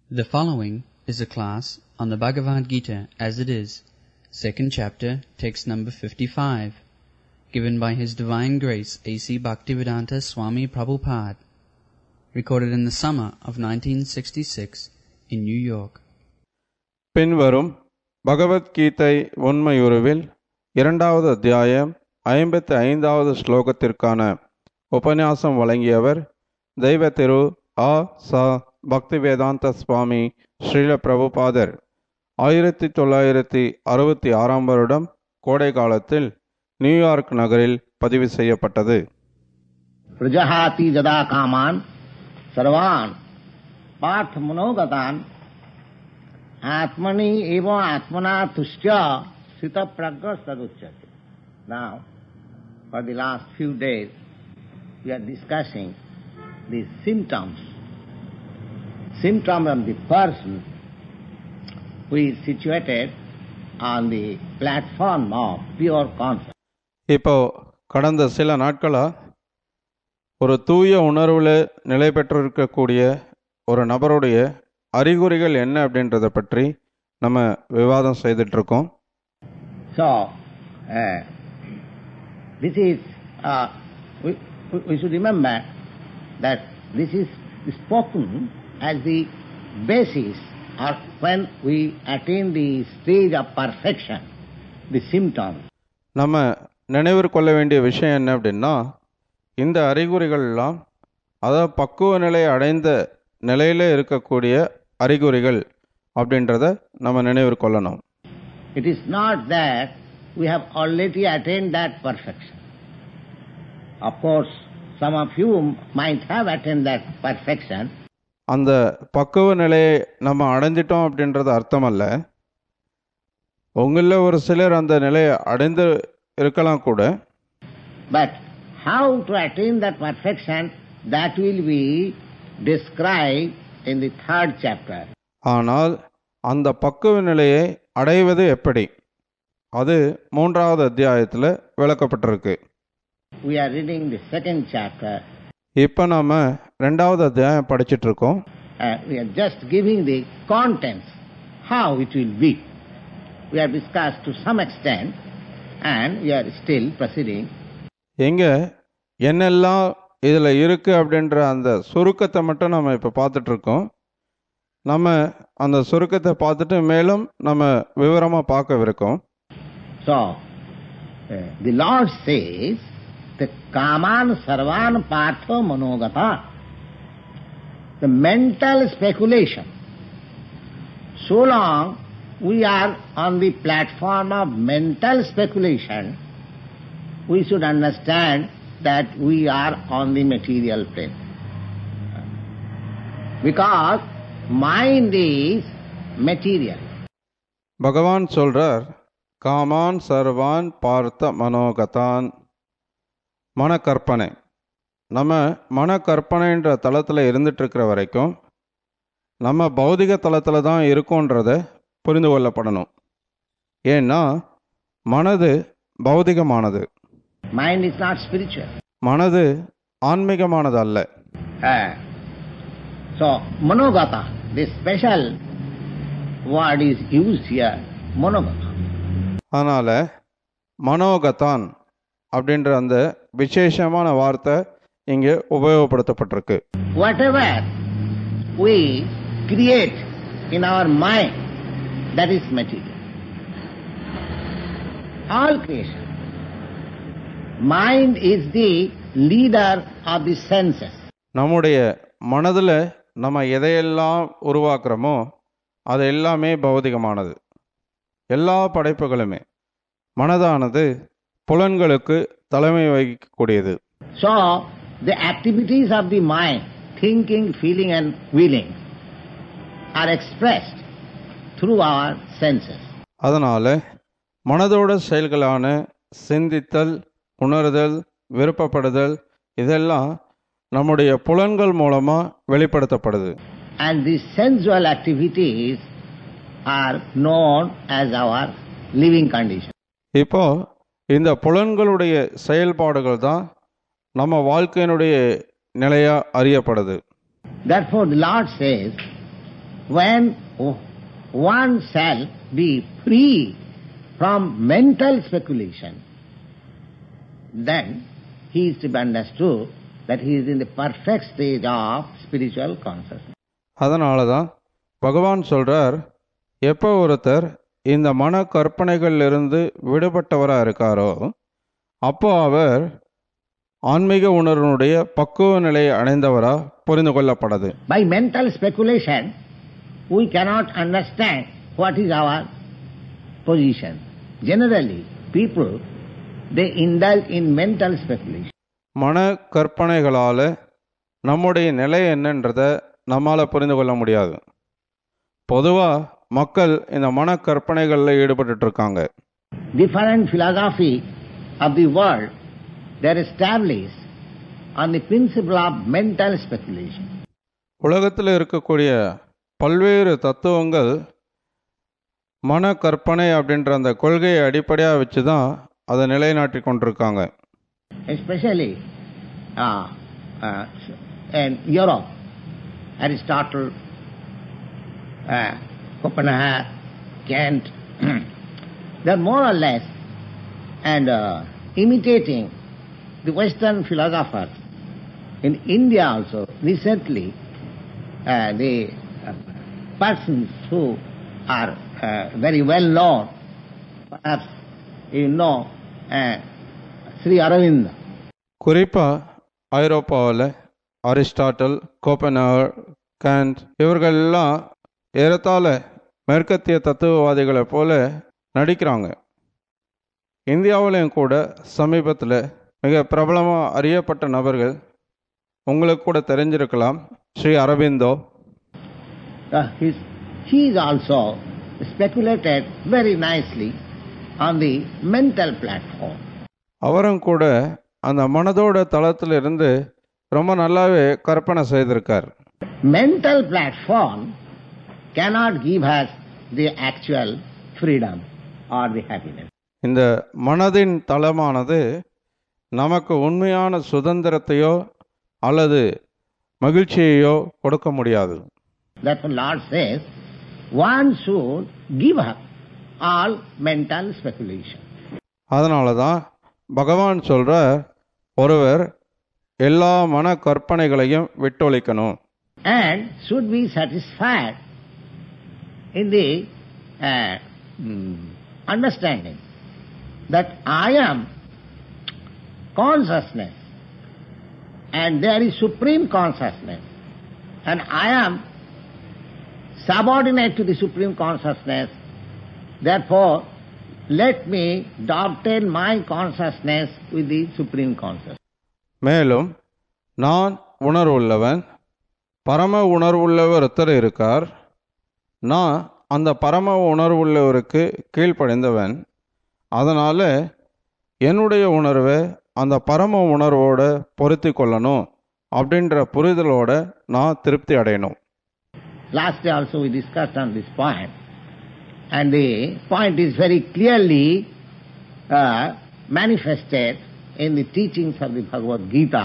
The following is a class on the Bhagavad Gita as it is, second chapter, text number 55, given by His Divine Grace A.C. Bhaktivedanta Swami Prabhupada, recorded in the summer of 1966 in New York. பின்வரும் பகவத்கீதை உண்மையுருவில் இரண்டாவது அத்தியாயம் ஐம்பத்தி ஐந்தாவது ஸ்லோகத்திற்கான உபன்யாசம் வழங்கியவர் தெய்வ திரு ஆ ச பக்திவேதாந்த சுவாமி ஸ்ரீல பிரபுபாதர் ஆயிரத்தி தொள்ளாயிரத்தி அறுபத்தி ஆறாம் வருடம் கோடை காலத்தில் நியூயார்க் நகரில் பதிவு செய்யப்பட்டது प्रजहाति जदा कामान सर्वान पार्थ मनोगतान आत्मनि एवं आत्मना तुष्ट स्थित प्रज्ञ सदुच्यते now for the last few days we are discussing the symptoms symptom of the person who is situated on the platform of pure consciousness இப்போ கடந்த சில நாட்களா ஒரு தூய உணர்வில் நிலை பெற்றிருக்கக்கூடிய ஒரு நபருடைய அறிகுறிகள் என்ன அப்படின்றத பற்றி நம்ம விவாதம் செய்துட்டு இருக்கோம் So, uh, this is, uh, we, we- we should remember that this is spoken as the basis or when we attain the stage of perfection, the symptoms. நம்ம நினைவில் கொள்ள வேண்டிய விஷயம் என்ன அப்படின்னா இந்த அறிகுறிகள்லாம் அதாவது பக்குவ நிலை அடைந்த நிலையில இருக்கக்கூடிய அறிகுறிகள் அப்படின்றத நம்ம நினைவில் கொள்ளணும் It is not that we have already attained that perfection. Of course, some of you might have attained that perfection, அந்த பக்குவ நிலையை நம்ம அடைஞ்சிட்டோம் அப்படின்றது அர்த்தம் அல்ல உங்களில் ஒரு சிலர் அந்த நிலையை அடைந்து இருக்கலாம் கூட But how to attain that perfection, that will be described in the third chapter. ஆனால் அந்த பக்குவ நிலையை அடைவது எப்படி அது மூன்றாவது அத்தியாயத்தில் விளக்கப்பட்டிருக்கு We are reading the second chapter. இப்போ நாம ரெண்டாவது அத்தியாயம் படிச்சிட்டு இருக்கோம் Uh, we are just giving the contents, how it will be. We have discussed to some extent, and we are still proceeding. எங்க என்னெல்லாம் இதில் இருக்கு அப்படின்ற அந்த சுருக்கத்தை மட்டும் நம்ம இப்போ பார்த்துட்டு இருக்கோம் நம்ம அந்த சுருக்கத்தை பார்த்துட்டு மேலும் நம்ம விவரமாக பார்க்கவிருக்கோம் So, uh, the Lord says, the kaman sarvan partha manogata, the mental speculation. So long we are on the platform of mental speculation, we should understand that we are on the material plane. Because mind is material. பகவான் சொல்றார் come on சர்வான் பார்த்த மனோகதான் மனக்கற்பனை நம்ம மனக்கற்பனைன்ற தளத்தில் இருந்துட்டு இருக்கிற வரைக்கும் நம்ம பௌதிக தளத்தில் தான் இருக்கோன்றத புரிந்து கொள்ளப்படணும் ஏன்னா மனது பௌதிகமானது Mind is not spiritual. மனது ஆன்மீகமானது அல்ல Ah. So, Manogata, this special word is used here, Manogata. அதனால் மனோகதான் அப்படின்ற அந்த விசேஷமான வார்த்தை இங்கே உபயோகப்படுத்தப்பட்டிருக்கு Whatever we create in our mind, that is material. All creation. Mind is the leader of the senses. நம்முடைய மனதில் நம்ம எதையெல்லாம் உருவாக்குறோமோ அது எல்லாமே பௌதிகமானது எல்லா படைப்புகளுமே மனதானது புலன்களுக்கு தலைமை வகிக்கக்கூடியது So, the activities of the mind, thinking, feeling and willing, are expressed through our senses. அதனால் மனதோட செயல்களான சிந்தித்தல் உணர்தல் விருப்பப்படுதல் இதெல்லாம் நம்முடைய புலன்கள் மூலமாக வெளிப்படுத்தப்படுது And these sensual activities are known as our living condition. இப்போ இந்த புலன்களுடைய செயல்பாடுகள் தான் நம்ம வாழ்க்கையினுடைய நிலையா அறியப்படுது Therefore, the Lord says, when one shall be free from mental speculation, then he is to be understood that he is in the perfect stage of spiritual consciousness. அதனால தான் பகவான் சொல்றார் எப்போ ஒருத்தர் இந்த மன கற்பனைகளிலிருந்து விடுபட்டவராக இருக்காரோ அப்போ அவர் ஆன்மீக உணர்வினுடைய பக்குவ நிலையை அடைந்தவரா புரிந்து கொள்ளப்படுது By mental speculation, we cannot understand what is our position. Generally, people, they indulge in mental speculation. மன கற்பனைகளால் நம்முடைய நிலை என்னன்றதை நம்மால் புரிந்து கொள்ள முடியாது பொதுவாக மக்கள் இந்த மன கற்பனைகளில் ஈடுபட்டுட்டு இருக்காங்க Different philosophy of the world, they are established on the principle of mental speculation. உலகத்தில் இருக்கக்கூடிய பல்வேறு தத்துவங்கள் மன கற்பனை அப்படின்ற அந்த கொள்கையை அடிப்படையாக வச்சு தான் அதை நிலைநாட்டி கொண்டிருக்காங்க Especially uh, uh, in Europe, Aristotle, uh, Copenhagen, Kant, they are more or less and uh, imitating the Western philosophers. In India also, recently, uh, the uh, persons who are uh, very well known, perhaps you know, uh, Sri Aravinda. குறிப்பாக ஐரோப்பாவில் Aristotle கோப்பனவர் Cantt இவர்கள் எல்லாம் ஏறத்தாழ மேற்கத்திய தத்துவவாதிகளைப் போல நடிக்கிறாங்க இந்தியாவிலையும் கூட சமீபத்தில் மிக பிரபலமாக அறியப்பட்ட நபர்கள் உங்களுக்கு கூட தெரிஞ்சிருக்கலாம் Sri Aurobindo Uh, his, he is also speculated very nicely on the mental platform. அவரும் கூட அந்த மனதோட தளத்தில் இருந்து ரொம்ப நல்லாவே கற்பனை செய்திருக்கார் Mental platform cannot give us the actual freedom or the happiness. இந்த மனதின் தளமானது நமக்கு உண்மையான சுதந்திரத்தையோ அல்லது மகிழ்ச்சியையோ கொடுக்க முடியாது Therefore Lord says, one should give up all mental speculation. அதனால தான் பகவான் சொல்றார் ஒருவர் எல்லா மன கற்பனைகளையும் விட்டொழிக்கணும் and should be satisfied in the uh, mm, understanding that I am consciousness and there is supreme consciousness and I am subordinate to the supreme consciousness. Therefore, let me dovetail my consciousness with the supreme consciousness. மேலும் நான் உணர்வுள்ளவன் பரம உணர்வுள்ளவர் ஒருத்தர் இருக்கார் நான் அந்த பரம உணர்வுள்ளவருக்கு கீழ்ப்படைந்தவன் அதனால் என்னுடைய உணர்வை அந்த பரம உணர்வோட பொருத்தி கொள்ளணும் அப்படின்ற புரிதலோட நான் திருப்தி அடையணும் Last day also we discussed on this point, and the point is very clearly uh, manifested in the teachings of the Bhagavad Gita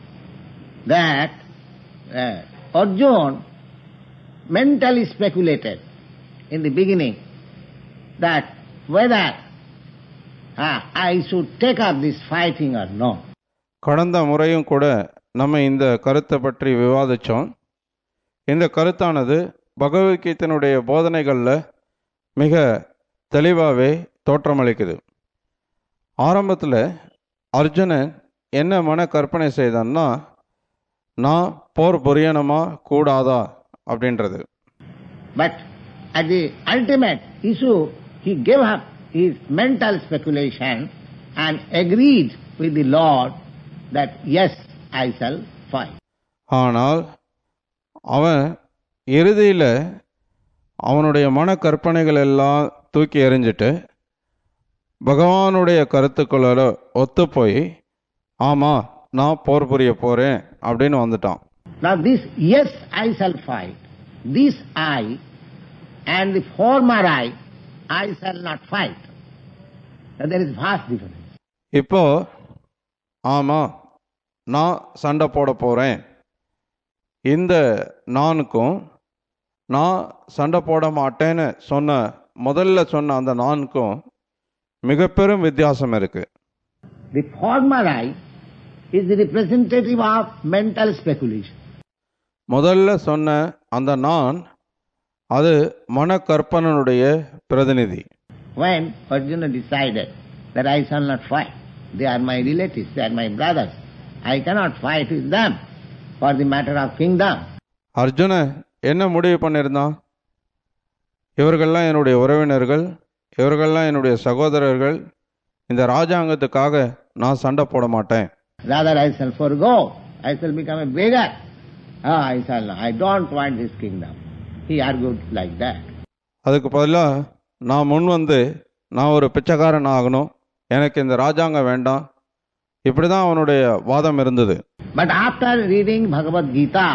that uh, Arjuna mentally speculated in the beginning that whether uh, I should take up this fighting or not. கடந்த முறையும் கூட நம்ம இந்த கருத்தை பற்றி விவாதித்தோம் இந்த கருத்தானது பகவத்கீதையினுடைய போதனைகளில் மிக தெளிவாகவே தோற்றமளிக்குது ஆரம்பத்தில் அர்ஜுனன் என்ன மன கற்பனை செய்தான்னா நான் போர் புரியணுமா கூடாதா அப்படின்றது But at the ultimate issue, he gave up his mental speculation and agreed with the Lord that yes, I shall fight. ஆனால் அவன் இறுதியில் அவனுடைய மன கற்பனைகள் எல்லாம் தூக்கி எறிஞ்சிட்டு பகவானுடைய கருத்துக்களோட ஒத்து போய் ஆமாம் நான் போர் புரிய போகிறேன் அப்படின்னு வந்துட்டான் Now this yes, I shall fight, this I and the former I, I shall not fight. Now there is vast difference. இப்போ ஆமாம் நான் சண்டை போட போகிறேன் இந்த நானுக்கும் நான் சண்டை போட மாட்டேன்னு சொன்ன முதல்ல சொன்ன அந்த நான்கும் மிக பெரும் வித்தியாசம் இருக்கு The former I is the representative of mental speculation. முதல்ல சொன்ன அந்த நான் அது மனக்கற்பனனுடைய பிரதிநிதி When Arjuna decided that I shall not fight, they are my relatives, they are my brothers, I cannot fight with them for the matter of kingdom. Arjuna என்ன முடிவு பண்ணியிருந்தான் இவர்கள்லாம் என்னுடைய உறவினர்கள் இவர்கள்லாம் என்னுடைய சகோதரர்கள் இந்த ராஜாங்கத்துக்காக நான் சண்டை போட மாட்டேன் Rather I shall forego, I shall become a beggar. Ah, I shall not, I don't want this kingdom. He argued like that. அதுக்கு பதிலாக நான் முன் வந்து நான் ஒரு பிச்சைக்காரன் ஆகணும் எனக்கு இந்த ராஜாங்கம் வேண்டாம் இப்படி தான் அவனுடைய வாதம் இருந்தது But after reading Bhagavad Gita,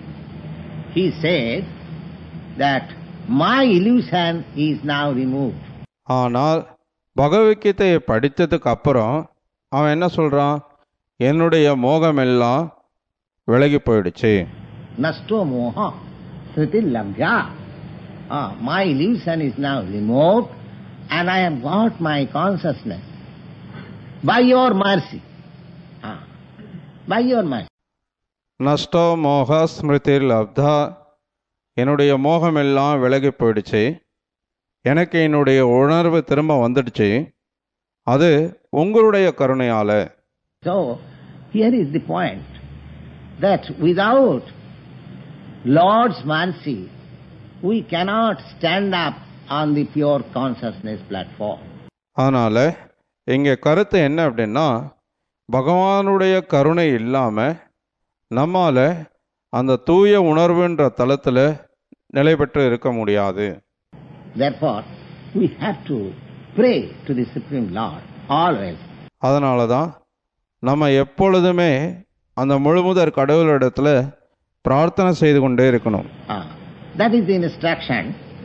he said that my illusion is now removed. ஆனால் பகவத்கீதையை படித்ததுக்கு அப்புறம் அவன் என்ன சொல்கிறான் என்னுடைய மோகம் எல்லாம் விலகி போயிடுச்சு Nasto moha sriti labhya. Ah, my illusion is now removed and I have got my consciousness. By your mercy. Ah, by your mercy. நஷ்டோ மோக ஸ்மிருதிர் லப்தா என்னுடைய மோகம் எல்லாம் விலகி போயிடுச்சு எனக்கு என்னுடைய உணர்வு திரும்ப வந்துடுச்சு அது உங்களுடைய கருணையால் So, here is the point that without Lord's mercy, we cannot stand up on the pure consciousness platform. அதனால் இங்கே கருத்து என்ன அப்படின்னா பகவானுடைய கருணை இல்லாமல் நம்மால் அந்த தூய உணர்வுன்ற தளத்தில் நிலை பெற்று இருக்க முடியாது Therefore, we have to pray to the Supreme Lord always. அதனால தான் நம்ம எப்பொழுதுமே அந்த முழுமுதற் கடவுளிடத்துல பிரார்த்தனை செய்து கொண்டே இருக்கணும் Ah, that is the instruction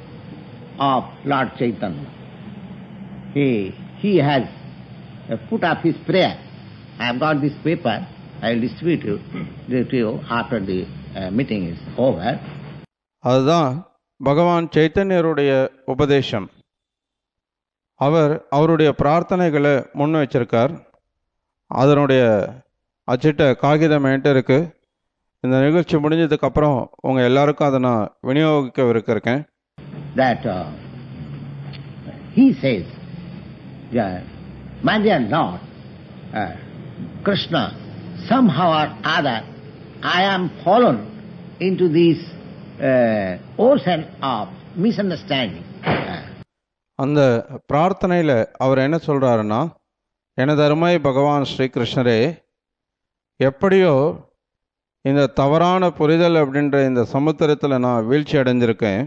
of Lord Chaitanya. He, he has uh, put up his prayer. I have got this paper. I will distribute you, to you after the uh, meeting is over. அதுதான் பகவான் சைத்தன்யருடைய உபதேசம் அவர் அவருடைய பிரார்த்தனைகளை முன் வச்சிருக்கார் அதனுடைய அச்சிட்ட காகிதம் என்கிட்ட இருக்கு இந்த நிகழ்ச்சி முடிஞ்சதுக்கு அப்புறம் உங்க எல்லாருக்கும் அதை நான் விநியோகிக்கவிருக்கிறேன் That uh, he says, yeah, My dear Lord, uh, Krishna, somehow or other, I am fallen into this uh, ocean of misunderstanding. Uh, அந்த பிரார்த்தனையில் அவர் என்ன சொல்றாருன்னா எனது அருமை பகவான் ஸ்ரீகிருஷ்ணரே எப்படியோ இந்த தவறான புரிதல் அப்படின்ற இந்த சமுத்திரத்தில் நான் வீழ்ச்சி அடைஞ்சிருக்கேன்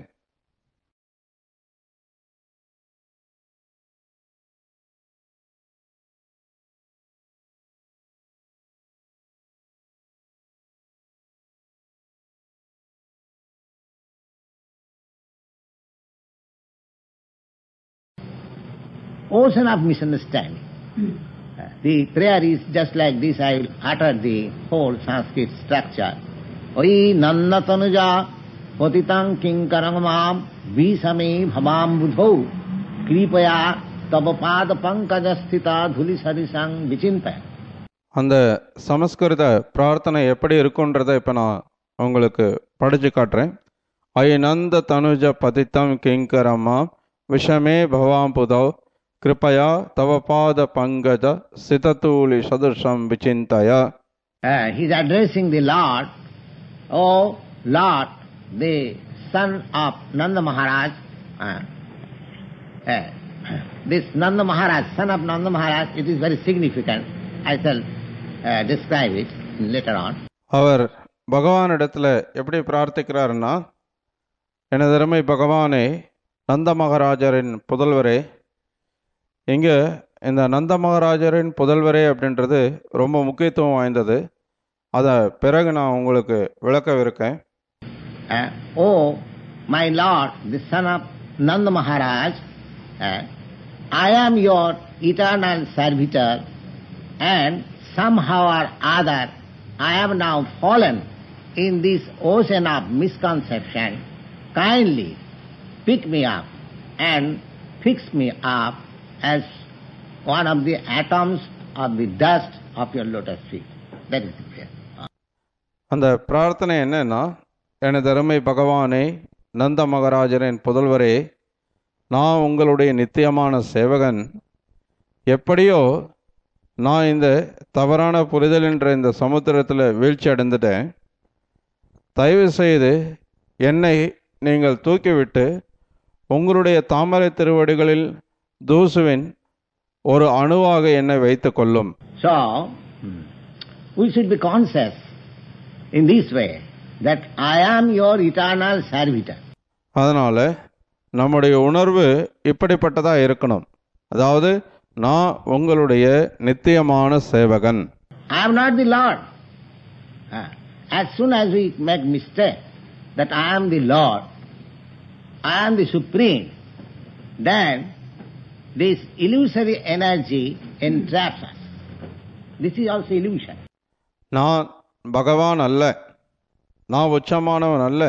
ocean of misunderstanding. Uh, the prayer is just like this, I will utter the whole Sanskrit structure. Oi nannatanuja patitang kinkarang mam visame bhavam budhau kripaya tavapad pankajasthita dhuli sarisang vichinta. அந்த சமஸ்கிருத பிரார்த்தனை எப்படி இருக்குன்றதை இப்போ நான் உங்களுக்கு படிச்சு காட்டுறேன் ஐ நந்த தனுஜ பதித்தம் கிங்கரம்மா விஷமே பவாம் புதௌ கிருபயா தவ பாத பங்கஜ சிததூலி சதுர்ஷம் விசிந்தய Uh, he is addressing the Lord, Oh Lord, the son of Nanda Maharaj. Uh, uh, this Nanda Maharaj, son of Nanda Maharaj, it is very significant. I shall uh, describe it later on. அவர் பகவானிடத்துல எப்படி பிரார்த்திக்கிறாருன்னா எனது அருமை பகவானே நந்த மகாராஜரின் புதல்வரே இங்கே இந்த நந்த மகாராஜரின் புதல்வரே அப்படின்றது ரொம்ப முக்கியத்துவம் வாய்ந்தது அதை பிறகு நான் உங்களுக்கு விளக்கவிருக்கேன் Uh, oh, my Lord, the son of Nanda Maharaj, uh, I am your eternal servitor and somehow or other I am now fallen in this ocean of misconception kindly pick me up and fix me up as one of the atoms of the dust of your lotus feet. That is the prayer. அந்த பிரார்த்தனை என்னன்னா எனது அருமை பகவானே நந்த மகாராஜரின் புதல்வரே நான் உங்களுடைய நித்தியமான சேவகன் எப்படியோ நான் இந்த தவறான புரிதல் என்ற இந்த சமுத்திரத்தில் வீழ்ச்சி அடைந்துட்டேன் தயவு செய்து என்னை நீங்கள் தூக்கிவிட்டு உங்களுடைய தாமரை திருவடிகளில் தூசுவின் ஒரு அணுவாக என்னை வைத்துக் கொள்ளும் So, we should be conscious in this way that I am your eternal servitor. அதனால் நம்முடைய உணர்வு இப்படிப்பட்டதாக இருக்கணும் அதாவது நான் உங்களுடைய நித்தியமான சேவகன் I am not the Lord. Ah, As soon as we make mistake that I am the Lord, I am the Supreme, then this illusory energy entraps us. This is also illusion. நான் பகவான் அல்ல நான் உச்சமானவன் அல்ல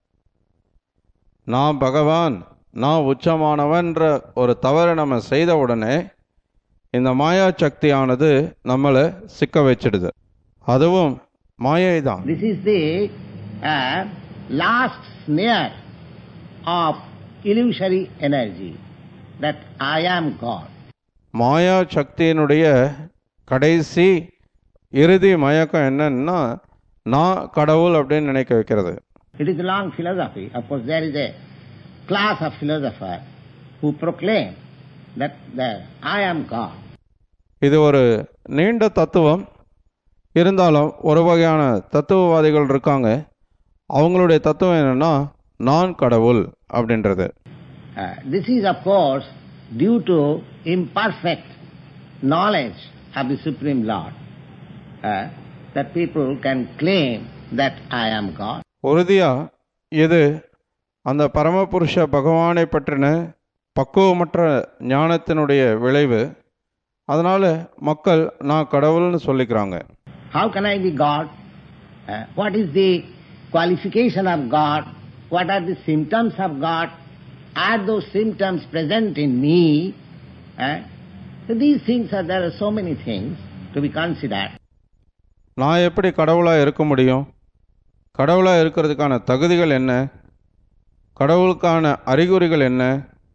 நான் பகவான் நான் உச்சமானவன்ற ஒரு தவறை நம்ம செய்த உடனே இந்த மாயா சக்தியானது நம்மளை சிக்க வச்சிடுது அதுவும் மாயை தான் This is the uh, last snare of illusory energy that I am God. மாயா சக்தியினுடைய கடைசி இறுதி மயக்கம் என்னன்னா நான் கடவுள் அப்படின்னு நினைக்க வைக்கிறது It is a long philosophy. Of course, there is a class of philosophers who proclaim that the, I am God. இது ஒரு நீண்ட தத்துவம் இருந்தாலும் ஒரு வகையான தத்துவவாதிகள் இருக்காங்க அவங்களுடைய தத்துவம் என்னன்னா நான் கடவுள் அப்படின்றது Uh, this is, of course, due to imperfect knowledge of the Supreme Lord uh, that people can claim that I am God. உறுதியா இது அந்த பரமபுருஷ பகவானை பற்றின பக்குவமற்ற ஞானத்தினுடைய விளைவு அதனால மக்கள் நான் கடவுள்னு சொல்லிக்கிறாங்க How can I be God? Uh, what is the qualification of God? What are the symptoms of God? Are those symptoms present in me? Uh, so these things are, there are so many things to be considered. நான் எப்படி கடவுளாக இருக்க முடியும் கடவுளாக இருக்கிறதுக்கான தகுதிகள் என்ன கடவுளுக்கான அறிகுறிகள் என்ன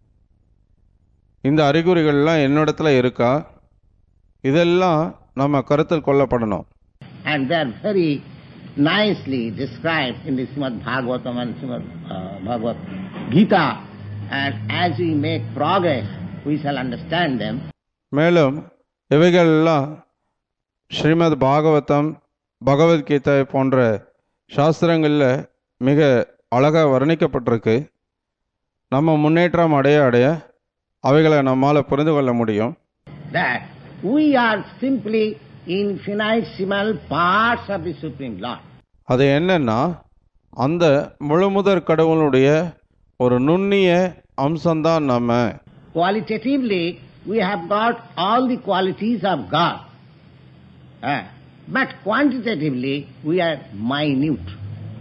இந்த அறிகுறிகள்லாம் என்னிடத்துல இருக்கா இதெல்லாம் நம்ம கருத்தில் கொள்ளப்படணும் And they are very nicely described in the Srimad Bhagavatam and Srimad uh, Bhagavad Gita. And as we make progress, we shall understand them. மேலும் இவைகளெல்லாம் ஸ்ரீமத் பாகவதம் பகவத்கீதை போன்ற சாஸ்திரங்களில் மிக அழகாக வர்ணிக்கப்பட்டிருக்கு நம்ம முன்னேற்றம் அடைய அடைய அவைகளை நம்மால் புரிந்து கொள்ள முடியும் that we are simply infinitesimal parts of the Supreme Lord. அது என்னன்னா அந்த முழுமுதற் கடவுளுடைய ஒரு நுண்ணிய அம்சம்தான் நம்ம Qualitatively, we have got all the qualities of God. Ah, but quantitatively, we are minute.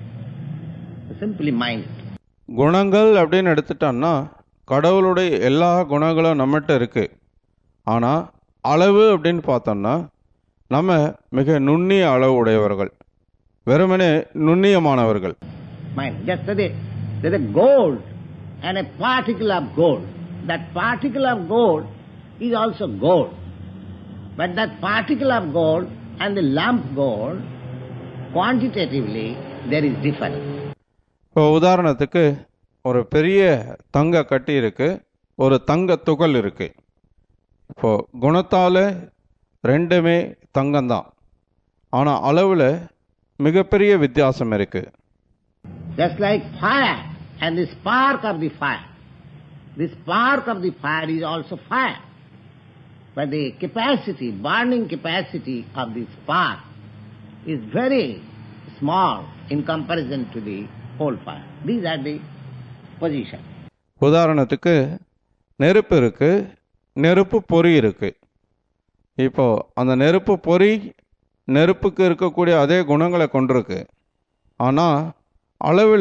Simply minute. குணங்கள் அப்படின்னு எடுத்துட்டோம்னா கடவுளுடைய எல்லா குணங்களும் நம்மகிட்ட இருக்கு ஆனால் அளவு அப்படின்னு பார்த்தோம்னா நம்ம மிக நுண்ணிய அளவு உடையவர்கள் வெறுமனே நுண்ணியமானவர்கள் Minute. Just so there- there's a gold and a particle of gold. That particle of gold is also gold. But that particle of gold and the lump gold, quantitatively, there is difference. இப்போ உதாரணத்துக்கு ஒரு பெரிய தங்க கட்டி இருக்கு ஒரு தங்க துகள் இருக்கு இப்போ குணத்தால் ரெண்டுமே தங்கம்தான் ஆனால் அளவில் மிகப்பெரிய வித்தியாசம் இருக்கு Just like fire and the spark of the fire. The spark of the fire is also fire. But the capacity, burning capacity of the spark is very small in comparison to the whole fire. These are the positions. உதாரணத்துக்கு நெருப்பு இருக்கு நெருப்பு பொறி இருக்கு இப்போ அந்த நெருப்பு பொறி நெருப்புக்கு இருக்கக்கூடிய அதே குணங்களை கொண்டிருக்கு ஆனால் அளவில்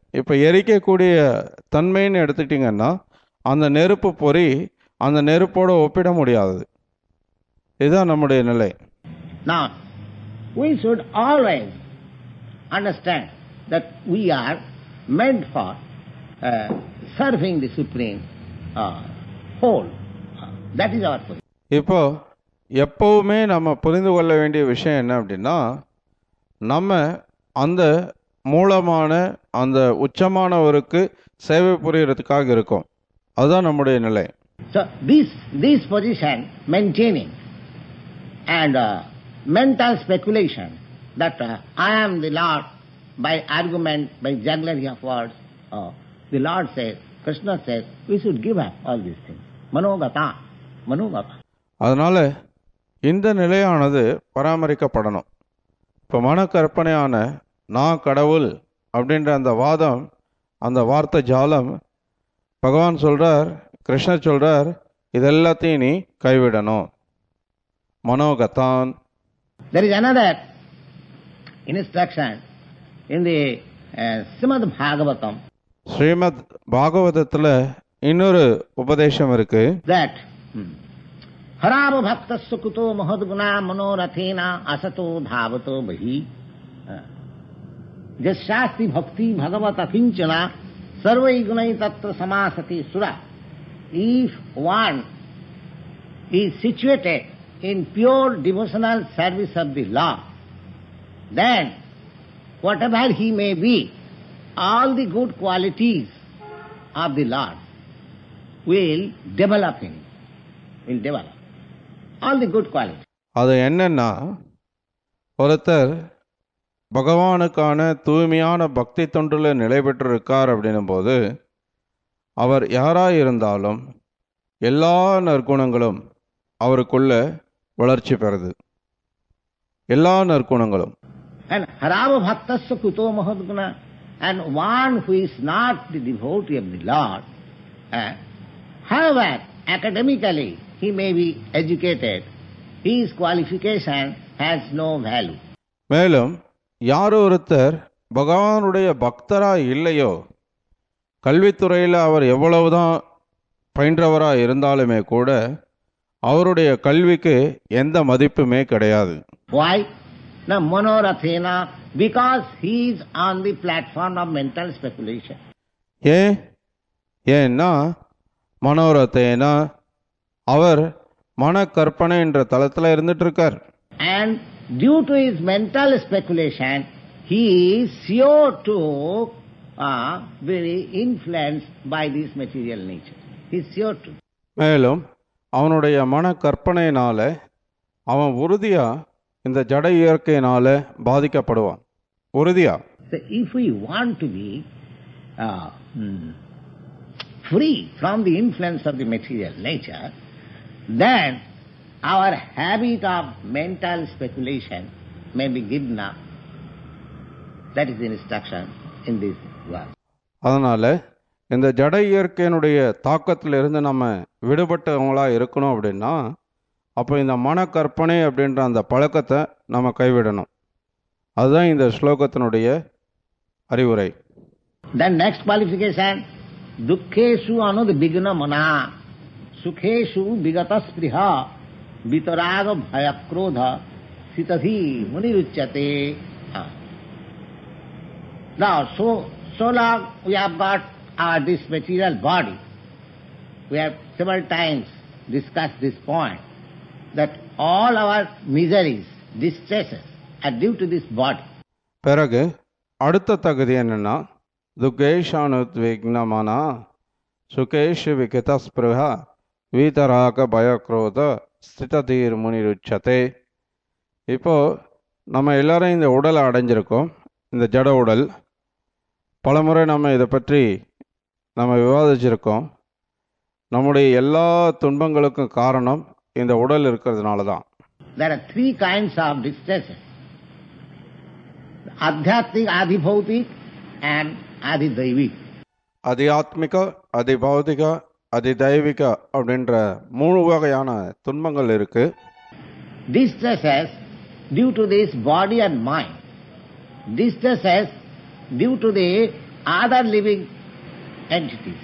இப்போ எரிக்கக்கூடிய தன்மைன்னு எடுத்துக்கிட்டிங்கன்னா அந்த நெருப்பு பொறி அந்த நெருப்போடு ஒப்பிட முடியாதது இதுதான் நம்முடைய நிலை Now, we should always understand that we are meant for uh, serving the Supreme uh, whole. Uh, that is our position. இப்போ எப்பவுமே நம்ம புரிந்து கொள்ள வேண்டிய விஷயம் என்ன அப்படின்னா நம்ம அந்த மூலமான அந்த உச்சமானவருக்கு சேவை புரியறதுக்காக இருக்கோம் அதுதான் நம்முடைய நிலை So this, this position maintaining and uh, mental speculation that uh, I am the Lord by argument, by jugglery of words, uh, the Lord says, Krishna says, we should give up all these things. Manogata, manogata. அதனால இந்த நிலையானது பராமரிக்கப்படணும் இப்போ மனக்கற்பனையான நான் கடவுள் அப்படின்ற அந்த வாதம் அந்த வார்த்தை ஜாலம் பகவான் சொல்றார் கிருஷ்ணர் சொல்றார் இதெல்லாத்தையும் நீ கைவிடணும் மனோகதான் There is another instruction in the uh, Srimad Bhagavatam Srimad பாகவதத்தில் இன்னொரு உபதேசம் இருக்கு that हराव भक्त सुकुतो महदगुणा मनोरथेना असतो धावतो बही जस्यास्ति भक्ति भगवत किंचना सर्वै गुणै तत्र समासति सुरा if one is situated in pure devotional service of the Lord, then whatever he may be, all the good qualities of the Lord will develop in him, will develop. All the good qualities. அது என்னன்னா ஒருத்தர் பகவானுக்கான தூய்மையான பக்தி தொண்டில் நிலை பெற்றிருக்கார் அப்படின்னும் போது அவர் யாராக இருந்தாலும் எல்லா நற்குணங்களும் அவருக்குள்ள வளர்ச்சி பெறுது எல்லா நற்குணங்களும் And harava bhaktasya kuto mahadguna. And one who is not the devotee of the Lord, eh, however, academically he may be educated, his qualification has no value. மேலும் யார் ஒருத்தர் பகவானுடைய பக்தராக இல்லையோ கல்வித்துறையில் அவர் எவ்வளவுதான் பயின்றவராக இருந்தாலுமே கூட அவருடைய கல்விக்கு எந்த மதிப்புமே கிடையாது Why? Now, Manorathena, because he is on the platform of mental speculation. ஏன் ஏன்னா மனோரத்தேனா அவர் மனக்கற்பனை என்ற தளத்தில் இருந்துட்டு இருக்கார் And due to his mental speculation, he is sure to uh, be influenced by this material nature. He is sure to. மேலும் அவனுடைய மனக்கற்பனையினால அவன் உறுதியா இந்த ஜட இயற்கையினால பாதிக்கப்படுவான் உறுதியா So if we want to be uh, hmm, free from the influence of the material nature, then our habit of mental speculation may be given up. That is the instruction in this verse. அதனால இந்த ஜட இயற்கையினுடைய தாக்கத்திலிருந்து நம்ம விடுபட்டவங்களா இருக்கணும் அப்படின்னா அப்போ இந்த மனக்கற்பனை அப்படின்ற அந்த பழக்கத்தை நம்ம கைவிடணும் அதுதான் இந்த ஸ்லோகத்தினுடைய அறிவுரை Then next qualification, dukkhesu anudvigna mana, sukheshu vigata spriha, vitaraga bhayakrodha, sitadhi muniruchyate. Ah. Now, so, so long we have got our this material body. We have several times discussed this point, that all our miseries, distresses are due to this body. பிறகு அடுத்த தகுதி என்னன்னா துக்கேஷானுத்விக்னமனா சுகேஷு விகித ஸ்பிருஹ வீதராக பயக்ரோத ஸ்திததீர் முனிருச்சதே இப்போ நம்ம எல்லாரும் இந்த உடலை அடைஞ்சிருக்கோம் இந்த ஜட உடல் பலமுறை நம்ம இதை பற்றி நம்ம விவாதிச்சிருக்கோம் நம்முடைய எல்லா துன்பங்களுக்கும் காரணம் இந்த உடல் இருக்கிறதுனால தான் There are three kinds of distresses. Adhyatmic, Adhibhautik and Adhidaivik. அதியாத்மிக அதிபௌதிக அதிதைவிக அப்படின்ற மூணு வகையான துன்பங்கள் இருக்கு Distresses due to this body and mind. Distresses due to the other living entities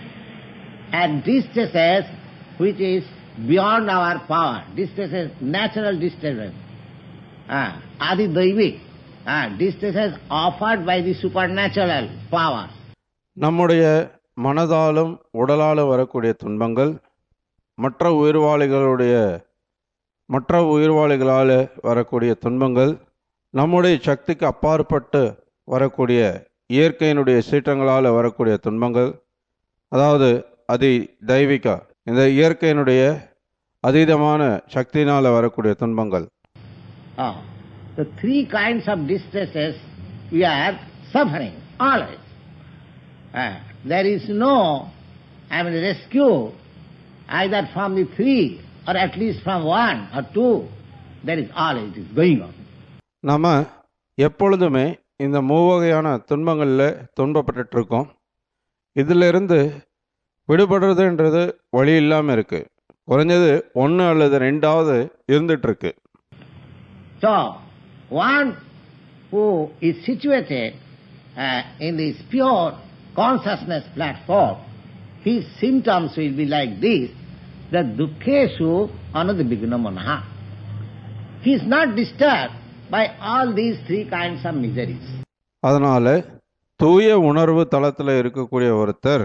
at distresses which is beyond our power, distresses, natural disturbance, uh, adi daivik, uh, distresses offered by the supernatural powers. நம்முடைய மனதாலும் உடலாலும் வரக்கூடிய துன்பங்கள் மற்ற உயிர்வாளிகளுடைய மற்ற உயிர்வாளிகளால் வரக்கூடிய துன்பங்கள் நம்முடைய சக்திக்கு அப்பாற்பட்டு வரக்கூடிய இயற்கையினுடைய சீற்றங்களால் வரக்கூடிய துன்பங்கள் அதாவது அதி தெய்வீக இந்த இயற்கையினுடைய அதீதமான சக்தியினால் வரக்கூடிய துன்பங்கள் Ah, the three kinds of distresses we are suffering always. Ah, there is no, I mean, rescue either from the three or at least from one or two. There is always it is going on. நம்ம எப்பொழுதுமே இந்த மூவகையான துன்பங்களில் துன்பப்பட்டுட்டு இருக்கோம் இதிலிருந்து விடுபடுறதுன்றது வழி இல்லாமல் இருக்குது குறைஞ்சது ஒன்று அல்லது ரெண்டாவது இருந்துகிட்ருக்கு So, one who is situated uh, in this pure consciousness platform, his symptoms will be like this, that dukkeshu anudibhignamanaha. He is not disturbed by all these three kinds of miseries. அதனால் தூய உணர்வு தளத்தில் இருக்கக்கூடிய ஒருத்தர்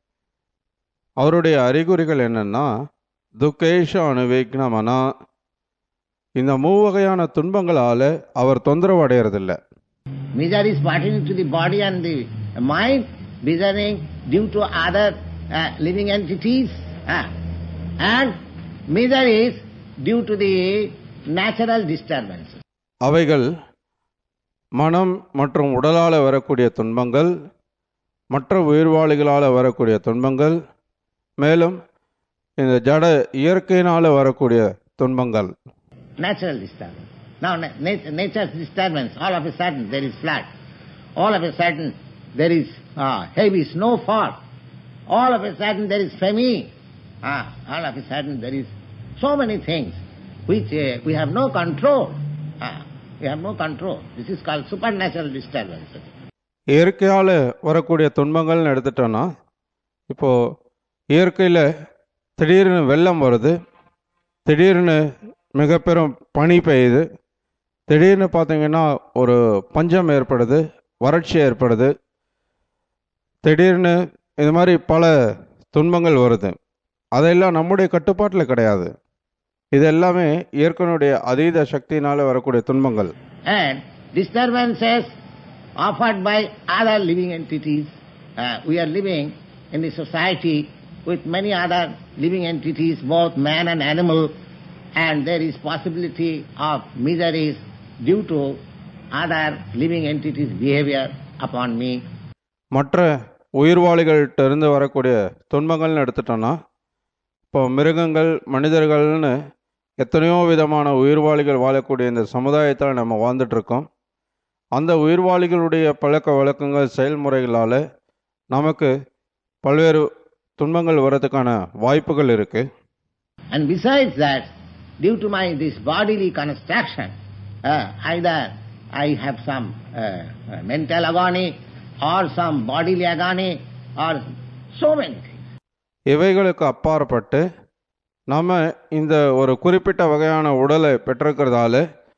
அவருடைய அறிகுறிகள் என்னென்னா துக்கேஷ அணுவிக்னமனா இந்த மூவகையான துன்பங்களால் அவர் தொந்தரவு அடையிறதில்ல Miseries pertaining to the body and the mind, misery due to other uh, living entities, uh, and miseries due to the natural disturbances. அவைகள் மனம் மற்றும் உடலால் வரக்கூடிய துன்பங்கள் மற்ற உயிர்வாளிகளால் வரக்கூடிய துன்பங்கள் மேலும் இந்த ஜட இயற்கையினால் வரக்கூடிய துன்பங்கள் Natural disturbance. Now, na- nat- nature's disturbance, all of a sudden there is flood. All of a sudden there is uh, heavy snowfall. All of a sudden there is famine. Ah, all of a sudden there is so many things which uh, we have no control. Ah, we have no control. This is called supernatural disturbances. இயற்கையால் வரக்கூடிய துன்பங்கள்னு எடுத்துட்டோன்னா இப்போது இயற்கையில் திடீர்னு வெள்ளம் வருது திடீர்னு மிக பெரும் பனி பெய்யுது திடீர்னு பார்த்தீங்கன்னா ஒரு பஞ்சம் ஏற்படுது வறட்சி ஏற்படுது திடீர்னு இது மாதிரி பல துன்பங்கள் வருது அதெல்லாம் நம்முடைய கட்டுப்பாட்டில் கிடையாது இது எல்லாமே இயற்கையினுடைய அதீத சக்தியினால் வரக்கூடிய துன்பங்கள் And disturbances offered by other living entities. Uh, we are living in the society with many other living entities, both man and animal, and there is possibility of miseries due to other living entities' behavior upon me. மற்ற உயிர்வாளிகள்கிட்ட இருந்து வரக்கூடிய துன்பங்கள்னு எடுத்துட்டோன்னா இப்போ மிருகங்கள் மனிதர்கள்னு எத்தனையோ விதமான உயிர்வாளிகள் வாழக்கூடிய இந்த சமுதாயத்தில் நம்ம வாழ்ந்துட்டு இருக்கோம் அந்த உயிர்வாளிகளுடைய பழக்க வழக்கங்கள் செயல்முறைகளால் நமக்கு பல்வேறு துன்பங்கள் வர்றதுக்கான வாய்ப்புகள் இருக்குது And besides that, due to my this bodily construction, uh, either I have some uh, uh, mental agony or some bodily agony or so many things. இவைகளுக்கு அப்பாற்பட்டு நம்ம இந்த ஒரு குறிப்பிட்ட வகையான உடலை பெற்றிருக்கிறதால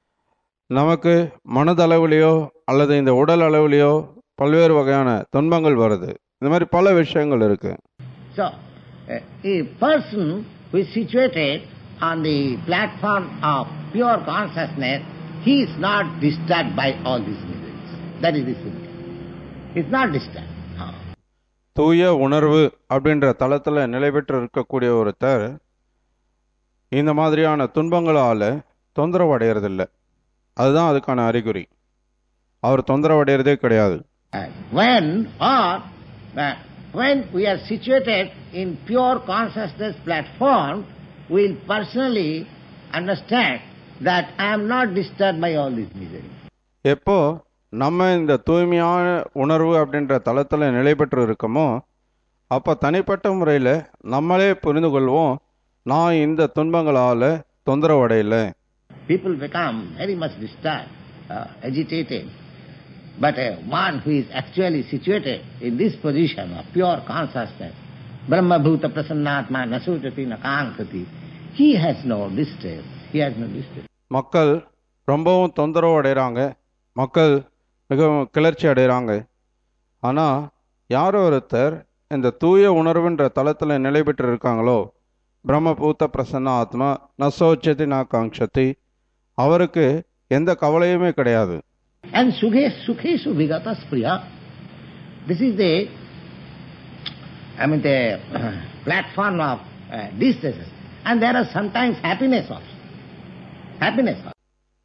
நமக்கு மனதளவுலேயோ அல்லது இந்த உடல் அளவுலேயோ பல்வேறு வகையான துன்பங்கள் வருது இந்த மாதிரி பல விஷயங்கள் இருக்குது So, uh, a person who is situated on the platform of pure consciousness, he is not disturbed by all these miseries. That is the symptom. He is not disturbed. Ah. தூய உணர்வு அப்படின்ற தளத்தில் நிலை பெற்று இருக்கக்கூடிய ஒருத்தர் இந்த மாதிரியான துன்பங்களால் தொந்தரவு அடையிறதில்ல அதுதான் அதுக்கான அறிகுறி அவர் தொந்தரவு அடையிறதே கிடையாது And when or uh, when we are situated in pure consciousness platform, we will personally understand that I am not disturbed by all these miseries. எப்போ நம்ம இந்த தூய்மையான உணர்வு அப்படின்ற தளத்தில் நிலை பெற்று இருக்கோமோ அப்போ தனிப்பட்ட முறையில் நம்மளே புரிந்து கொள்வோம் நான் இந்த துன்பங்களால் தொந்தரவு அடையல People become very much disturbed, uh, agitated, But uh, one who is actually situated in this position of pure consciousness, Brahma Bhuta Prasannatma Nasutati Nakankati, he has no distress. He has no distress. மக்கள் ரொம்பவும் தொந்தரவு அடைகிறாங்க மக்கள் மிகவும் கிளர்ச்சி அடைகிறாங்க ஆனால் யார் ஒருத்தர் இந்த தூய உணர்வுன்ற தளத்தில் நிலை பெற்று இருக்காங்களோ பிரம்மபூத்த பிரசன்ன ஆத்மா நசோச்சதி நாகாங்ஷதி அவருக்கு எந்த கவலையுமே கிடையாது And sukhe sukheshu vigata spriya. This is the, I mean, the uh, platform of uh, distresses. And there are sometimes happiness also. Happiness also.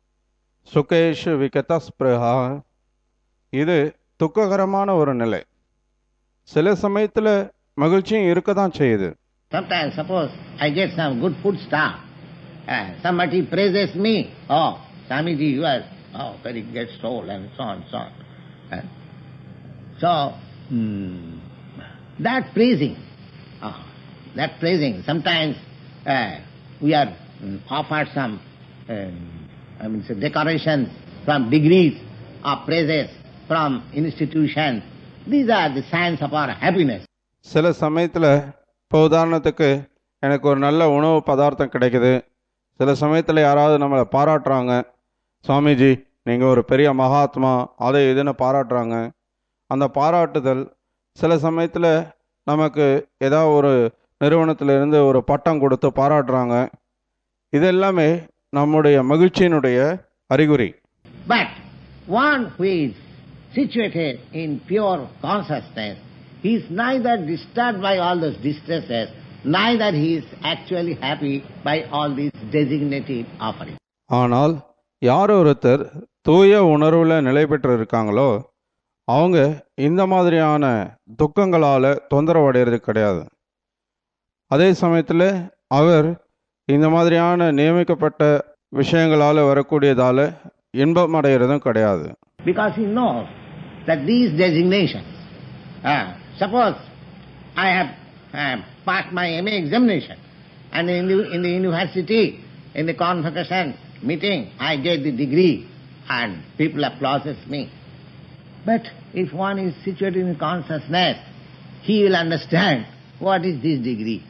Sukesh விகத ஸ்பிருஹா இது துக்ககரமான ஒரு நிலை சில சமயத்தில் மகிழ்ச்சியும் இருக்க தான் செய்யுது Sometimes, suppose I get some good food stuff, uh, somebody praises me, oh, Swamiji, you are oh, very great soul, and so on, so on. Uh, so, hmm, that praising, oh, that praising, sometimes uh, we are mm, offered some, um, I mean, say decorations, some degrees of praises from institutions. These are the signs of our happiness. சில சமயத்தில் இப்போ உதாரணத்துக்கு எனக்கு ஒரு நல்ல உணவு பதார்த்தம் கிடைக்குது சில சமயத்தில் யாராவது நம்மளை பாராட்டுறாங்க சுவாமிஜி நீங்கள் ஒரு பெரிய மகாத்மா அதை இதுன்னு பாராட்டுறாங்க அந்த பாராட்டுதல் சில சமயத்தில் நமக்கு ஏதாவது ஒரு நிறுவனத்திலிருந்து ஒரு பட்டம் கொடுத்து பாராட்டுறாங்க இது எல்லாமே நம்முடைய மகிழ்ச்சியினுடைய அறிகுறி But one who is situated in pure consciousness, he is neither disturbed by all those distresses, neither he is actually happy by all these designated offerings. ஆனால் யார் ஒருத்தர் தூய உணர்வில் நிலை பெற்று இருக்காங்களோ அவங்க இந்த மாதிரியான துக்கங்களால் தொந்தரவு அடைகிறது கிடையாது அதே சமயத்தில் அவர் இந்த மாதிரியான நியமிக்கப்பட்ட விஷயங்களால் வரக்கூடியதால் இன்பம் அடைகிறதும் கிடையாது Because he knows that these designations, uh, suppose I have uh, passed my MA examination and in the, in the university, in the convocation meeting, I get the degree and people applauses me. But if one is situated in consciousness, he will understand what is this degree.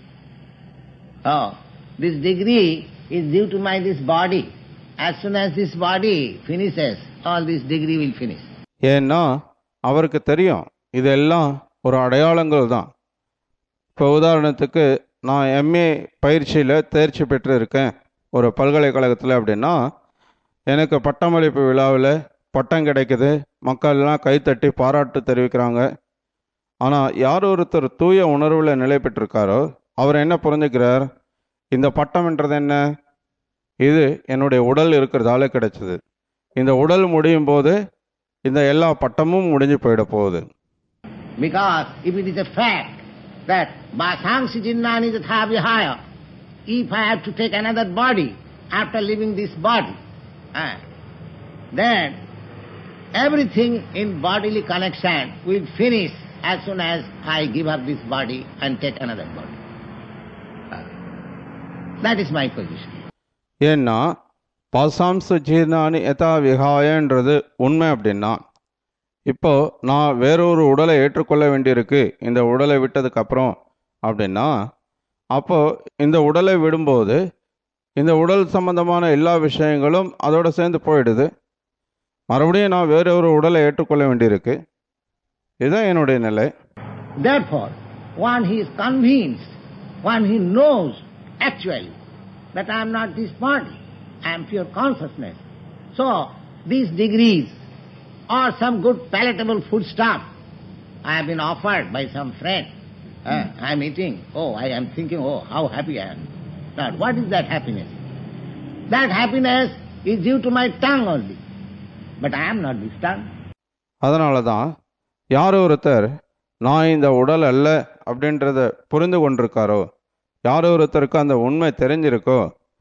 Oh, this degree is due to my this body. As soon as this body finishes, all this degree will finish. ஏன்னா அவருக்கு தெரியும் இதெல்லாம் ஒரு அடையாளங்கள் தான் இப்போ உதாரணத்துக்கு நான் எம்ஏ பயிற்சியில் தேர்ச்சி பெற்று இருக்கேன் ஒரு பல்கலைக்கழகத்தில் அப்படின்னா எனக்கு பட்டமளிப்பு விழாவில் பட்டம் கிடைக்குது மக்கள்லாம் கைத்தட்டி பாராட்டு தெரிவிக்கிறாங்க ஆனால் யார் ஒருத்தர் தூய உணர்வில் நிலை பெற்றிருக்காரோ அவர் என்ன புரிஞ்சுக்கிறார் இந்த பட்டம்ன்றது என்ன இது என்னுடைய உடல் இருக்கிறதால கிடைச்சது இந்த உடல் முடியும் போது இந்த எல்லா பட்டமும் முடிஞ்சு போயிட போகுது Because if it is a fact that Vasangsi Jinnani Tatha Vihaya, if I have to take another body after leaving this body, ah, then everything in bodily connection will finish as soon as I give up this body and take another body. Ah, That is my position. ஏன்னா பாசாம்ச ஜீர்ணானி யதா விகாயன்றது உண்மை அப்படின்னா இப்போ நான் வேறொரு உடலை ஏற்றுக்கொள்ள வேண்டியிருக்கு இந்த உடலை விட்டதுக்கு அப்புறம் அப்படின்னா அப்போ இந்த உடலை விடும்போது இந்த உடல் சம்பந்தமான எல்லா விஷயங்களும் அதோட சேர்ந்து போயிடுது மறுபடியும் நான் வேறொரு உடலை ஏற்றுக்கொள்ள வேண்டியிருக்கு இதுதான் என்னுடைய நிலை Therefore, one he is convinced, one he knows actually that I am not this body, I am pure consciousness. So, these degrees or some good palatable food stuff I have been offered by some friend. Uh, I am eating. Oh, I am thinking, oh, how happy I am. Now, what is that happiness? That happiness is due to my tongue only. But I am not this tongue. அதனால தான் யார் ஒருத்தர் நான் இந்த உடல் அல்ல அப்படின்றத புரிந்து கொண்டிருக்காரோ யார் ஒருத்தருக்கு அந்த உண்மை தெரிஞ்சிருக்கோ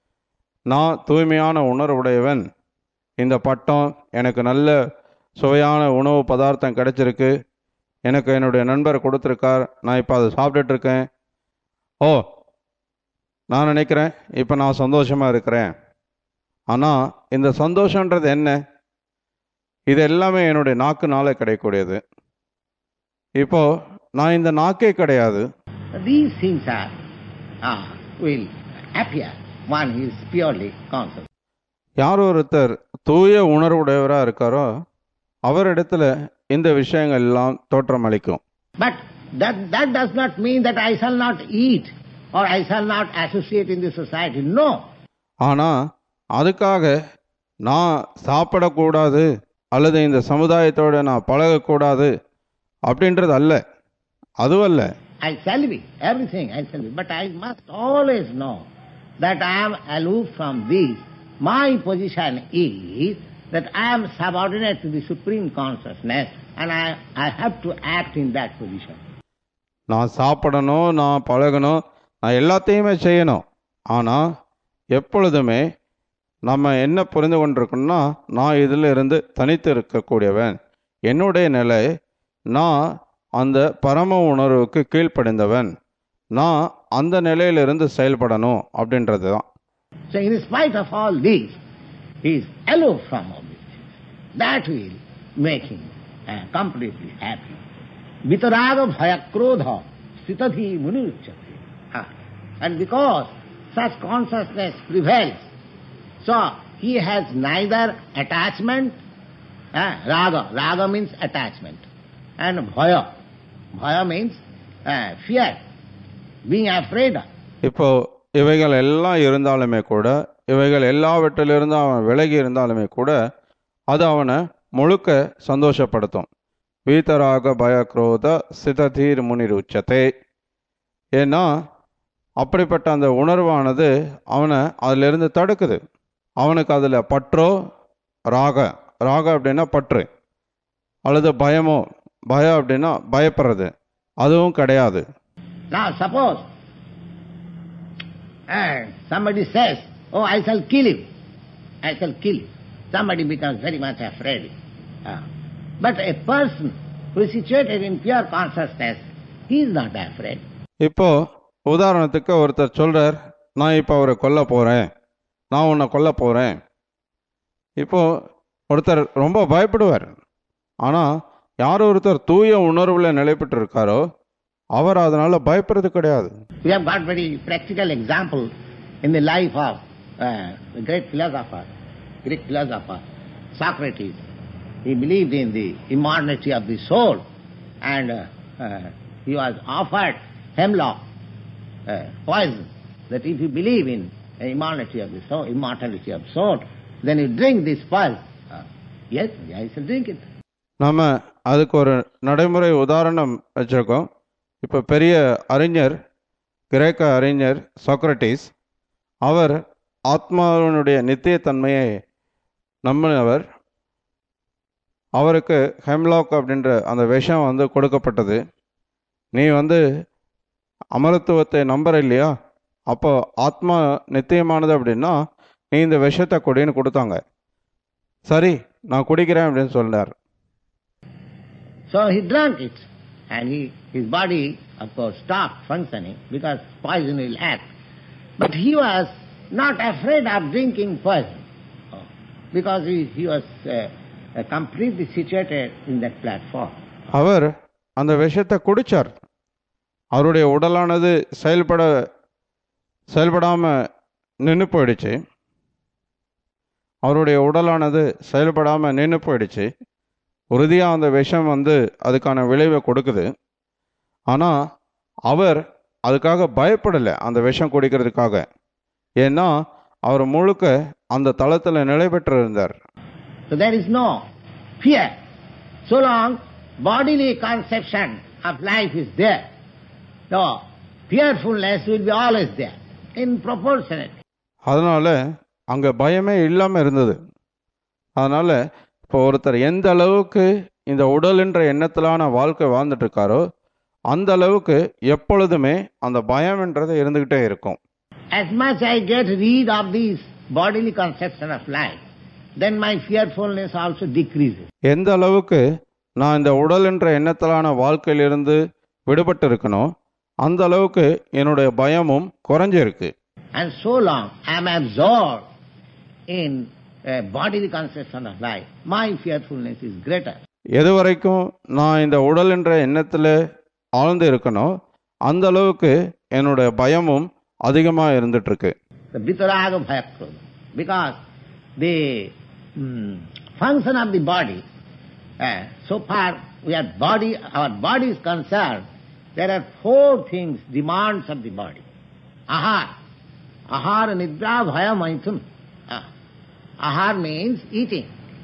நான் தூய்மையான உணர்வுடையவன் இந்த பட்டம் எனக்கு நல்ல சுவையான உணவு பதார்த்தம் கிடைச்சிருக்கு எனக்கு என்னுடைய நண்பர் கொடுத்துருக்கார் நான் இப்போ அதை சாப்பிட்டுட்டு இருக்கேன் ஓ நான் நினைக்கிறேன் இப்போ நான் சந்தோஷமாக இருக்கிறேன் ஆனால் இந்த சந்தோஷன்றது என்ன இது எல்லாமே என்னுடைய நாக்குனால கிடைக்கக்கூடியது இப்போ நான் இந்த நாக்கே கிடையாது These things are, are will appear one who is purely conscious. யார் ஒருத்தர் தூய உணர்வுடையவராக இருக்காரோ அவரிடத்துல இந்த விஷயங்கள் எல்லாம் தோற்றமளிக்கும் But that, that does not mean that I shall not eat or I shall not associate in the society. No. ஆனால் அதுக்காக நான் சாப்பிடக்கூடாது அல்லது இந்த சமுதாயத்தோட நான் பழகக்கூடாது அப்படின்றது அல்ல அதுவல்ல I shall be, everything I shall be. But I must always know that I am aloof from these. My position is that I am subordinate to the Supreme Consciousness and I, I have to act in that position. நான் சாப்பிடணும் நான் பழகணும் நான் எல்லாத்தையுமே செய்யணும் ஆனால் எப்பொழுதுமே நம்ம என்ன புரிந்து கொண்டிருக்கோம்னா நான் இதில் இருந்து தனித்து இருக்கக்கூடியவன் என்னுடைய நிலை நான் அந்த பரம உணர்வுக்கு கீழ்ப்படிந்தவன் நான் அந்த நிலையிலிருந்து செயல்படணும் அப்படின்றது தான் So in spite of all this, he is aloof from all these things. That will make him uh, completely happy. Vitaraga bhayakrodha sitadhi munuchyate. Ah. And because such consciousness prevails, so he has neither attachment, uh, raga, raga means attachment, and bhaya, bhaya means uh, fear, being afraid of. இப்போ இவைகள் எல்லாம் இருந்தாலுமே கூட இவைகள் எல்லாவற்றிலிருந்து அவன் விலகி இருந்தாலுமே கூட அது அவனை முழுக்க சந்தோஷப்படுத்தும் வீதராக பயக்ரோத சிததீர் முனிர் உச்சத்தை ஏன்னா அப்படிப்பட்ட அந்த உணர்வானது அவனை அதிலிருந்து தடுக்குது அவனுக்கு அதில் பற்றோ ராக ராக அப்படின்னா பற்று அல்லது பயமோ பயம் அப்படின்னா பயப்படுறது அதுவும் கிடையாது Now suppose uh, somebody says, oh I shall kill him, I shall kill him. Somebody becomes very much afraid. Ah. but a person who is situated in pure consciousness, he is not afraid. இப்போ உதாரணத்துக்கு ஒருத்தர் சொல்றார் நான் இப்போ அவரை கொல்ல போறேன் நான் உன்னை கொல்ல போறேன் இப்போ ஒருத்தர் ரொம்ப பயப்படுவார் ஆனா யார் ஒருத்தர் தூய உணர்வுல நிலை பெற்று இருக்காரோ அவர் அதனால பயப்படுறது கிடையாது We have got very practical example in the life of uh, the great philosopher, Greek philosopher, Socrates. He believed in the immortality of the soul and uh, uh, he was offered hemlock uh, poison that if you believe in the immortality of the soul, immortality of soul, then you drink this poison. Uh, yes, I shall drink it. நம்ம அதுக்கு ஒரு நடைமுறை உதாரணம் வச்சிருக்கோம் இப்போ பெரிய அறிஞர் கிரேக்க அறிஞர் சாக்ரட்டிஸ் அவர் ஆத்மாவினுடைய நித்தியத்தன்மையை நம்பினவர் அவருக்கு ஹெம்லாக் அப்படின்ற அந்த விஷம் வந்து கொடுக்கப்பட்டது நீ வந்து அமரத்துவத்தை நம்புற இல்லையா அப்போ ஆத்மா நித்தியமானது அப்படின்னா நீ இந்த விஷத்தை குடின்னு கொடுத்தாங்க சரி நான் குடிக்கிறேன் அப்படின்னு சொன்னார் So he drank it, and he, his body, of course, stopped functioning because poison will act. But he was not afraid of drinking poison oh, because he, he was uh, uh, completely situated in that platform. அவர் அந்த விஷத்தை குடிச்சார் அவருடைய உடலானது செயல்பட செயல்படாம நின்று போயிடுச்சு அவருடைய உடலானது செயல்படாம நின்று போயிடுச்சு உறுதியாக அந்த விஷம் வந்து அதுக்கான விளைவை கொடுக்குது ஆனால் அவர் அதுக்காக பயப்படலை அந்த விஷம் குடிக்கிறதுக்காக ஏன்னா அவர் முழுக்க அந்த தளத்தில் நிலை பெற்று இருந்தார் So there is no fear. So long bodily conception of life is there, no fearfulness will be always there, in proportionate. அதனால அங்கே பயமே இல்லாமல் இருந்தது அதனால இப்போ ஒருத்தர் எந்த அளவுக்கு இந்த உடல்ன்ற எண்ணத்திலான வாழ்க்கை வாழ்ந்துட்டு இருக்காரோ அந்த அளவுக்கு எப்பொழுதுமே அந்த பயம்ன்றது இருந்துகிட்டே இருக்கும் As much I get rid of this bodily conception of life, then my fearfulness also decreases. எந்த அளவுக்கு நான் இந்த உடல்ன்ற எண்ணத்திலான வாழ்க்கையிலிருந்து விடுபட்டு இருக்கணும் அந்த அளவுக்கு என்னுடைய பயமும் குறைஞ்சிருக்கு And so long I am absorbed in a bodily conception of life, my fearfulness is greater. எது வரைக்கும் நான் இந்த உடல் என்ற எண்ணத்தில் ஆழ்ந்து இருக்கணும் அந்த அளவுக்கு என்னோட பயமும் அதிகமாக இருந்துட்டு இருக்கு The vitaraga bhayakrodha. Because the mm, function of the body, uh, so far we are body, our body is concerned, there are four things, demands of the body. Ahar. Ahar, nidra, bhaya, maithun. Ah. Ahar means eating.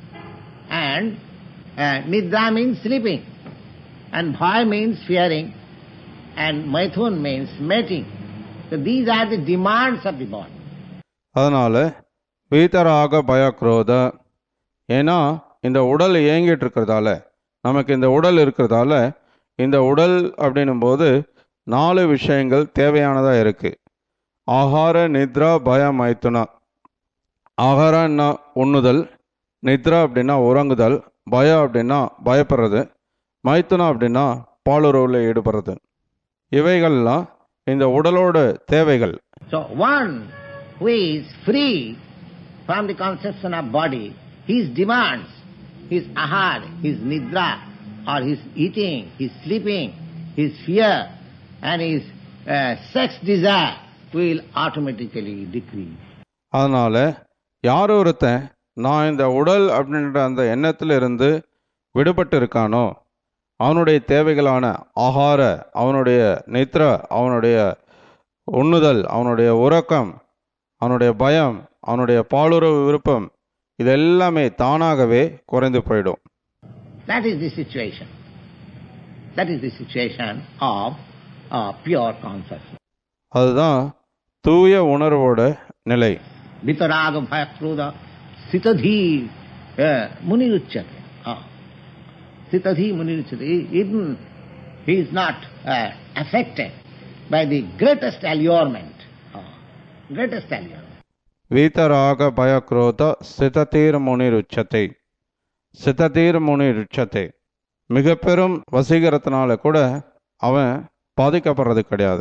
And uh, nidra means sleeping. And bhaya means fearing. And maithun means mating. So these are the demands of the body. அதனால் வீத்தராக பயக்ரோத ஏன்னா இந்த உடல் இயங்கிட்டு இருக்கிறதால நமக்கு இந்த உடல் இருக்கிறதால இந்த உடல் அப்படின்னும் போது நாலு விஷயங்கள் தேவையானதாக இருக்கு ஆகார நித்ரா பய மைத்துனா ஆகாரன்னா உண்ணுதல் நித்ரா அப்படின்னா உறங்குதல் பயம் அப்படின்னா பயப்படுறது மைத்துனா அப்படின்னா பாலுறவில் ஈடுபடுறது இவைகள்லாம் இந்த உடலோட தேவைகள் So one who is free from the conception of body, his demands, his ahar, his nidra, or his eating, his sleeping, his fear, and his uh, sex desire will automatically decrease. அதனால் யார் ஒருத்தன் நான் இந்த உடல் அப்படின்ற அந்த எண்ணத்தில் இருந்து விடுபட்டு இருக்கானோ அவனுடைய தேவைகளான ஆகார அவனுடைய நித்ரா அவனுடைய உண்ணுதல் அவனுடைய உறக்கம் அவனுடைய பயம் அவனுடைய பாலுறவு விருப்பம் இது எல்லாமே தானாகவே குறைந்து போயிடும் That is the situation. That is the situation of uh, pure consciousness. அதுதான் தூய உணர்வோட நிலை Vitaraga bhayakroda sitadhi uh, muniruchyate. Ah. Sitadhi muniruchyate. He- Even he is not uh, affected by the greatest allurement. Ah. Greatest allurement. வீதராக பயக்ரோத சிததீர் முனிருச்சத்தை சிததீர் முனிருச்சத்தை மிக பெரும் வசீகரத்தினால கூட அவன் பாதிக்கப்படுறது கிடையாது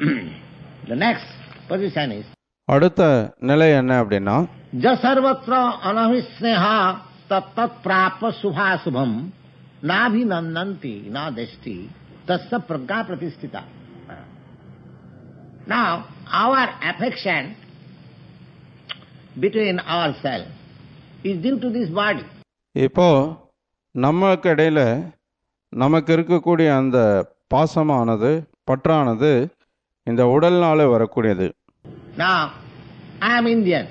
The next position is அடுத்த நிலை என்ன அப்படின்னா जसर्वत्र अनभिस्नेहा तत्त प्राप शुभाशुभम नाभिनंदंती न दृष्टि तस्य प्रज्ञा प्रतिष्ठिता Now, our affection between ourselves is due to this body. இப்போ நமக்கு இடையில நமக்கு இருக்கக்கூடிய அந்த பாசமானது பற்றானது இந்த உடல்னால வரக்கூடியது Now, I am Indian.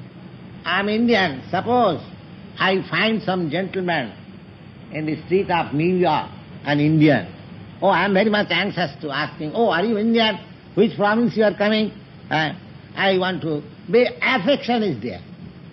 I am Indian. Suppose I find some gentleman in the street of New York, an Indian. Oh, I am very much anxious to ask him, oh, are you Indian? Which province you are coming? Uh, I want to... Be, affection is there.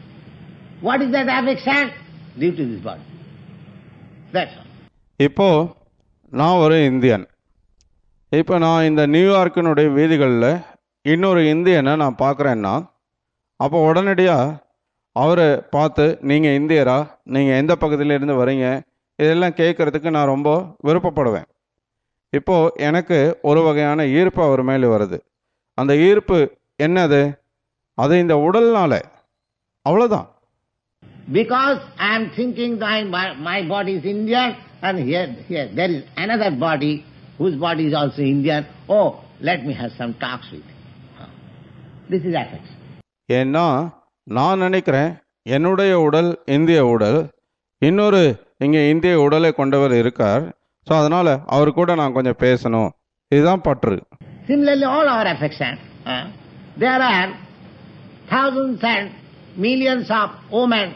What is that affection? Due to this body. That's all. இப்போ நான் ஒரு Indian இப்போ நான் இந்த நியூயார்க்கினுடைய வீதிகளில் இன்னொரு இந்தியனை நான் பார்க்குறேன்னா அப்போ உடனடியாக அவரை பார்த்து நீங்கள் இந்தியரா நீங்கள் எந்த பகுதியிலேருந்து வரீங்க இதெல்லாம் கேட்குறதுக்கு நான் ரொம்ப விருப்பப்படுவேன் இப்போது எனக்கு ஒரு வகையான ஈர்ப்பு அவர் மேலே வருது அந்த ஈர்ப்பு என்னது அது இந்த உடல்னால அவ்வளோதான் Because I am thinking that my, my body is Indian and here, here there is another body whose body is also Indian. Oh, let me have some talks with him. Huh. This is affection. ஏன்னா நான் நினைக்கிறேன் என்னுடைய உடல் இந்திய உடல் இன்னொரு இங்கே இந்திய உடலை கொண்டவர் இருக்கார் ஸோ அதனால் அவர் கூட நான் கொஞ்சம் பேசணும் இதுதான் பற்று Similarly, all our affection, huh, there are thousands and millions of women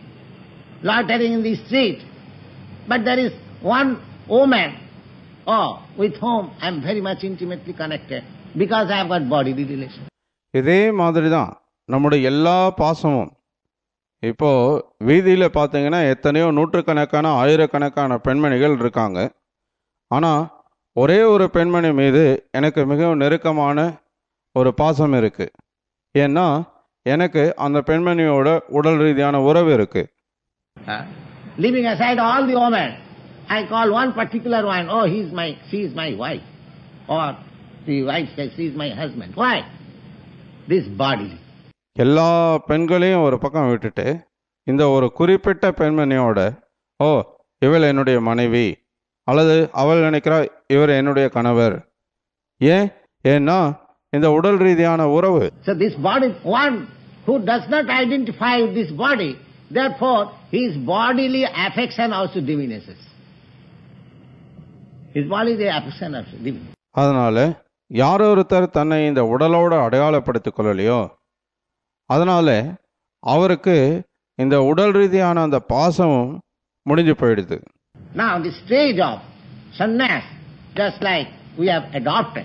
loitering in the street, but there is one woman, oh, with whom I am very much intimately connected because I have got bodily relation. இதே மாதிரி தான் நம்முடைய எல்லா பாசமும் இப்போ வீதியில் பார்த்தீங்கன்னா எத்தனையோ நூற்றுக்கணக்கான ஆயிரக்கணக்கான பெண்மணிகள் இருக்காங்க ஆனால் ஒரே ஒரு பெண்மணி மீது எனக்கு மிகவும் நெருக்கமான ஒரு பாசம் இருக்கு ஏன்னா எனக்கு அந்த பெண்மணியோட உடல் ரீதியான உறவு இருக்கு Huh? Leaving aside all the women, I call one particular one, oh, he's my, she is my wife. Or the wife says, she is my husband. Why? This body. எல்லா பெண்களையும் ஒரு பக்கம் விட்டுட்டு இந்த ஒரு குறிப்பிட்ட பெண்மணியோட ஓ இவள் என்னுடைய மனைவி அல்லது அவள் நினைக்கிறா இவர் என்னுடைய கணவர் ஏன் ஏன்னா இந்த உடல் ரீதியான உறவு So this body, one who does not identify with this body, therefore his bodily affection also diminishes. His bodily affection also diminishes. அதனால யார் ஒருத்தர் தன்னை இந்த உடலோட அடையாளப்படுத்திக் கொள்ளலையோ அதனால அவருக்கு இந்த உடல் ரீதியான அந்த பாசமும் முடிஞ்சு போயிடுது Now the stage of sannyas, just like we have adopted,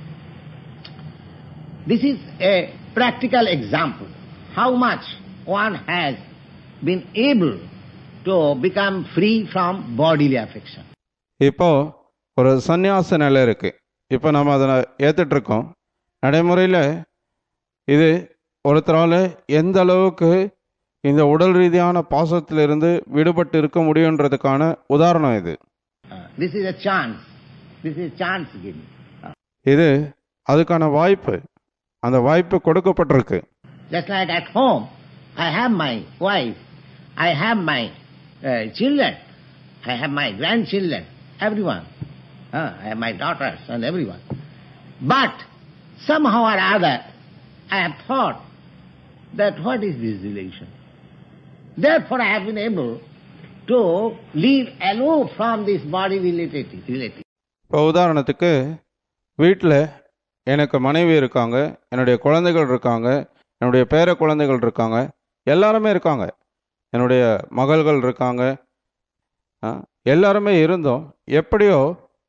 this is a practical example how much one has been able to become free from bodily affection. இப்போ ஒரு சந்நியாச நிலை இருக்கு இப்போ நம்ம அதை ஏத்துட்டு இருக்கோம் நடைமுறையில் இது ஒருத்தரால் எந்த அளவுக்கு இந்த உடல் ரீதியான பாசத்திலிருந்து விடுபட்டு இருக்க முடியுன்றதுக்கான உதாரணம் இது Uh, this is a chance. This is chance given. Uh, இது அதுக்கான வாய்ப்பு அந்த வாய்ப்பு கொடுக்கப்பட்டிருக்கு just like at home, I have my wife, I have my uh, children, I have my grandchildren, everyone. Uh, I have my daughters and everyone. But somehow or other, I have thought that what is this relation? Therefore, I have been able to live aloof from this body related. related. இப்போ உதாரணத்துக்கு வீட்டில் எனக்கு மனைவி இருக்காங்க என்னுடைய குழந்தைகள் இருக்காங்க என்னுடைய பேர குழந்தைகள் இருக்காங்க எல்லாருமே இருக்காங்க என்னுடைய மகள்கள் இருக்காங்க ஆ, எல்லாருமே இருந்தோம் எப்படியோ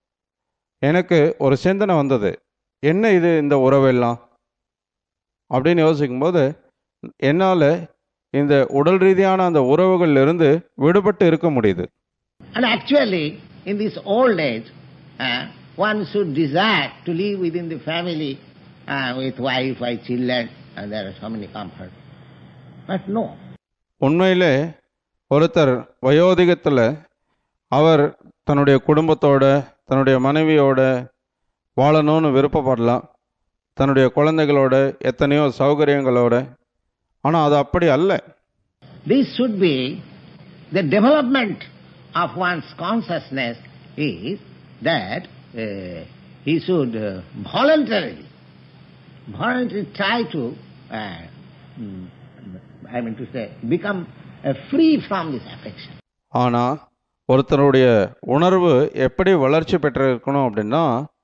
எனக்கு ஒரு சிந்தனை வந்தது என்ன இது இந்த உறவெல்லாம் அப்படின்னு யோசிக்கும்போது என்னால் இந்த உடல் ரீதியான அந்த உறவுகள்ல இருந்து விடுபட்டு இருக்க முடியுது And actually, in this old age, uh, one should desire to live within the family uh, with wife, wife, children, and there are so many comforts. But no. உண்மையிலே ஒருத்தர் வயோதிகத்தில் அவர் தன்னுடைய குடும்பத்தோட தன்னுடைய மனைவியோட வாழணும்னு விருப்பப்படலாம் தன்னுடைய குழந்தைகளோட எத்தனையோ சௌகரியங்களோட ஆனால் அது அப்படி அல்ல This should be the development of one's consciousness is that uh, he should uh, voluntarily, voluntarily try to, uh, mm, I mean to say, become uh, free from this affection. ஆனால் ஒருத்தருடைய உணர்வு எப்படி வளர்ச்சி பெற்றிருக்கணும் அப்படின்னா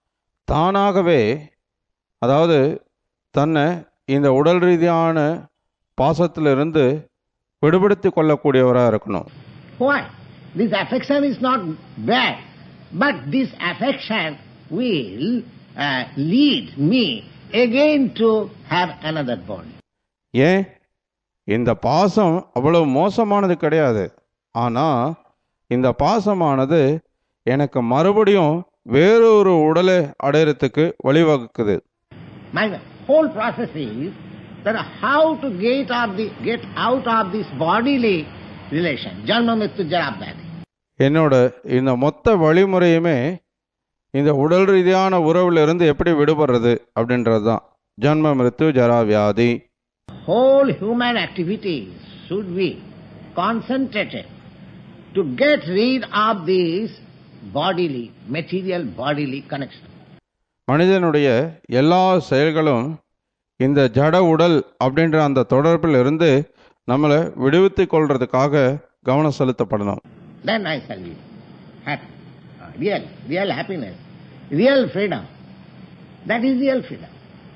தானாகவே அதாவது தன்னை இந்த உடல் ரீதியான பாசத்திலிருந்து விடுபடுத்தி கொள்ளக்கூடியவராக இருக்கணும் Why? This affection is not bad, but this affection will uh, lead me again to have another body. ஏன் இந்த பாசம் அவ்வளவு மோசமானது கிடையாது ஆனால் இந்த பாசமானது எனக்கு மறுபடியும் வேறொரு உடலை அடையறதுக்கு வழிவகுக்குது My whole process is that how to get out, the, get out of this bodily relation, janma mrityu jarabhyadi. என்னோட இந்த மொத்த வழிமுறையுமே இந்த உடல் ரீதியான உறவுல இருந்து எப்படி விடுபடுறது அப்படின்றது தான் ஜன்ம மிருத்து ஜரா வியாதி Whole human activities should be concentrated to get rid of this bodily, material bodily connection. மனிதனுடைய எல்லா செயல்களும் இந்த ஜட உடல் அப்படின்ற அந்த தொடர்பில் இருந்து நம்மளை விடுவித்துக் கொள்றதுக்காக கவனம் செலுத்தப்படணும் Then I shall be happy. Uh, Real, real happiness, real freedom. That is real freedom.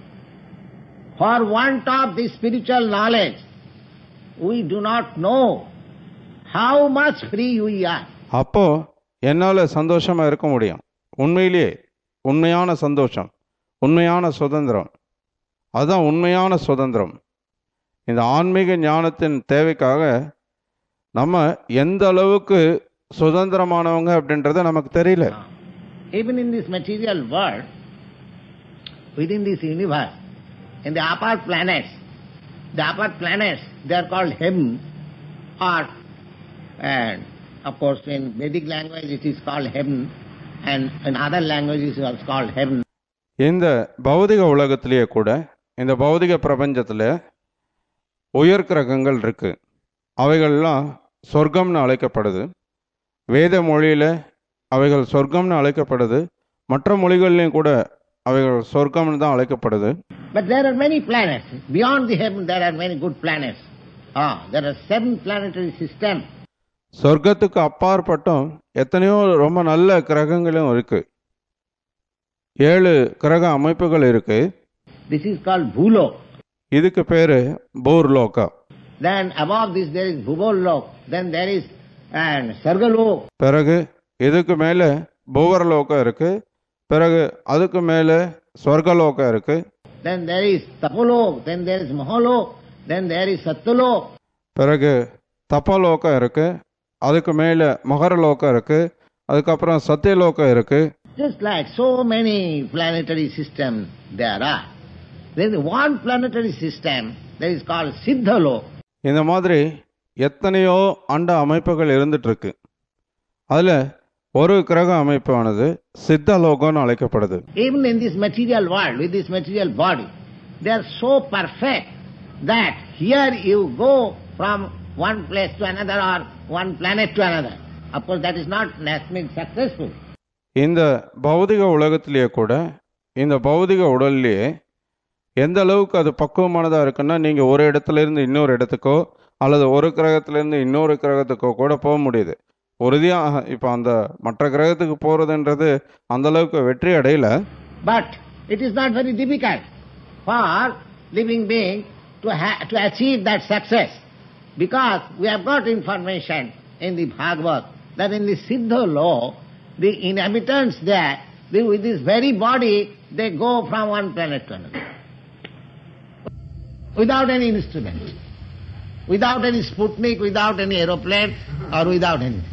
For want of this spiritual knowledge, we do not know how much free we are. அப்போ என்னால் சந்தோஷமா இருக்க முடியும் உண்மையிலேயே உண்மையான சந்தோஷம் உண்மையான சுதந்திரம் அதுதான் உண்மையான சுதந்திரம் இந்த ஆன்மீக ஞானத்தின் தேவைக்காக நம்ம எந்த அளவுக்கு சுதந்திரமானவங்க அப்படின்றத நமக்கு தெரியல Now, even in this material world, within this universe, in the upper planets, the upper planets, they are called heaven, or, and of course in Vedic language it is called heaven, and in other languages it is called heaven. இந்த பௌதிக உலகத்திலேயே கூட இந்த பௌதிக பிரபஞ்சத்தில் உயர் கிரகங்கள் இருக்கு அவைகள்லாம் சொர்க்கம்னு அழைக்கப்படுது வேத மொழியில் அவைகள் சொர்க்கம்னு அழைக்கப்படுது மற்ற மொழிகள்லையும் கூட அவைகள் சொர்க்கம்னு தான் அழைக்கப்படுது But there are many planets. Beyond the heaven, there are many good planets. Ah, there are seven planetary systems. சொர்க்கத்துக்கு அப்பாற்பட்டும் எத்தனையோ ரொம்ப நல்ல கிரகங்களும் இருக்கு ஏழு கிரக அமைப்புகள் இருக்கு This is called Bhulok. இதுக்கு பேரு பூர்லோகா Then above this there is Bhubolok. Then there is and Sargalok. பிறகு இதுக்கு மேலே பூவரலோகம் இருக்கு பிறகு அதுக்கு மேலே ஸ்வர்கலோகம் இருக்கு Then there is Tapolok. Then there is Mahalok. Then there is Satyalok. பிறகு தப்பலோகம் இருக்கு அதுக்கு மேலே மகரலோகம் இருக்கு அதுக்கப்புறம் சத்தியலோகம் இருக்கு Just like so many planetary systems there are. There is one planetary system that is called Siddhalok. இந்த மாதிரி எத்தனையோ அண்ட அமைப்புகள் இருந்துட்டு இருக்கு அதில் ஒரு கிரக அமைப்பானது சித்தலோகம்னு அழைக்கப்படுது Even in this material world, with this material body, they are so perfect that here you go from one place to another or one planet to another. Of course, that is not necessarily successful. இந்த பௌதிக உலகத்திலேயே கூட இந்த பௌதிக உடல்லையே எந்த அளவுக்கு அது பக்குவமானதாக இருக்குன்னா நீங்கள் ஒரு இடத்துல இருந்து இன்னொரு இடத்துக்கோ அல்லது ஒரு கிரகத்திலேருந்து இன்னொரு கிரகத்துக்கோ கூட போக முடியுது உறுதியாக இப்போ அந்த மற்ற கிரகத்துக்கு போகிறதுன்றது அந்த அளவுக்கு வெற்றி அடையல But it is not very difficult for living being to, ha- to achieve that success because we have got information in the Bhagavad that in the Siddha law, the inhabitants there, they, with this very body, they go from one planet to another. Without any instrument, without any Sputnik, without any aeroplane, or without anything.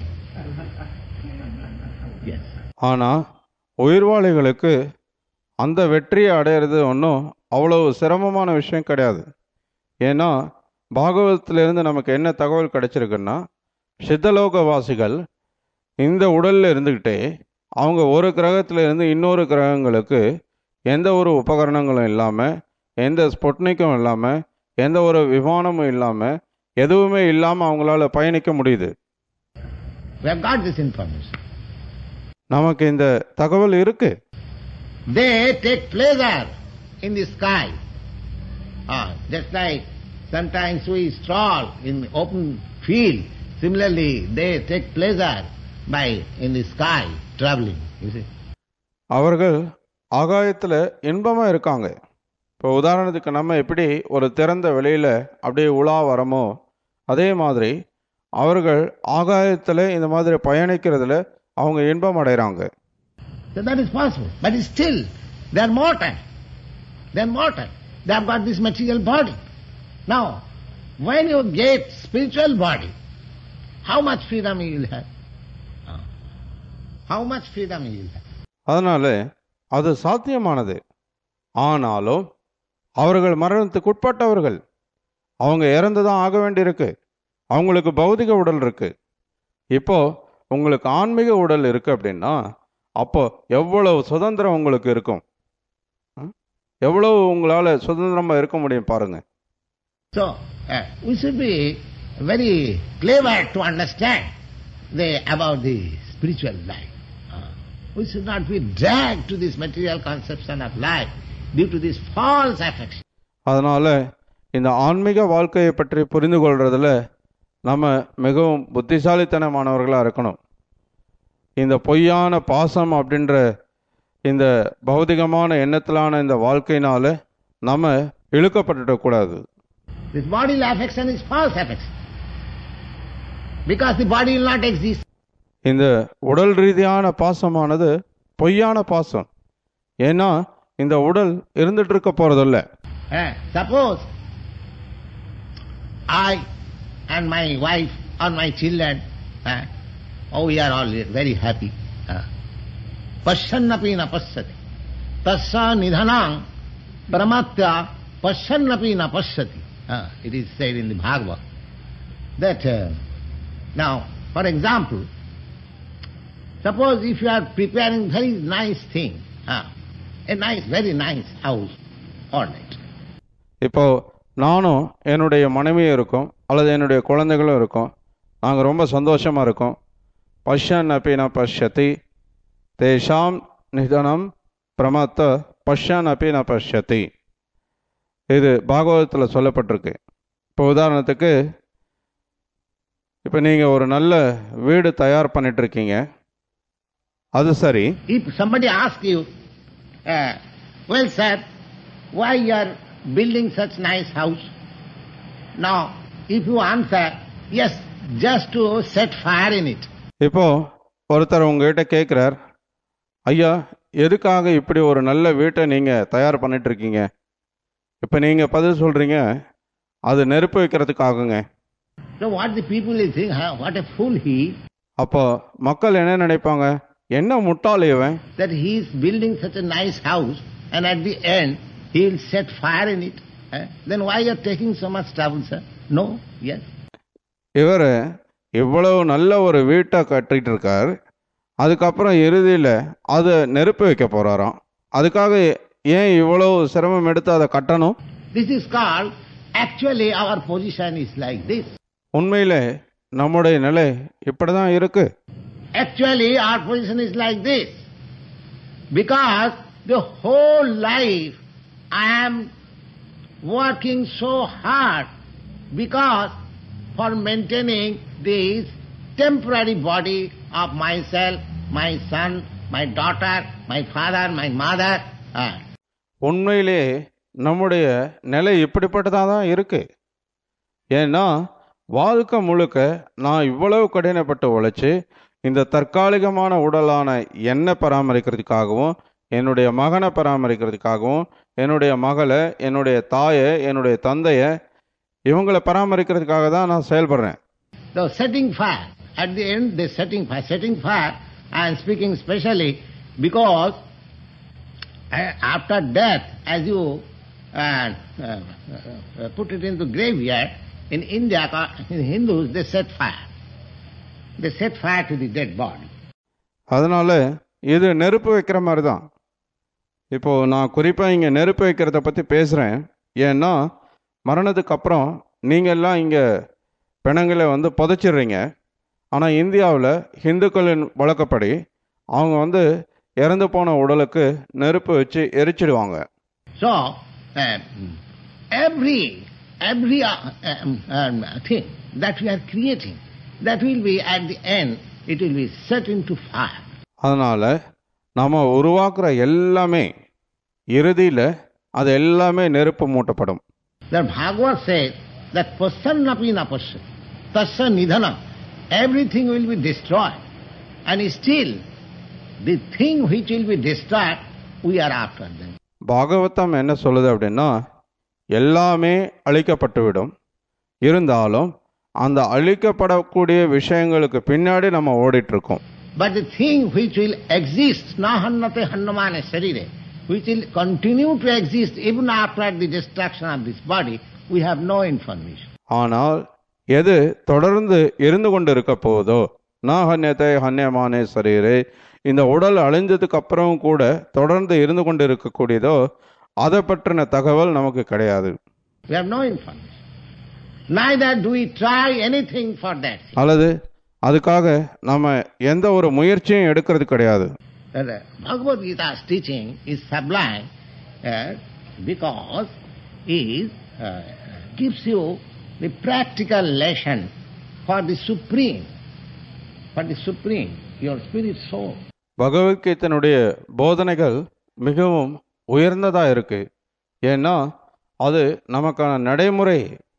Yes. ஆனால் உயிர்வாளிகளுக்கு அந்த வெற்றியை அடையிறது ஒன்றும் அவ்வளவு சிரமமான விஷயம் கிடையாது ஏன்னா பாகவதத்திலிருந்து நமக்கு என்ன தகவல் கிடைச்சிருக்குன்னா சித்தலோகவாசிகள் இந்த உடலில் இருந்துக்கிட்டே அவங்க ஒரு கிரகத்துல இருந்து இன்னொரு கிரகங்களுக்கு எந்த ஒரு உபகரணங்களும் இல்லாமல் எந்த ஸ்புட்னிக்கும் இல்லாமல் எந்த ஒரு விமானமும் இல்லாமல் எதுவுமே இல்லாமல் அவங்களால பயணிக்க முடியுது We have got this information. நமக்கு இந்த தகவல் இருக்கு They take pleasure in the sky. Ah, just like sometimes we stroll in open field. Similarly, they take pleasure by in the sky traveling. You see. அவர்கள் ஆகாயத்தில் இன்பமாக இருக்காங்க இப்போ உதாரணத்துக்கு நம்ம எப்படி ஒரு திறந்த வெளியில் அப்படியே உலா வரமோ அதே மாதிரி அவர்கள் ஆகாயத்தில் இந்த மாதிரி பயணிக்கிறதுல அவங்க இன்பம் அடைகிறாங்க So that is possible. But still, they are mortal. They are mortal. They have got this material body. Now, when you get spiritual body, how much freedom you will have? Ah. How much freedom you will have? அதனால அது சாத்தியமானது ஆனாலும் அவர்கள் மரணத்துக்கு உட்பட்டவர்கள் அவங்க இறந்து தான் ஆக வேண்டியிருக்கு அவங்களுக்கு பௌதிக உடல் இருக்கு இப்போ உங்களுக்கு ஆன்மீக உடல் இருக்கு அப்படின்னா அப்போ எவ்வளவு சுதந்திரம் உங்களுக்கு இருக்கும் ம்? எவ்வளவு உங்களால சுதந்திரமா இருக்க முடியும் பாருங்க So, uh, we should be very clever to understand the, about the spiritual life. Uh, we should not be dragged to this material conception of life due to this false affection. அதனால இந்த ஆன்மீக வாழ்க்கையை பற்றி புரிந்து கொள்றதுல நம்ம மிகவும் புத்திசாலித்தனமானவர்களாக இருக்கணும் இந்த பொய்யான பாசம் அப்படின்ற இந்த பௌதிகமான எண்ணத்திலான இந்த வாழ்க்கையினால நம்ம இழுக்கப்பட்டுடக்கூடாது This bodily affection is false affection. Because the body will not exist. இந்த உடல் ரீதியான பாசமானது பொய்யான பாசம் ஏன்னா இந்த உடல் இருந்துட்டு இருக்க போறதில்ல Uh, suppose I and my wife or my children, uh, oh, we are all very happy. Uh, Pasyannapi na pasyati. Tasya nidhanang paramatya pasyannapi na pasyati. Uh, it is said in the Bhagavad. That, uh, now, for example, suppose if you are preparing very nice thing, uh, a nice, very nice house, all right. இப்போ நானும் என்னுடைய மனைவியும் இருக்கோம் அல்லது என்னுடைய குழந்தைகளும் இருக்கும் நாங்கள் ரொம்ப சந்தோஷமாக இருக்கோம் பஷ்யன் அப்பின பஷ்யதி தேஷாம் நிதனம் பிரமத்த பஷ்யன் அப்பின பஷ்யதி இது பாகவதத்தில் சொல்லப்பட்டிருக்கு இப்போ உதாரணத்துக்கு இப்போ நீங்கள் ஒரு நல்ல வீடு தயார் பண்ணிட்டு இருக்கீங்க அது சரி If somebody asks you, uh, well, sir, why you are building such nice house? Now, if you answer, yes, just to set fire in it. இப்போ ஒருத்தர் உங்ககிட்ட கேட்குறார் ஐயா எதுக்காக இப்படி ஒரு நல்ல வீட்டை நீங்கள் தயார் பண்ணிட்டு இருக்கீங்க இப்போ நீங்கள் பதில் சொல்கிறீங்க அது நெருப்பு வைக்கிறதுக்காகுங்க So what the people will think, huh, what a fool he is, அப்போ மக்கள் என்ன நினைப்பாங்க என்ன முட்டாள் இவன் that he is building such a nice house and at the end he will set fire in it. eh? Then why you are taking so much trouble, sir? No? Yes? இவர் இவ்வளவு நல்ல ஒரு வீட்டை கட்டிட்டு இருக்கார் அதுக்கப்புறம் இறுதியில் அதை நெருப்பு வைக்க போறாராம் அதுக்காக ஏன் இவ்வளவு சிரமம் எடுத்து அதை கட்டணும் This is called, actually our position is like this. உண்மையிலே நம்முடைய நிலை இப்படி தான் இருக்கு Actually, our position is like this. Because the whole life I am working so hard because for maintaining this temporary body of myself, my son, my daughter, my father, my mother. Ah. உண்மையிலே நம்முடைய நிலை இப்படிப்பட்டதாக தான் இருக்கு ஏன்னா வாழ்க்கை முழுக்க நான் இவ்வளவு கடினப்பட்டு உழைச்சி இந்த தற்காலிகமான உடலான என்னை பராமரிக்கிறதுக்காகவும் என்னுடைய மகனை பராமரிக்கிறதுக்காகவும் என்னுடைய மகளை என்னுடைய தாயை என்னுடைய தந்தையை இவங்களை பராமரிக்கிறதுக்காக தான் நான் செயல்படுறேன் So setting fire, at the end they setting fire. Setting fire, I am speaking specially because uh, after death, as you uh, uh, uh, put it into graveyard, in India, in Hindus, they set fire. They set fire to the dead body. அதனால இது நெருப்பு வைக்கிற மாதிரி தான் இப்போ நான் குறிப்பாக இங்கே நெருப்பு வைக்கிறத பற்றி பேசுகிறேன் ஏன்னா மரணத்துக்கு அப்புறம் நீங்கள் எல்லாம் இங்கே பிணங்களை வந்து புதைச்சிடுறீங்க ஆனால் இந்தியாவில் இந்துக்களின் வழக்கப்படி அவங்க வந்து இறந்து போன உடலுக்கு நெருப்பு வச்சு எரிச்சிடுவாங்க So, uh, every, every uh, um, um, thing that we are creating, that will be at the end, it will be set into fire. அதனால் நம்ம உருவாக்குற எல்லாமே இறுதியில் அது எல்லாமே நெருப்பு மூட்டப்படும் That Bhagavad says that pasyannapi na pasyan, tasya nidhana, everything will be destroyed. And still, the thing which will be destroyed, we are after them. Bhagavatam என்ன சொல்லுது அப்படின்னா எல்லாமே அழிக்கப்பட்டுவிடும் இருந்தாலும் அந்த அழிக்கப்படக்கூடிய விஷயங்களுக்கு பின்னாடி நம்ம ஓடிட்டு இருக்கோம் But the thing which will exist, na hannate hannamane sarire, which will continue to exist even after the destruction of this body, we have no information. ஆனால் எது தொடர்ந்து இருந்து கொண்டு இருக்க போகுதோ நான் ஹன்யத்தை ஹன்யமானே சரீரே இந்த உடல் அழிஞ்சதுக்கு அப்புறம் கூட தொடர்ந்து இருந்து கொண்டு இருக்கக்கூடியதோ அதை பற்றின தகவல் நமக்கு கிடையாது We have no information. Neither do we try anything for that. thing. அல்லது அதுக்காக நம்ம எந்த ஒரு முயற்சியும் எடுக்கிறது கிடையாது That, uh, Bhagavad Gita's teaching is sublime uh, because it uh, gives you the practical lesson for the supreme, for the supreme, your spirit soul. பகவத்கீதனுடைய போதனைகள் மிகவும் உயர்ந்ததா இருக்கு ஏன்னா அது நமக்கான நடைமுறை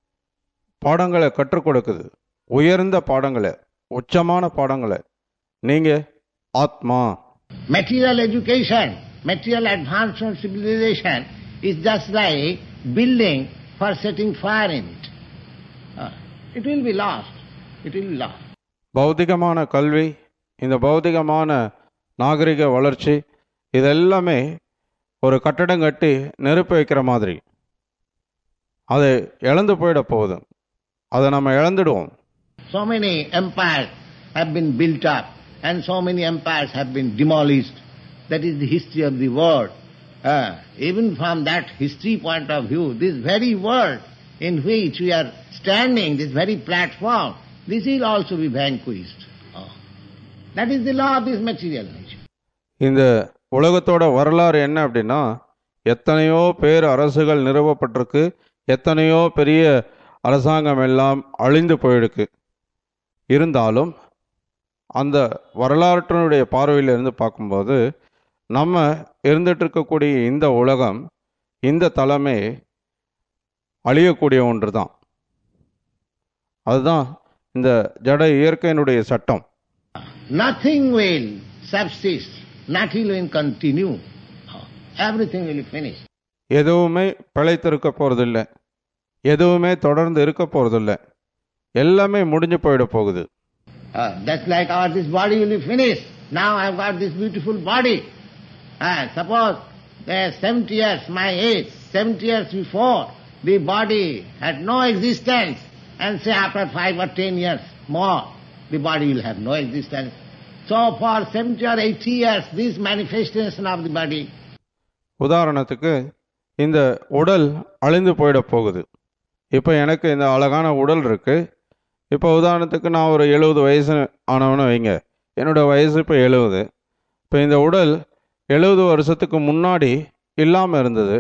பாடங்களை கற்றுக் கொடுக்குது உயர்ந்த பாடங்களை உச்சமான பாடங்களை நீங்க ஆத்மா Material education, material advancement civilization is just like building for setting fire in it. Uh, it will be lost. It will be lost. பௌதிகமான கல்வி இந்த பௌதிகமான நாகரிக வளர்ச்சி இதெல்லாமே ஒரு கட்டடம் கட்டி நெருப்பு வைக்கிற மாதிரி அது இழந்து போயிட போகுது அதை நம்ம இழந்துடுவோம் So many empires have been built up and so many empires have been demolished. That is the history of the world. Uh, even from that history point of view, this very world in which we are standing, this very platform, this will also be vanquished. Oh. That is the law of this material nature. இந்த உலகத்தோட வரலாறு என்ன அப்படின்னா எத்தனையோ பேர் அரசுகள் நிறுவப்பட்டிருக்கு எத்தனையோ பெரிய அரசாங்கம் எல்லாம் அழிந்து போயிருக்கு இருந்தாலும் அந்த வரலாற்றினுடைய பார்வையிலிருந்து பார்க்கும்போது நம்ம இருந்துட்டு இருக்கக்கூடிய இந்த உலகம் இந்த தலைமை அழியக்கூடிய ஒன்று தான் அதுதான் இந்த ஜட இயற்கையினுடைய சட்டம் Nothing will subsist, nothing will continue. Oh. Everything will be finished. எதுவுமே பிழைத்திருக்க போகிறதில்ல எதுவுமே தொடர்ந்து இருக்க போகிறதில்ல எல்லாமே முடிஞ்சு போயிட போகுது Uh, that's like our this body will be finished. Now I've got this beautiful body. Uh, suppose uh, 70 years, my age, 70 years before, the body had no existence, and say after 5 or 10 years more, the body will have no existence. So for 70 or 80 years, this manifestation of the body உதாரணத்துக்கு இந்த உடல் அழிந்து போயிட போகுது இப்போ எனக்கு இந்த அழகான உடல் இருக்கு இப்போ உதாரணத்துக்கு நான் ஒரு எழுபது வயசு ஆனவனு வைங்க என்னோட வயசு இப்போ எழுபது இப்போ இந்த உடல் எழுபது வருஷத்துக்கு முன்னாடி இல்லாமல் இருந்தது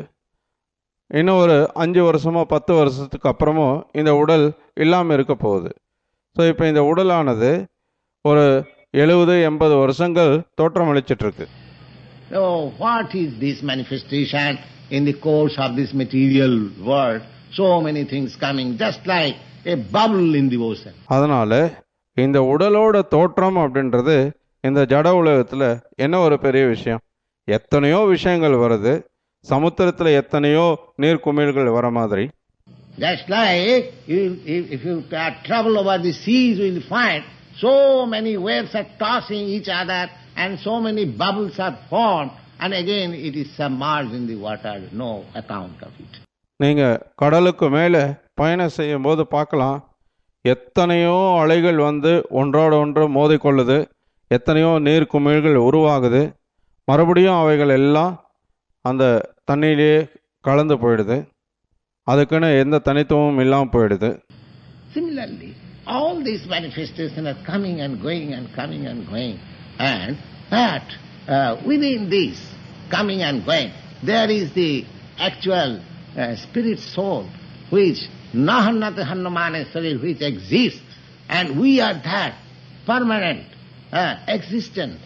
இன்னும் ஒரு அஞ்சு வருஷமோ பத்து வருஷத்துக்கு அப்புறமும் இந்த உடல் இல்லாமல் இருக்க போகுது ஸோ இப்போ இந்த உடலானது ஒரு எழுபது எண்பது வருஷங்கள் தோற்றமளிச்சிட்ருக்கு So what is this manifestation in the course of this material world? So many things coming, just like a bubble in the ocean. அதனால இந்த உடலோட தோற்றம் அப்படின்றது இந்த ஜட உலகத்தில் என்ன ஒரு பெரிய விஷயம் எத்தனையோ விஷயங்கள் வருது சமுத்திரத்தில் எத்தனையோ நீர்க்குமிழ்கள் வர மாதிரி Just like you, if, if you uh, travel over the seas, you will find so many waves are tossing each other and so many bubbles are formed and again it is submerged in the water, no account of it. நீங்கள் கடலுக்கு மேலே பயணம் செய்யும் போது பார்க்கலாம் எத்தனையோ அலைகள் வந்து ஒன்றோட ஒன்று மோதிக்கொள்ளுது எத்தனையோ நீர்க்குமிழ்கள் உருவாகுது மறுபடியும் அவைகள் எல்லாம் அந்த தண்ணியிலேயே கலந்து போயிடுது அதுக்குன்னு எந்த தனித்துவமும் இல்லாமல் போயிடுது Similarly, all these manifestations are coming and going and coming and going. And that uh, within this coming and going, there is the actual uh, spirit soul which Nahannata Hannamane Sarir which exists and we are that permanent, uh, existent.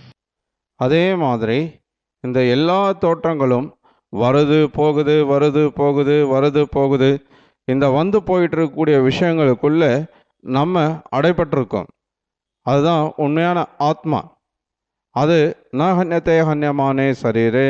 அதே மாதிரி இந்த எல்லா தோற்றங்களும் வருது போகுது வருது போகுது வருது போகுது இந்த வந்து போயிட்டு இருக்கக்கூடிய விஷயங்களுக்குள்ள நம்ம அடைபட்டிருக்கோம் அதுதான் உண்மையான ஆத்மா அது நகன்யத்தே ஹன்யமானே சரீரே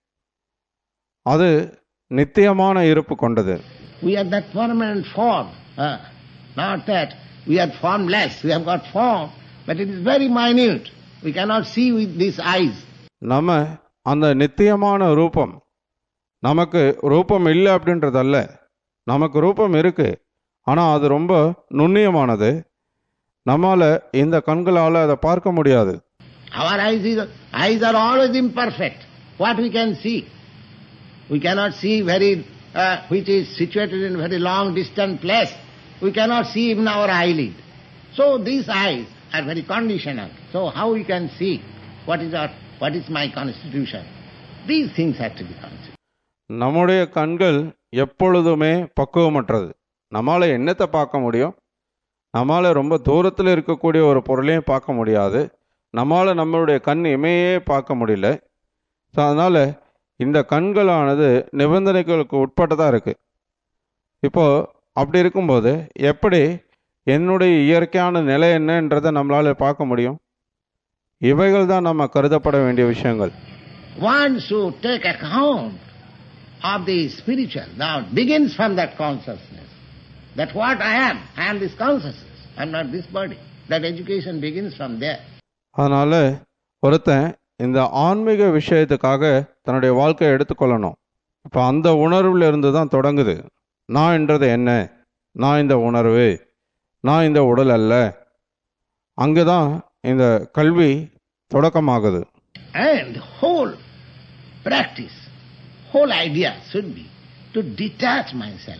அது நித்தியமான இருப்பு கொண்டது We are that permanent form. Uh, not that we are formless. We have got form, but it is very minute. We cannot see with these eyes. நம்ம அந்த நித்தியமான ரூபம் நமக்கு ரூபம் இல்லை அப்படின்றதல்ல நமக்கு ரூபம் இருக்கு ஆனால் அது ரொம்ப நுண்ணியமானது நம்மால் இந்த கண்களால் அதை பார்க்க முடியாது Our eyes, is, eyes are always imperfect. What we can see? We cannot see very, uh, which is situated in very long distant place. We cannot see even our eyelid. So these eyes are very conditional. So how we can see what is our, what is my constitution? These things have to be considered. நம்முடைய கண்கள் எப்பொழுதுமே பக்குவமற்றது நம்மால் என்னத்தை பார்க்க முடியும் நம்மால் ரொம்ப தூரத்தில் இருக்கக்கூடிய ஒரு பொருளையும் பார்க்க முடியாது நம்மால் நம்மளுடைய கண் இமையே பார்க்க முடியல ஸோ அதனால் இந்த கண்களானது நிபந்தனைகளுக்கு உட்பட்டதாக இருக்குது இப்போது அப்படி இருக்கும்போது எப்படி என்னுடைய இயற்கையான நிலை என்னன்றதை நம்மளால் பார்க்க முடியும் இவைகள் தான் நம்ம கருதப்பட வேண்டிய விஷயங்கள் One should take account of the spiritual. Now it begins from that consciousness. That what I am, I am this consciousness. I am not this body. That education begins from there. அதனால் ஒருத்தன் இந்த ஆன்மீக விஷயத்துக்காக தன்னுடைய வாழ்க்கையை எடுத்துக்கொள்ளணும் இப்போ அந்த உணர்வுல இருந்து தான் தொடங்குது நான் என்றது என்ன நான் இந்த உணர்வு நான் இந்த உடல் அல்ல அங்கே தான் இந்த கல்வி தொடக்கமாகுது And the whole practice, whole idea should be to detach myself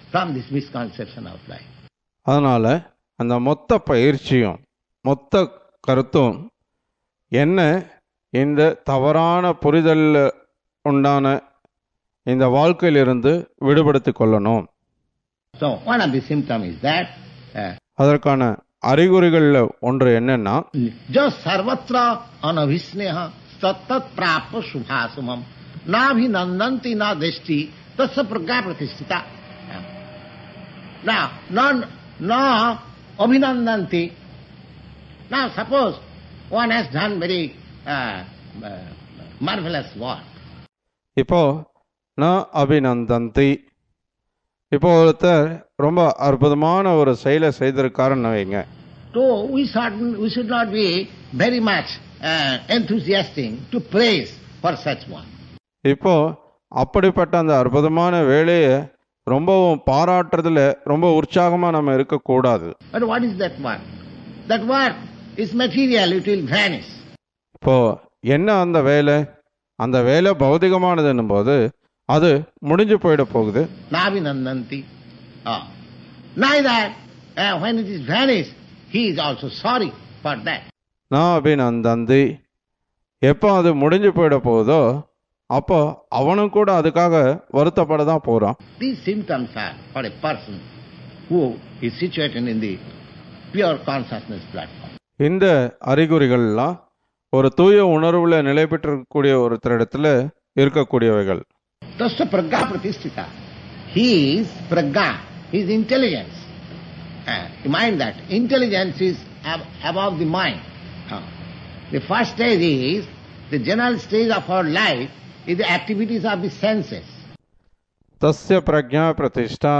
from this misconception of life. அதனால் அந்த மொத்த பயிற்சியும் மொத்த கருத்தும் என்ன இந்த தவறான புரிதலில் உண்டான இந்த வாழ்க்கையிலிருந்து விடுபடுத்தி கொள்ளணும் So one of the symptoms is that uh, அதற்கான அறிகுறிகளில் ஒன்று என்னன்னா जो सर्वत्र अनभिस्नेह सतत प्राप्त शुभाशुभम नाभिनंदंती न दृष्टि तस्य प्रज्ञा प्रतिष्ठिता Now, non, no abhinandanti. Now, suppose one has done very uh, uh, marvelous work. இப்போ நான் அபிநந்தந்தி இப்போ ஒருத்தர் ரொம்ப அற்புதமான ஒரு செயலை செய்திருக்காருன்னு வைங்க So we should, we should not be very much uh, enthusiastic to praise for such one. இப்போ அப்படிப்பட்ட அந்த அற்புதமான வேலையை ரொம்பவும் பாராட்டுறதுல ரொம்ப உற்சாகமாக நம்ம இருக்கக்கூடாது But what is that work? That work is material, it will vanish. இப்போ என்ன அந்த வேலை அந்த வேலை பௌதிகமானதுன்னும் போது அது முடிஞ்சு போயிட போகுது Navinandanti. Ah. Neither, uh, when it is vanished, he is also sorry for that. நான் அபிநந்தந்தி எப்போ அது முடிஞ்சு போயிட போகுதோ அப்போ அவனும் கூட அதுக்காக வருத்தப்பட தான் போகிறான் These symptoms are for a person who is situated in the pure consciousness platform. இந்த அறிகுறிகள்லாம் ஒரு தூய உணர்வுல நிலை பெற்றிருக்கக்கூடிய ஒருத்தரிடத்துல இருக்கக்கூடியவைகள் Tasya pragya pratisthita. He is pragya, he is intelligence. Uh, you mind that. Intelligence is ab- above the mind. Uh, the first stage is, the general stage of our life is the activities of the senses. தஸ்ய பிரக்ஞா பிரதிஷ்டா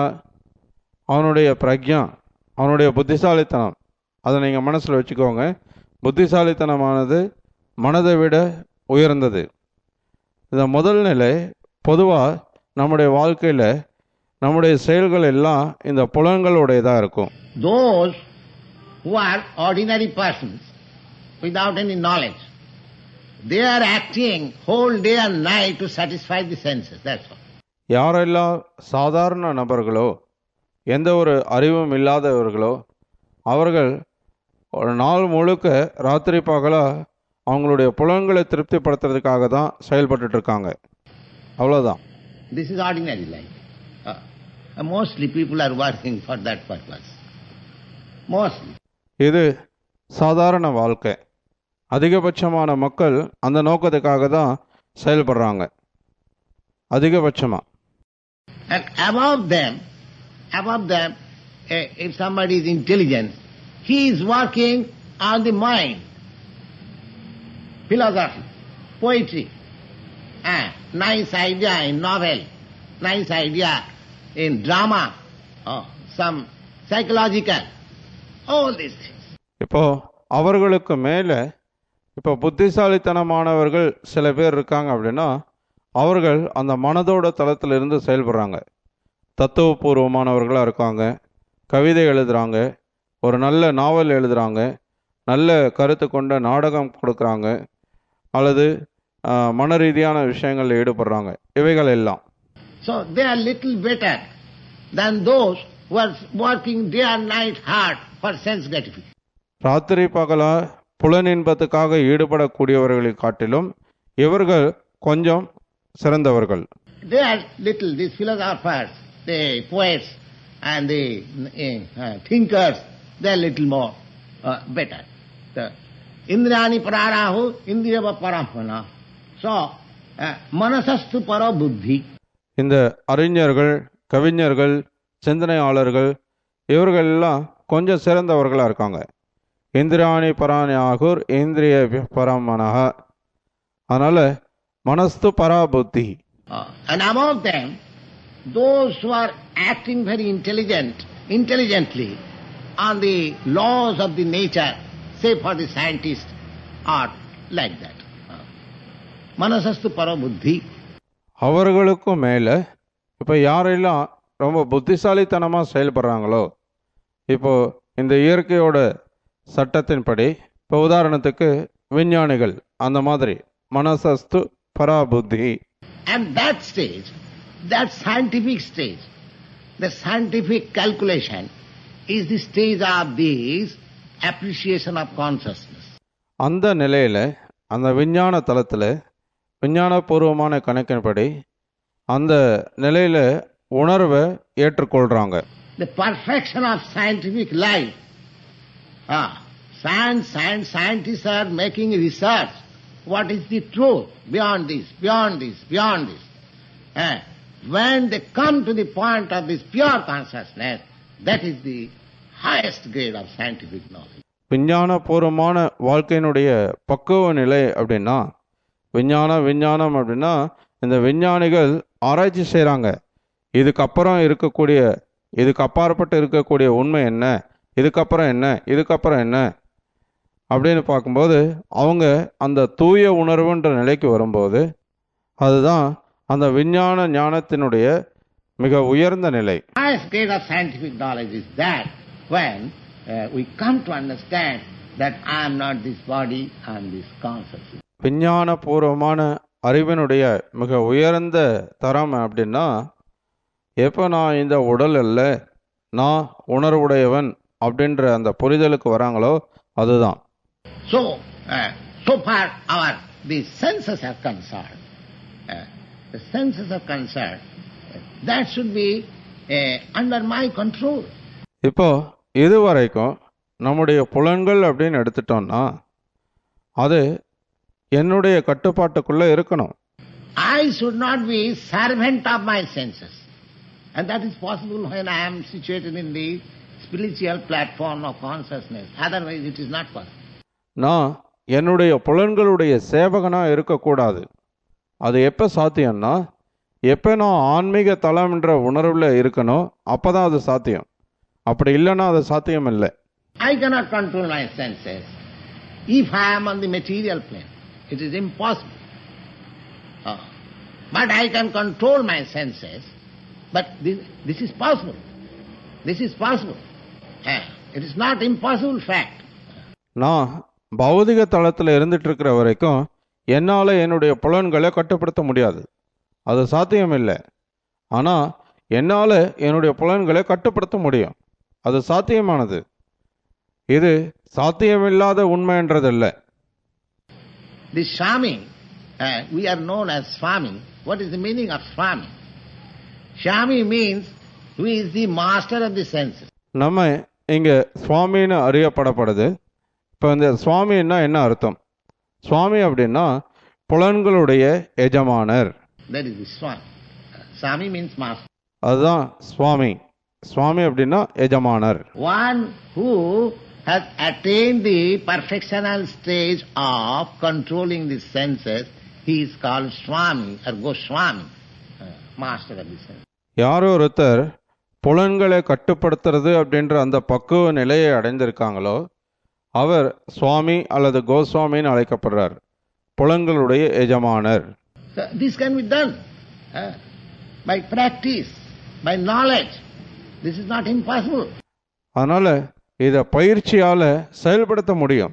அவனுடைய பிரக்ஞா அவனுடைய புத்திசாலித்தனம் அதை நீங்கள் மனசில் வச்சுக்கோங்க புத்திசாலித்தனமானது மனதை விட உயர்ந்தது இந்த முதல் நிலை பொதுவாக நம்முடைய வாழ்க்கையில் நம்முடைய செயல்கள் எல்லாம் இந்த புலன்களுடையதாக இருக்கும் Those who are ordinary persons without any knowledge, they are acting whole day and night to satisfy the senses, that's all. யாரெல்லாம் சாதாரண நபர்களோ எந்த ஒரு அறிவும் இல்லாதவர்களோ அவர்கள் ஒரு நாள் முழுக்க ராத்திரி பகலா அவங்களுடைய புலன்களை திருப்திப்படுத்துறதுக்காக தான் செயல்பட்டுட்டு இருக்காங்க அவ்வளோதான் This is ordinary life. Uh, and mostly people are working for that purpose. Mostly. இது சாதாரண வாழ்க்கை அதிகபட்சமான மக்கள் அந்த நோக்கத்துக்காக தான் செயல்படுறாங்க அதிகபட்சமாக And above them, above them, eh, if somebody is intelligent, he is working on the mind. Philosophy, poetry, ah, nice idea in novel, nice idea in drama, oh, some psychological, all these things. இப்போ அவர்களுக்கு மேலே இப்போ புத்திசாலித்தனமானவர்கள் சில பேர் இருக்காங்க அப்படின்னா அவர்கள் அந்த மனதோட தளத்திலிருந்து செயல்படுறாங்க தத்துவபூர்வமானவர்களாக இருக்காங்க கவிதை எழுதுறாங்க ஒரு நல்ல நாவல் எழுதுறாங்க நல்ல கருத்து கொண்ட நாடகம் கொடுக்குறாங்க அல்லது ஆஹ், மன ரீதியான விஷயங்களில் ஈடுபடுறாங்க இவைகள் எல்லாம் So they are little better than those who are working day and night hard for sense gratification. ராத்திரி பகலா புலனின்பத்துக்காக ஈடுபடக்கூடியவர்களை காட்டிலும் இவர்கள் கொஞ்சம் சிறந்தவர்கள் They are little, these philosophers, the poets and the uh, thinkers, they are little more uh, better. The Indrani pararahu, indriyava paramana. So, uh, manasastu para buddhi. இந்த அறிஞர்கள் கவிஞர்கள் சிந்தனையாளர்கள் இவர்கள் எல்லாம் கொஞ்சம் சிறந்தவர்களாக இருக்காங்க இந்திராணி பராணி ஆகூர் இந்திரிய பரமனக அதனால் மனஸ்து பராபுத்தி Uh, and among them, those who are acting very intelligent, intelligently on the laws of the nature, say for the scientist, are like that. Uh, Manasastu para buddhi. அவர்களுக்கும் மேலே இப்போ யாரெல்லாம் ரொம்ப புத்திசாலித்தனமாக செயல்படுறாங்களோ இப்போ இந்த இயற்கையோட சட்டத்தின்படி இப்போ உதாரணத்துக்கு விஞ்ஞானிகள் அந்த மாதிரி மனசஸ்து பராபுத்தி And that stage, that scientific stage, the scientific calculation is the stage of this appreciation of consciousness. அந்த நிலையில் அந்த விஞ்ஞான தளத்தில் விஞ்ஞானபூர்வமான கணக்கின்படி அந்த நிலையில் உணர்வை ஏற்றுக்கொள்கிறாங்க The perfection of scientific life. Ah, science, science, scientists are making research. What is the truth? Beyond this, beyond this, beyond this. Eh, when they come to the point of this pure consciousness, that is the highest grade of scientific knowledge. விஞ்ஞானபூர்வமான வாழ்க்கையினுடைய பக்குவ நிலை அப்படின்னா விஞ்ஞானம் விஞ்ஞானம் அப்படின்னா இந்த விஞ்ஞானிகள் ஆராய்ச்சி செய்கிறாங்க இதுக்கப்புறம் இருக்கக்கூடிய இதுக்கு அப்பாற்பட்டு இருக்கக்கூடிய உண்மை என்ன இதுக்கப்புறம் என்ன இதுக்கப்புறம் என்ன அப்படின்னு பார்க்கும்போது அவங்க அந்த தூய உணர்வுன்ற நிலைக்கு வரும்போது அதுதான் அந்த விஞ்ஞான ஞானத்தினுடைய மிக உயர்ந்த நிலை highest grade of scientific knowledge is that when uh, we come to understand that I am not this body, I am this consciousness. விஞ்ஞானபூர்வமான அறிவினுடைய மிக உயர்ந்த தரம் அப்படின்னா எப்போ நான் இந்த உடல் அல்ல நான் உணர்வுடையவன் அப்படின்ற அந்த புரிதலுக்கு வராங்களோ அதுதான் So, uh, so far our the senses are concerned, uh, the senses are concerned, uh, that should be uh, under my control. இப்போ இது வரைக்கும் நம்முடைய புலன்கள் அப்படின்னு எடுத்துட்டோம்னா அது என்னுடைய கட்டுப்பாட்டுக்குள்ளே இருக்கணும் I should not be servant of my senses. And that is possible when I am situated in the spiritual platform of consciousness. Otherwise it is not possible. நான் என்னுடைய புலன்களுடைய சேவகனாக இருக்கக்கூடாது அது எப்போ சாத்தியம்னா எப்போ நான் ஆன்மீக தலம்ன்ற உணர்வில் இருக்கணும் அப்போ தான் அது சாத்தியம் அப்படி இல்லைன்னா அது சாத்தியம் இல்லை I cannot control my senses if I am on the material plane. It is impossible. Ah. But I can control my senses. But this, this is possible. This is possible. Ah. It is not impossible fact. நான் பௌதிக தளத்தில் இருந்துட்டு இருக்கிற வரைக்கும் என்னால் என்னுடைய புலன்களை கட்டுப்படுத்த முடியாது அது சாத்தியம் இல்லை ஆனால் என்னால் என்னுடைய புலன்களை கட்டுப்படுத்த முடியும் அது சாத்தியமானது இது சாத்தியமில்லாத உண்மைன்றதில்ல The Swami, uh, we are known as Swami. What is the meaning of Swami? Swami means who is the master of the senses. நம்ம இங்கே சுவாமின்னு அறியப்படப்படுது இப்போ இந்த சுவாமின்னா என்ன அர்த்தம் சுவாமி அப்படின்னா புலன்களுடைய எஜமானர் That is the Swami. Swami means master. அதுதான் சுவாமி சுவாமி அப்படின்னா எஜமானர் One who has attained the perfectional stage of controlling the senses, he is called Swami or Goswami, uh, master of the senses. யாரோ ஒருத்தர் புலன்களை கட்டுப்படுத்துறது அப்படின்ற அந்த பக்குவ நிலையை அடைந்திருக்காங்களோ அவர் சுவாமி அல்லது கோஸ்வாமின்னு அழைக்கப்படுறார் புலன்களுடைய எஜமானர் So this can be done uh, by practice, by knowledge. This is not impossible. அதனால் இதை பயிற்சியால் செயல்படுத்த முடியும்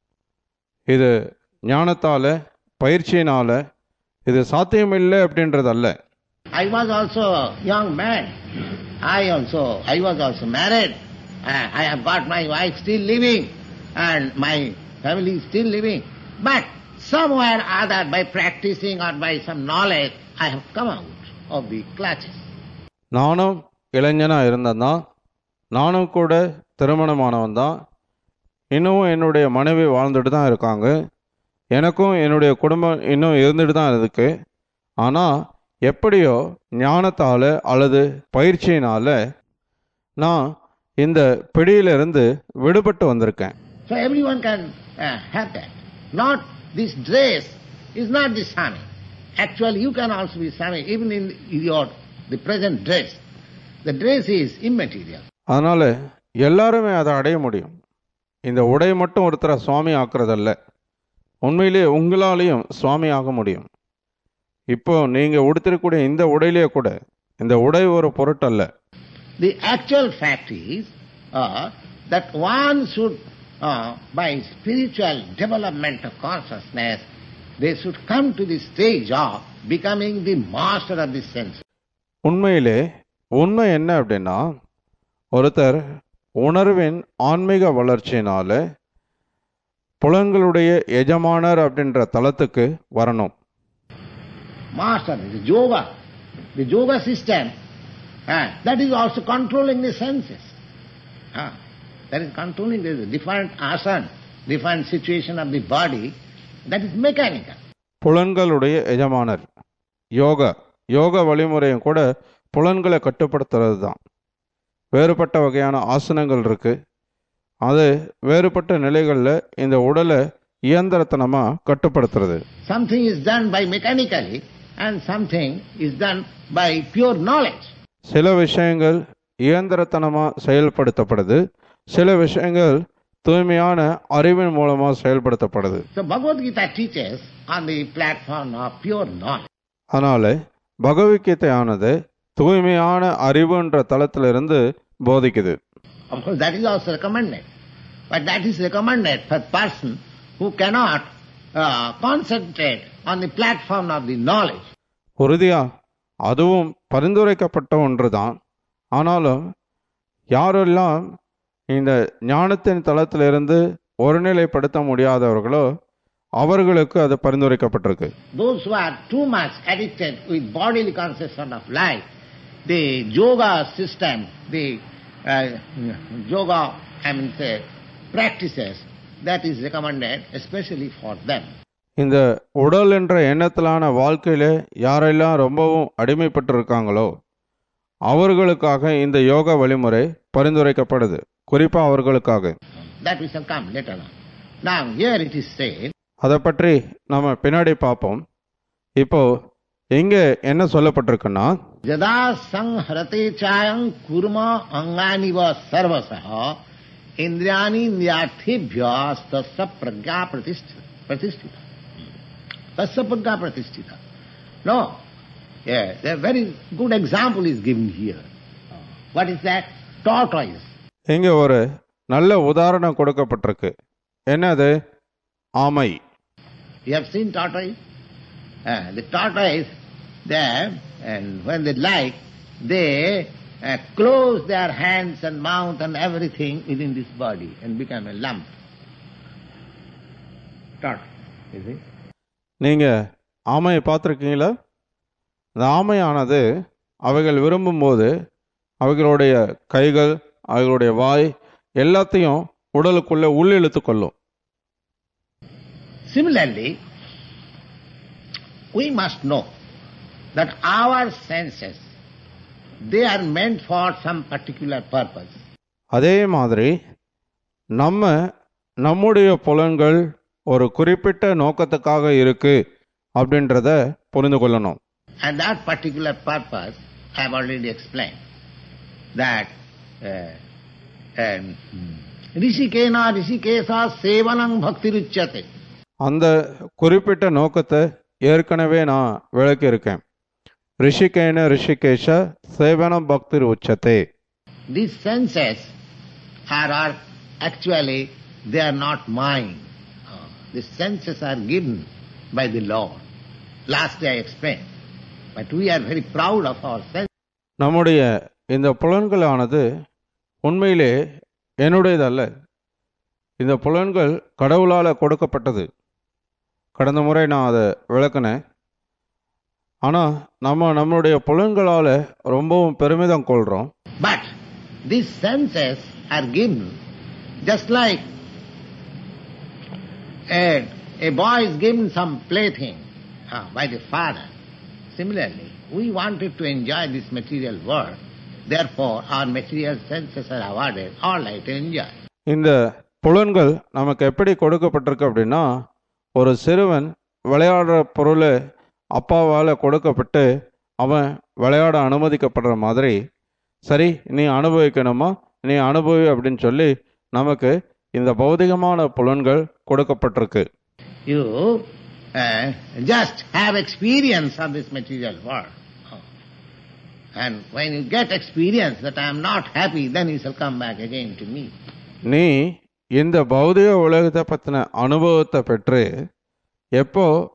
இது ஞானத்தால் பயிற்சியினால் இது சாத்தியமில்லை அப்படின்றதல்ல I was also a young man. I also, I was also married. Uh, I have got my wife still living and my family is still living. But somewhere or other by practicing or by some knowledge, I have come out of the clutches. நானும் இளைஞனாக இருந்தேன் தான் நானும் கூட திருமணமானவன் தான் இன்னமும் என்னுடைய மனைவி வாழ்ந்துட்டு தான் இருக்காங்க எனக்கும் என்னுடைய குடும்பம் இன்னும் இருந்துட்டு தான் இருக்கு ஆனால் எப்படியோ ஞானத்தால் அல்லது பயிற்சியினால் நான் இந்த பிடியிலிருந்து விடுபட்டு வந்திருக்கேன் So everyone can uh, have that. Not this dress is not the Swami. Actually, you can also be Swami even in your the present dress. The dress is immaterial. அதனால் எல்லாருமே அதை அடைய முடியும் இந்த உடை மட்டும் ஒருத்தரை சுவாமி ஆக்குறதல்ல உண்மையிலே உங்களாலேயும் சுவாமி ஆக முடியும் இப்போ நீங்கள் உடுத்திருக்கக்கூடிய இந்த உடையிலேயே கூட இந்த உடை ஒரு பொருட்டல்ல The actual fact is uh, that one should, uh, by spiritual development of consciousness, they should come to the stage of becoming the master of the senses. உண்மையிலே உண்மை என்ன அப்படின்னா ஒருத்தர் உணர்வின் ஆன்மீக வளர்ச்சியினால புலன்களுடைய எஜமானர் அப்படின்ற தளத்துக்கு வரணும் Master, the yoga, the yoga system, ah, that is also controlling the senses. Ah, that is controlling the different asana, different situation of the body, that is mechanical. புலன்களுடைய எஜமானர் யோகா யோக வழிமுறையும் கூட புலன்களை கட்டுப்படுத்துறது தான் வேறுபட்ட வகையான ஆசனங்கள் இருக்கு அது வேறுபட்ட நிலைகளில் இந்த உடலை இயந்திரத்தனமாக கட்டுப்படுத்துறது Something is done by mechanically and something is done by pure knowledge. சில விஷயங்கள் இயந்திரத்தனமாக செயல்படுத்தப்படுது சில விஷயங்கள் தூய்மையான அறிவின் மூலமாக செயல்படுத்தப்படுது So Bhagavad Gita teaches on the platform of pure knowledge. அதனால பகவத்கீதையானது தூய்மையான அறிவுன்ற தளத்திலிருந்து போதிக்குது Of course, that is also recommended. But that is recommended for person who cannot uh, concentrate on the platform of the knowledge. உறுதியா அதுவும் பரிந்துரைக்கப்பட்ட ஒன்று தான் ஆனாலும் யாரெல்லாம் இந்த ஞானத்தின் தளத்திலிருந்து ஒருநிலைப்படுத்த முடியாதவர்களோ அவர்களுக்கு அது பரிந்துரைக்கப்பட்டிருக்கு Those who are too much addicted with bodily conception of life, the yoga system, the uh, yoga, I mean, say, practices, that is recommended especially for them. இந்த உடல் என்ற எண்ணத்திலான வாழ்க்கையில யாரெல்லாம் ரொம்பவும் அடிமைப்பட்டிருக்காங்களோ அவர்களுக்காக இந்த யோக வழிமுறை பரிந்துரைக்கப்படுது குறிப்பா அவர்களுக்காக That we shall come later on. Now, here it is said, அதை பற்றி நம்ம பின்னாடி பார்ப்போம் இப்போ இங்க என்ன சொல்லப்பட்டிருக்குன்னா यदा संहरते चायं कुर्म अंगानिव सर्वसः इंद्रियाणि इंद्रियार्थेभ्य तस्य प्रज्ञा प्रतिष्ठित प्रतिष्ठिता तस्य प्रज्ञा प्रतिष्ठिता no yes a very good example is given here what is that tortoise இங்க ஒரு நல்ல உதாரணம் கொடுக்கப்பட்டிருக்கு என்னது ஆமை you have seen tortoise uh, the tortoise there and when they like they uh, close their hands and mouth and everything within this body and become a lump tortoise you see நீங்க ஆமையை பார்த்துருக்கீங்களா இந்த ஆமையானது அவைகள் விரும்பும்போது அவைகளுடைய கைகள் அவைகளுடைய வாய் எல்லாத்தையும் உடலுக்குள்ள உள்ளிழுத்து கொள்ளும் Similarly, we must know that our senses, they are meant for some particular purpose. அதே மாதிரி நம்ம நம்முடைய புலன்கள் ஒரு குறிப்பிட்ட நோக்கத்துக்காக இருக்கு அப்படின்றத புரிந்து கொள்ளணும் And that particular purpose, I have already explained, that uh, um, Rishikena Rishikesa Sevanam Bhakti Ruchyate. அந்த குறிப்பிட்ட நோக்கத்தை ஏற்கனவே நான் விளக்கி இருக்கேன் ரிஷிகேன ரிஷிகேஷ சேவனம் பக்தி உச்சத்தே These senses are, are actually, they are not mine. Uh, The senses are given by the Lord. Last day I explained. But we are very proud of our senses. நம்முடைய இந்த புலன்களானது உண்மையிலே என்னுடையதல்ல இந்த புலன்கள் கடவுளால் கொடுக்கப்பட்டது கடந்த முறை நான் அதை விளக்குனேன் ஆனால் நம்ம நம்மளுடைய புலன்களால் ரொம்பவும் பெருமிதம் கொள்கிறோம் But these senses are given just like a, a boy is given some plaything uh, by the father. Similarly, we wanted to enjoy this material world. Therefore, our material senses are awarded all right to enjoy. இந்த புலன்கள் நமக்கு எப்படி கொடுக்கப்பட்டிருக்கு அப்படின்னா ஒரு சிறுவன் விளையாடுற பொருள் அப்பாவால் கொடுக்கப்பட்டு அவன் விளையாட அனுமதிக்கப்படுற மாதிரி சரி நீ அனுபவிக்கணுமா நீ அனுபவி அப்படின்னு சொல்லி நமக்கு இந்த பௌதிகமான புலன்கள் கொடுக்கப்பட்டிருக்கு You uh, just have experience of this material world. Oh. And when you get experience that I am not happy, then you shall come back again to me. நீ இந்த பௌதிக உலகத்தை பற்றின அனுபவத்தை பெற்று எப்போ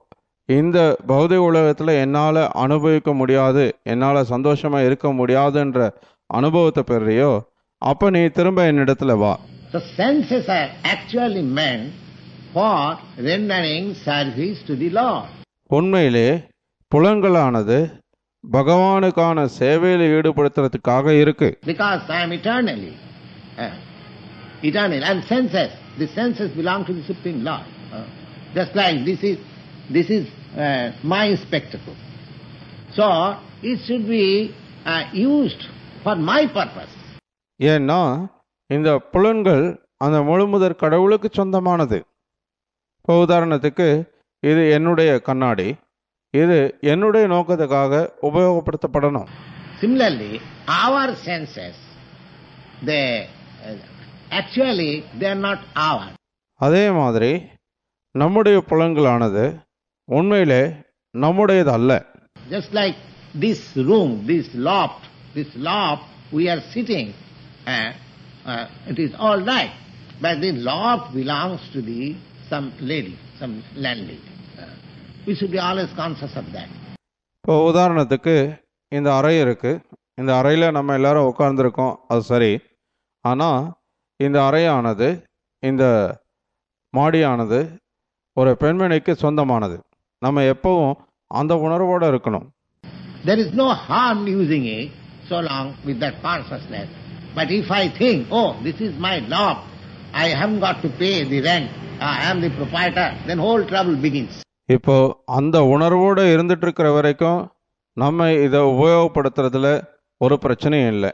இந்த பௌதிக உலகத்தில் என்னால் அனுபவிக்க முடியாது என்னால் சந்தோஷமாக இருக்க முடியாதுன்ற அனுபவத்தை பெறுறியோ அப்போ நீ திரும்ப என்னிடத்துல வா The senses are actually meant for rendering service to the Lord. உண்மையிலே புலன்களானது பகவானுக்கான சேவையில் ஈடுபடுத்துறதுக்காக இருக்கு Because I am eternally, uh, eternal. And senses, the senses belong to the Supreme Lord. Uh, just like this is, this is uh, my spectacle. So, it should be uh, used for my purpose. ஏன்னா இந்த புலன்கள் அந்த முழுமுதற் கடவுளுக்கு சொந்தமானது இப்போ உதாரணத்துக்கு இது என்னுடைய கண்ணாடி இது என்னுடைய நோக்கத்துக்காக உபயோகப்படுத்தப்படணும் Similarly, our senses, they uh, actually they are not ours. அதே மாதிரி நம்முடைய புலன்களானது உண்மையிலே நம்முடையது அல்ல Just like this room, this loft, this loft we are sitting, uh, uh, it is all right. But the loft belongs to the some lady, some landlady. Uh, we should be always conscious of that. இப்போ உதாரணத்துக்கு இந்த அறை இருக்கு இந்த அறையில் நம்ம எல்லாரும் உட்கார்ந்துருக்கோம் அது சரி ஆனால் இந்த அறையானது இந்த மாடியானது ஒரு பெண்மணிக்கு சொந்தமானது நம்ம எப்பவும் அந்த உணர்வோடு இருக்கணும் There is no harm using it so long with that consciousness. But if I think, oh, this is my loft, I haven't got to pay the rent, I am the proprietor, then whole trouble begins. இப்போ அந்த உணர்வோடு இருந்துட்டு இருக்கிற வரைக்கும் நம்ம இதை உபயோகப்படுத்துறதுல ஒரு பிரச்சனையும் இல்லை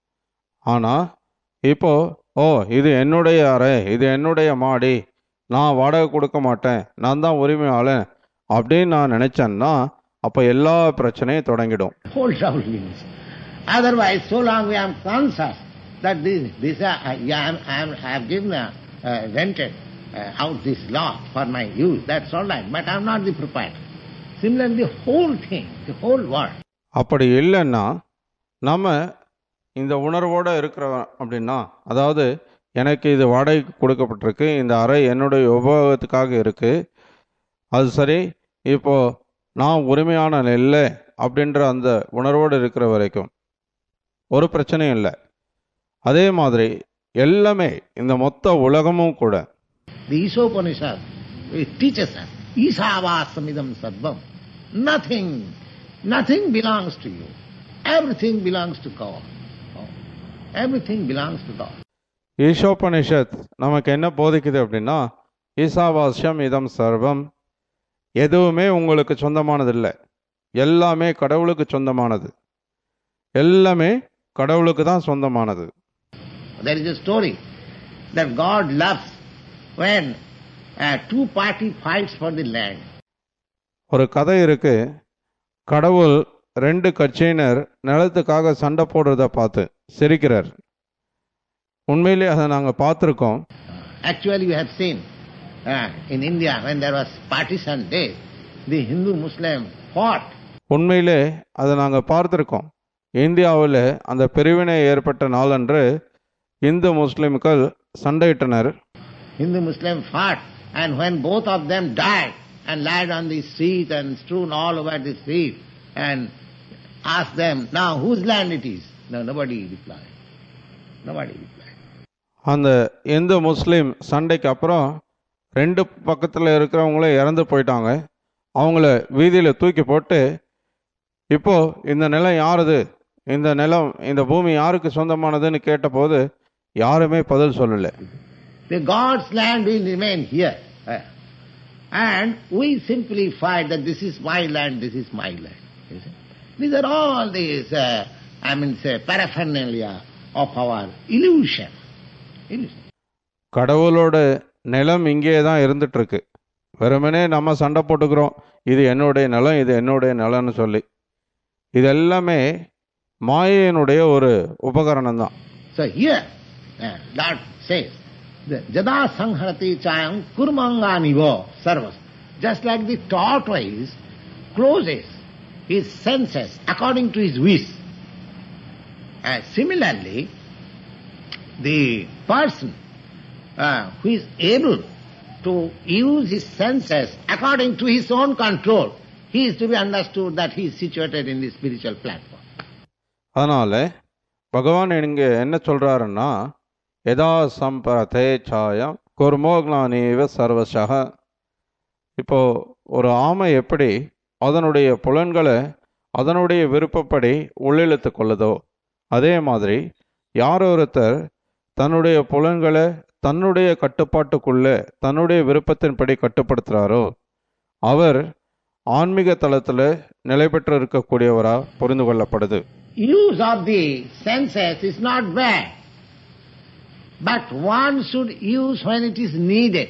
ஆனால் இப்போ ஓ இது என்னுடைய அறை இது என்னுடைய மாடி நான் வாடகை கொடுக்க மாட்டேன் நான் தான் உரிமையாளன் அப்படின்னு நான் நினைச்சேன்னா அப்போ எல்லா பிரச்சனையும் தொடங்கிடும் whole trouble begins. Otherwise, so long we are conscious that this, this uh, I, am, I, am, I have given, uh, uh, rented uh, out this lot for my use, that's all right, but I am not the proprietor. Similarly, the whole thing, the whole world, அப்படி இல்லைன்னா நம்ம இந்த உணர்வோடு இருக்கிறோம் அப்படின்னா அதாவது எனக்கு இது வாடகைக்கு கொடுக்கப்பட்டிருக்கு இந்த அறை என்னுடைய உபயோகத்துக்காக இருக்கு அது சரி இப்போ நான் உரிமையான இல்லை அப்படின்ற அந்த உணர்வோடு இருக்கிற வரைக்கும் ஒரு பிரச்சனையும் இல்லை அதே மாதிரி எல்லாமே இந்த மொத்த உலகமும் கூட the Ishopanishad, it teaches us, Isavasamidam Sarvam. Nothing, nothing belongs to you. Everything belongs to God. Oh, Everything belongs to God. ஈஷோபனிஷத் நமக்கு என்ன போதிக்குது அப்படின்னா ஈசாவாஸ்யம் இதம் சர்வம் எதுவுமே உங்களுக்கு சொந்தமானதில்லை எல்லாமே கடவுளுக்கு சொந்தமானது எல்லாமே கடவுளுக்கு தான் சொந்தமானது There is a story that God loves when uh, two party fights for the land. ஒரு கதை இருக்கு கடவுள் ரெண்டு கட்சியினர் நிலத்துக்காக சண்டை போடுறத பார்த்து சிரிக்கிறார் உண்மையிலே அதை நாங்கள் பார்த்துருக்கோம் Actually, we have seen uh, in India when there was partition days, the Hindu Muslim fought. உண்மையிலே அதை நாங்கள் பார்த்துருக்கோம் இந்தியாவில் அந்த பிரிவினை ஏற்பட்ட நாளன்று இந்து முஸ்லிம்கள் சண்டையிட்டனர் Hindu Muslim fought, and when both of them died and lied on the street and strewn all over the street, and asked them, now whose land it is? No, nobody replied. Nobody replied. அந்த இந்து முஸ்லீம் சண்டைக்கு அப்புறம் ரெண்டு பக்கத்தில் இருக்கிறவங்களே இறந்து போயிட்டாங்க அவங்கள வீதியில் தூக்கி போட்டு இப்போ இந்த நிலம் யாருது இந்த நிலம் இந்த பூமி யாருக்கு சொந்தமானதுன்னு கேட்டபோது யாருமே பதில் சொல்லலை The God's land will remain here. Uh, And we simplify fight that this is my land, this is my land. You see? These are all these, uh, I mean, say, paraphernalia of our illusion. illusion. கடவுளோட நிலம் இங்கே தான் இருந்துட்டு இருக்கு வெறுமனே நம்ம சண்டை போட்டுக்கிறோம் இது என்னுடைய நிலம் இது என்னுடைய நிலம்னு சொல்லி இது எல்லாமே மாயையினுடைய ஒரு உபகரணம் தான் So here, uh, Lord says, the Jada Sangharati Chayam Kurmanganivo Sarvas. Just like the tortoise closes his senses according to his wish. Uh, similarly, the person uh, who is able to use his senses according to his own control, he is to be understood that he is situated in the spiritual platform. அதனால் பகவான் இங்கே என்ன சொல்கிறாருன்னா எதா சம்பரதே சாயம் குர்மோக்னானீவ சர்வசக இப்போ ஒரு ஆமை எப்படி அதனுடைய புலன்களை அதனுடைய விருப்பப்படி உள்ளிழுத்து கொள்ளுதோ அதே மாதிரி யார் ஒருத்தர் தன்னுடைய புலன்களை தன்னுடைய கட்டுப்பாட்டுக்குள்ளே தன்னுடைய விருப்பத்தின்படி கட்டுப்படுத்துகிறாரோ அவர் ஆன்மீக தளத்தில் நிலை பெற்று இருக்கக்கூடியவராக புரிந்து கொள்ளப்படுது Use of the senses is not bad, but one should use when it is needed,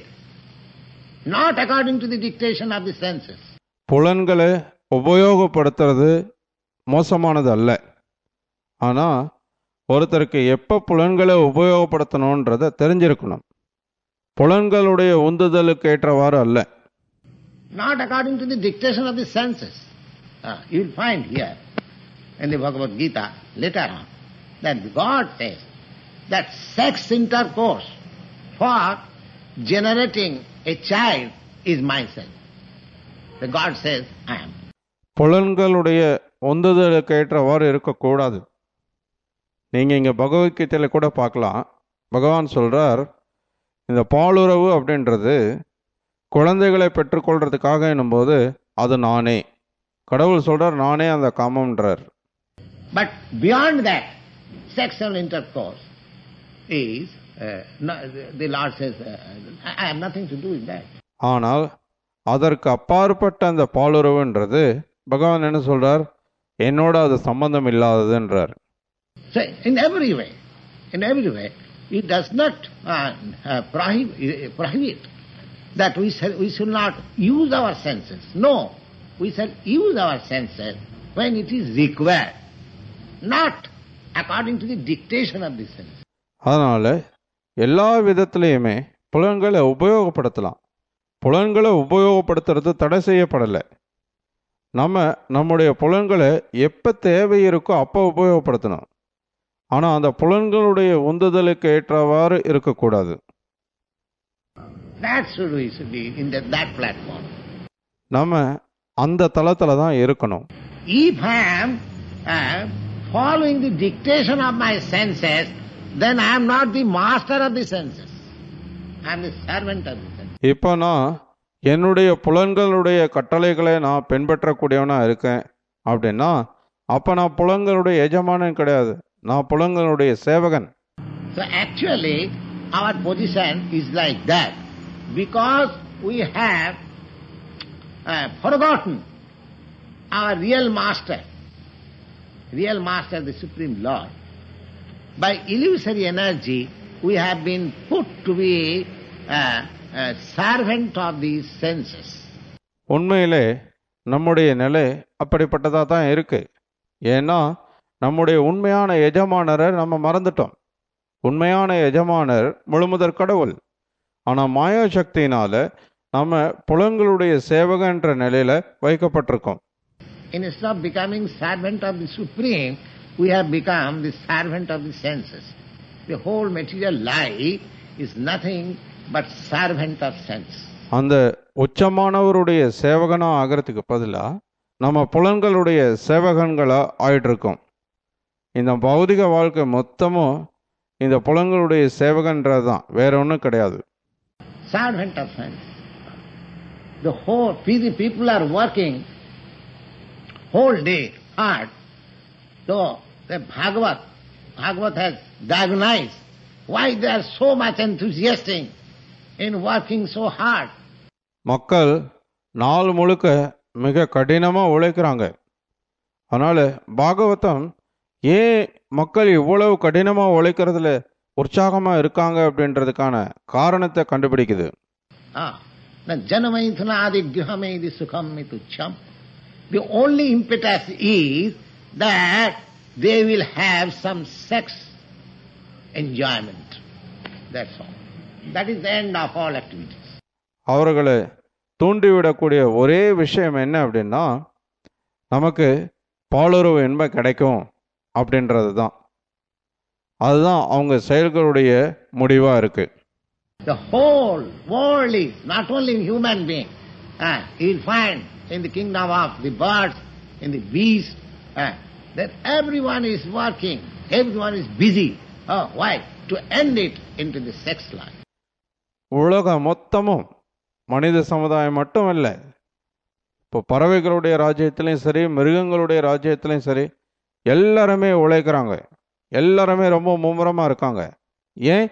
not according to the dictation of the senses. புலன்களை உபயோகப்படுத்துறது மோசமானது அல்ல ஆனால் ஒருத்தருக்கு எப்போ புலன்களை உபயோகப்படுத்தணுன்றதை தெரிஞ்சிருக்கணும் புலன்களுடைய உந்துதலுக்கு ஏற்றவாறு அல்ல not according to the dictation of the senses. Ah, you will find here in the Bhagavad Gita later on that God says that sex intercourse for generating a child is myself. The God says, I am. புலன்களுடைய உந்துதலுக்கு ஏற்றவாறு இருக்கக்கூடாது நீங்கள் இங்கே பகவத்கீதையில் கூட பார்க்கலாம் பகவான் சொல்கிறார் இந்த பாலுறவு அப்படின்றது குழந்தைகளை பெற்றுக்கொள்றதுக்காக என்னும்போது அது நானே கடவுள் சொல்கிறார் நானே அந்த காமம்ன்றார் But beyond that, sexual intercourse is, uh, no, the- the Lord says, uh, I I have nothing to do with that. ஆனால் அதற்கு அப்பாற்பட்ட அந்த பாலுறவுன்றது பகவான் என்ன சொல்றார் என்னோட அது சம்பந்தம் இல்லாததுன்றார் So in every way, in every way, it does not uh, uh, prohibit, uh, prohibit that we shall, we should not use our senses. No, we shall use our senses when it is required, not according to the dictation of the senses. அதனால எல்லா விதத்திலையுமே புலன்களை உபயோகப்படுத்தலாம் புலன்களை உபயோகப்படுத்துறது தடை செய்யப்படலை நம்ம நம்முடைய புலன்களை எப்போ தேவை இருக்கோ அப்போ உபயோகப்படுத்தணும் ஆனால் அந்த புலன்களுடைய உந்துதலுக்கு ஏற்றவாறு இருக்கக்கூடாது That should we should be in that, that platform. நம்ம அந்த தளத்தில் தான் இருக்கணும் If I am uh, following the dictation of my senses, then I am not the master of the senses. I am the servant of the senses. இப்போ நான் என்னுடைய புலன்களுடைய கட்டளைகளை நான் பின்பற்றக்கூடியவனா இருக்கேன் அப்படின்னா அப்போ நான் புலன்களுடைய எஜமானன் கிடையாது நான் புலன்களுடைய சேவகன் So actually, our position is like that because we have uh, forgotten our real master, real master, the Supreme Lord. By illusory energy, we have been put to be uh, a servant of these senses. உண்மையிலே நம்முடைய நிலை அப்படிப்பட்டதாக தான் இருக்கு ஏன்னா நம்முடைய உண்மையான எஜமானரை நம்ம மறந்துட்டோம் உண்மையான எஜமானர் முழுமுதற் கடவுள் ஆனால் மாயா சக்தியினால நம்ம புலன்களுடைய சேவகன்ற நிலையில வைக்கப்பட்டிருக்கோம் Instead of becoming servant of the Supreme, we have become the servant of the senses. The whole material life is nothing but servant of sense. அந்த உச்சமானவருடைய சேவகனா ஆகிறதுக்கு பதிலா நம்ம புலன்களுடைய சேவகன்களா ஆயிட்டு இருக்கோம் இந்த பௌதிக வாழ்க்கை மொத்தமும் இந்த புலன்களுடைய சேவகன்றது தான் வேற ஒன்றும் கிடையாது Servant of sense. The whole, the people are working whole day hard. So the Bhagavat, Bhagavat has diagnosed why they are so much enthusiastic in working so hard. மக்கள் நாள் முழுக்க மிக கடினமாக உழைக்கிறாங்க அதனால் பாகவதம் ஏன் மக்கள் இவ்வளவு கடினமாக உழைக்கிறதுல உற்சாகமாக இருக்காங்க அப்படின்றதுக்கான காரணத்தை கண்டுபிடிக்குது Ah, the janamaithunadi grihamedi sukham mitucham. The only impetus is that they will have some sex enjoyment. That's all. That is the end of all activities. அவர்களை தூண்டிவிடக்கூடிய ஒரே விஷயம் என்ன அப்படின்னா நமக்கு பாலுறவு இன்பை கிடைக்கும் அப்படின்றது தான் அதுதான் அவங்க செயல்களுடைய முடிவாக இருக்குது The whole world is not only in human being. Uh, you'll find in the kingdom of the birds, in the beasts, uh, that everyone is working, everyone is busy. Oh, why? To end it into the sex life. உலகம் மொத்தமும் மனித சமுதாயம் மட்டும் இல்லை இப்போ பறவைகளுடைய ராஜ்யத்திலையும் சரி மிருகங்களுடைய ராஜ்யத்திலையும் சரி எல்லாருமே உழைக்கிறாங்க எல்லாருமே ரொம்ப மும்முரமாக இருக்காங்க ஏன்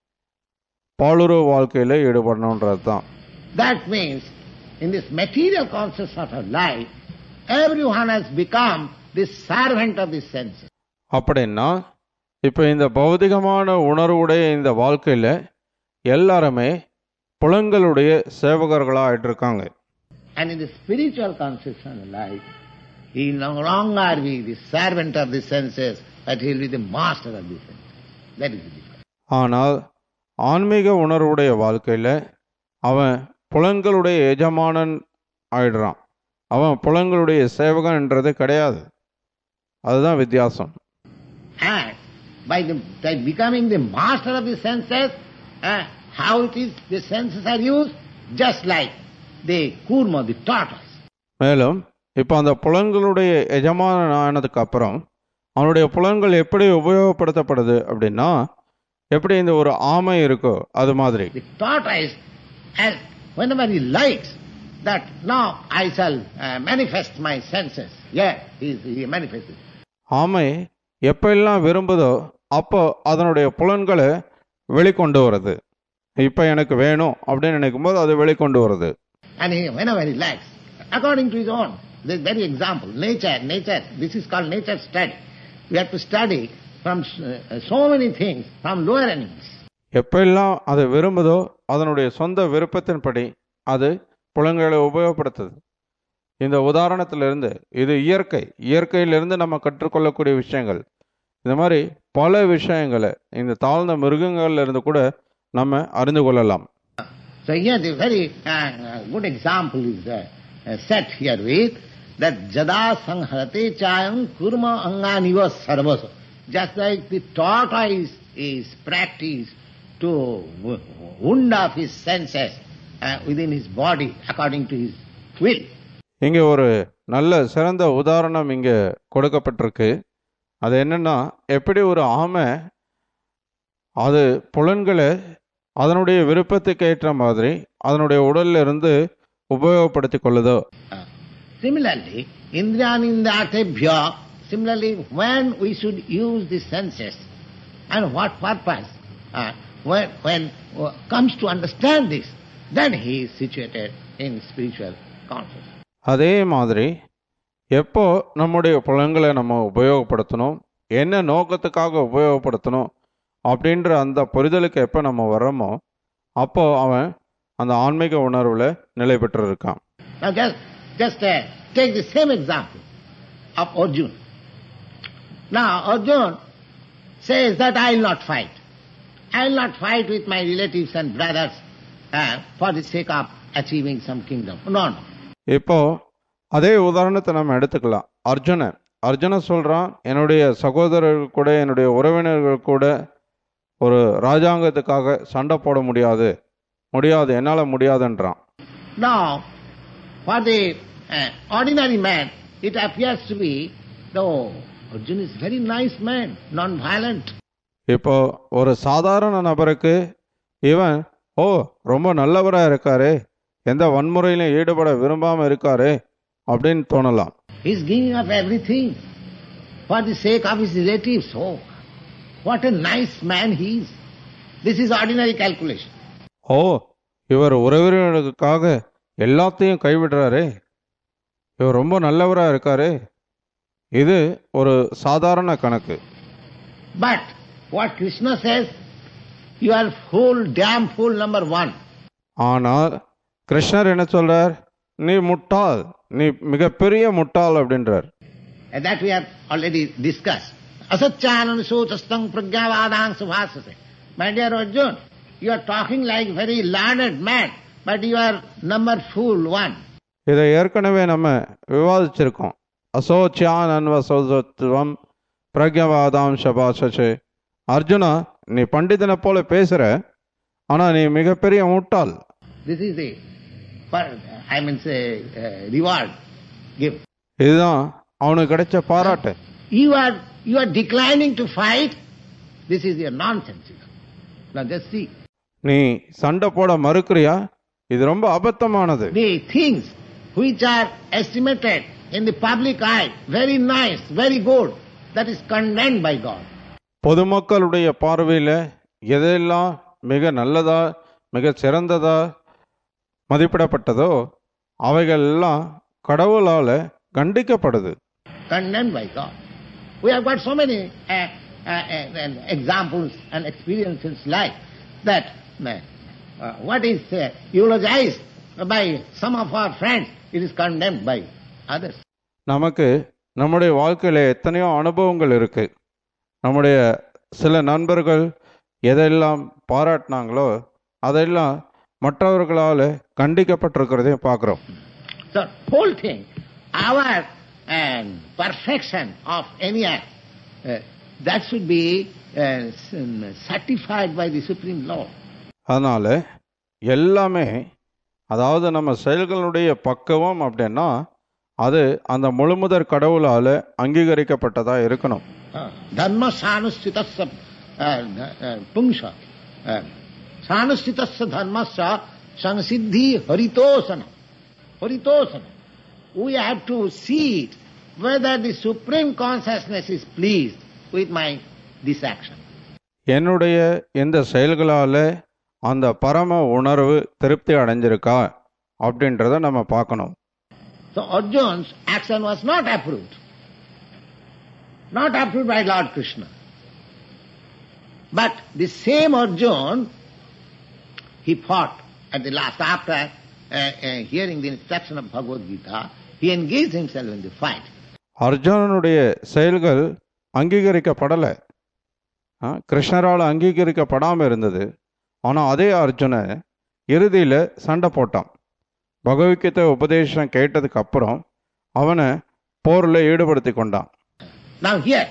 பாலுறவு வாழ்க்கையில் ஈடுபடணுன்றது தான் That means, in this material consciousness of our life, everyone has become the servant of the senses. அப்படின்னா இப்போ இந்த பௌதிகமான உணர்வுடைய இந்த வாழ்க்கையில் எல்லாருமே புலங்களுடைய சேவகர்களாக ஆயிட்டு இருக்காங்க And in the spiritual consciousness of life, he will no longer be the servant of the senses, but he will be the master of the senses. That is the difference. ஆனால் ஆன்மீக உணர்வுடைய வாழ்க்கையில் அவன் புலன்களுடைய எஜமானன் ஆயிடுறான் அவன் புலன்களுடைய சேவகன்ன்றது கிடையாது அதுதான் வித்தியாசம் And by, the, by becoming the master of the senses, uh, how it is the senses are used, just like the kurma, the tortoise. மேலும் இப்போ அந்த புலன்களுடைய எஜமானன் ஆனதுக்கு அப்புறம் அவனுடைய புலன்கள் எப்படி உபயோகப்படுத்தப்படுது அப்படின்னா எப்படி இந்த ஒரு ஆமை இருக்கோ அது மாதிரி The tortoise, and whenever he likes, that now I shall uh, manifest my senses. Yeah, he, he manifests it. ஆமை எப்பெல்லாம் விரும்புதோ அப்போ அதனுடைய புலன்களை வெளிக்கொண்டு வருது இப்போ எனக்கு வேணும் அப்படின்னு நினைக்கும் போது அது வெளிக்கொண்டு வருது And he, whenever he likes, according to his own, this very example, nature, nature, this is called nature study. We have to study from uh, so many things from lower animals. எப்பெல்லாம் அது விரும்புதோ அதனுடைய சொந்த விருப்பத்தின்படி அது புலன்களை உபயோகப்படுத்துது இந்த உதாரணத்திலிருந்து இது இயற்கை இயற்கையிலிருந்து நம்ம கற்றுக்கொள்ளக்கூடிய விஷயங்கள் இந்த மாதிரி பல விஷயங்களை இந்த தாழ்ந்த மிருகங்கள்ல இருந்து கூட நம்ம அறிந்து கொள்ளலாம் So here the very uh, uh, good example is uh, uh, set here with that jada sanharate chayam kurma anganiva sarvasa. Just like the tortoise is practiced to w- wound off his senses uh, within his body according to his will. இங்கே ஒரு நல்ல சிறந்த உதாரணம் இங்கே கொடுக்கப்பட்டிருக்கு அது என்னன்னா எப்படி ஒரு ஆமை அது புலன்களை அதனுடைய விருப்பத்துக்கு ஏற்ற மாதிரி அதனுடைய உடல்ல இருந்து உபயோகப்படுத்தி கொள்ளுதோ Uh, similarly, indriyanindratebhya, similarly, when we should use the senses and what purpose, uh, when, when uh, comes to understand this, then he is situated in spiritual consciousness. அதே மாதிரி எப்போ நம்முடைய புலன்களை நம்ம உபயோகப்படுத்தணும் என்ன நோக்கத்துக்காக உபயோகப்படுத்தணும் அப்படின்ற அந்த புரிதலுக்கு எப்போ நம்ம வர்றோமோ அப்போ அவன் அந்த ஆன்மீக உணர்வுல நிலை பெற்று இருக்கான் Now just, just uh, take the same example of Arjun. Now Arjun says that I will not fight. I will not fight with my relatives and brothers uh, for the sake of achieving some kingdom. No, no. இப்போ அதே உதாரணத்தை நம்ம எடுத்துக்கலாம் அர்ஜுனன் அர்ஜுனன் சொல்றான் என்னுடைய சகோதரர்கள் கூட என்னுடைய உறவினர்கள் கூட ஒரு ராஜாங்கத்துக்காக சண்டை போட முடியாது முடியாது என்னால முடியாதுன்றான் Now, for the uh, ordinary man, it appears to be, though Arjun is very nice man, non-violent. இப்போ ஒரு சாதாரண நபருக்கு இவன் ஓ ரொம்ப நல்லவரா இருக்காரு எந்த வன்முறையிலும் ஈடுபட விரும்பாம இருக்காரு அப்படின்னு தோணலாம் He's giving up everything for the sake of his relatives. Oh, what a nice man he is. This is ordinary calculation. ஓ இவர் உறவினர்களுக்காக எல்லாத்தையும் கைவிடுறாரு இவர் ரொம்ப நல்லவரா இருக்காரு இது ஒரு சாதாரண கணக்கு But what Krishna says, you are fool, damn fool number one. ஆனால் கிருஷ்ணர் என்ன சொல்றார் நீ முட்டாள் நீ மிகப்பெரிய முட்டாள் அப்படின்றார் And that we have already discussed. Asatchanan sochastang pragyavadang subhasase. My dear Arjun, you are talking like very learned man, but you are number fool one. இதை ஏற்கனவே நம்ம விவாதிச்சிருக்கோம் அசோச்சியான் அன்வசோத்துவம் பிரக்யவாதாம் சபாஷே அர்ஜுனா நீ பண்டிதனை போல பேசுற ஆனால் நீ மிகப்பெரிய முட்டாள் This is the, per- I mean, say, uh, reward gift. இதுதான் அவனுக்கு கிடைச்ச பாராட்டு You are, you are declining to fight. This is your nonsense. Now just see. நீ சண்டை போட மறுக்கிறியா இது ரொம்ப அபத்தமானது The things which are estimated in the public eye, very nice, very good, that is condemned by God. பொதுமக்களுடைய பார்வையில் எதெல்லாம் மிக நல்லதா மிக சிறந்ததா மதிப்பிடப்பட்டதோ அவைகள் எல்லாம் கடவுளால கண்டிக்கப்படுது condemned by God. We have got so many uh, uh, uh, examples and experiences like that. uh, uh, what is uh, eulogized by some of our friends, it is condemned by others. நமக்கு நம்முடைய வாழ்க்கையில எத்தனையோ அனுபவங்கள் இருக்கு நம்முடைய சில நண்பர்கள் எதெல்லாம் பாராட்டினாங்களோ அதெல்லாம் மற்றவர்களால் கண்டிக்கப்பட்டிருக்கிறதையும் பார்க்குறோம் The whole thing, our um, perfection of any act, uh, that should be uh, s- certified by the Supreme Lord. அதனால் எல்லாமே அதாவது நம்ம செயல்களுடைய பக்குவம் அப்படின்னா அது அந்த முழுமுதற் கடவுளால் அங்கீகரிக்கப்பட்டதாக இருக்கணும் धर्म सानुस्थितस्य पुंस सानुस्थितस्य धर्मस्य संसिद्धि हरितोषण हरितोषण we have to see it whether the supreme consciousness is pleased with my this action என்னுடைய இந்த செயல்களால் அந்த பரம உணர்வு திருப்தி அடைஞ்சிருக்கா அப்படின்றத நம்ம பார்க்கணும் so arjun's action was not approved not approved by lord krishna but the same arjun he fought at the last after uh, uh, hearing the instruction of bhagavad gita he engaged himself in the fight அர்ஜுனனுடைய செயல்கள் அங்கீகரிக்கப்படலை ஆ, கிருஷ்ணரால் அங்கீகரிக்கப்படாமல் இருந்தது ஆனால் அதே அர்ஜுனன் இறுதியில் சண்டை போட்டான் பகவத்கீதை உபதேசம் கேட்டதுக்கு அப்புறம் அவனை போரில் ஈடுபடுத்தி கொண்டான் now here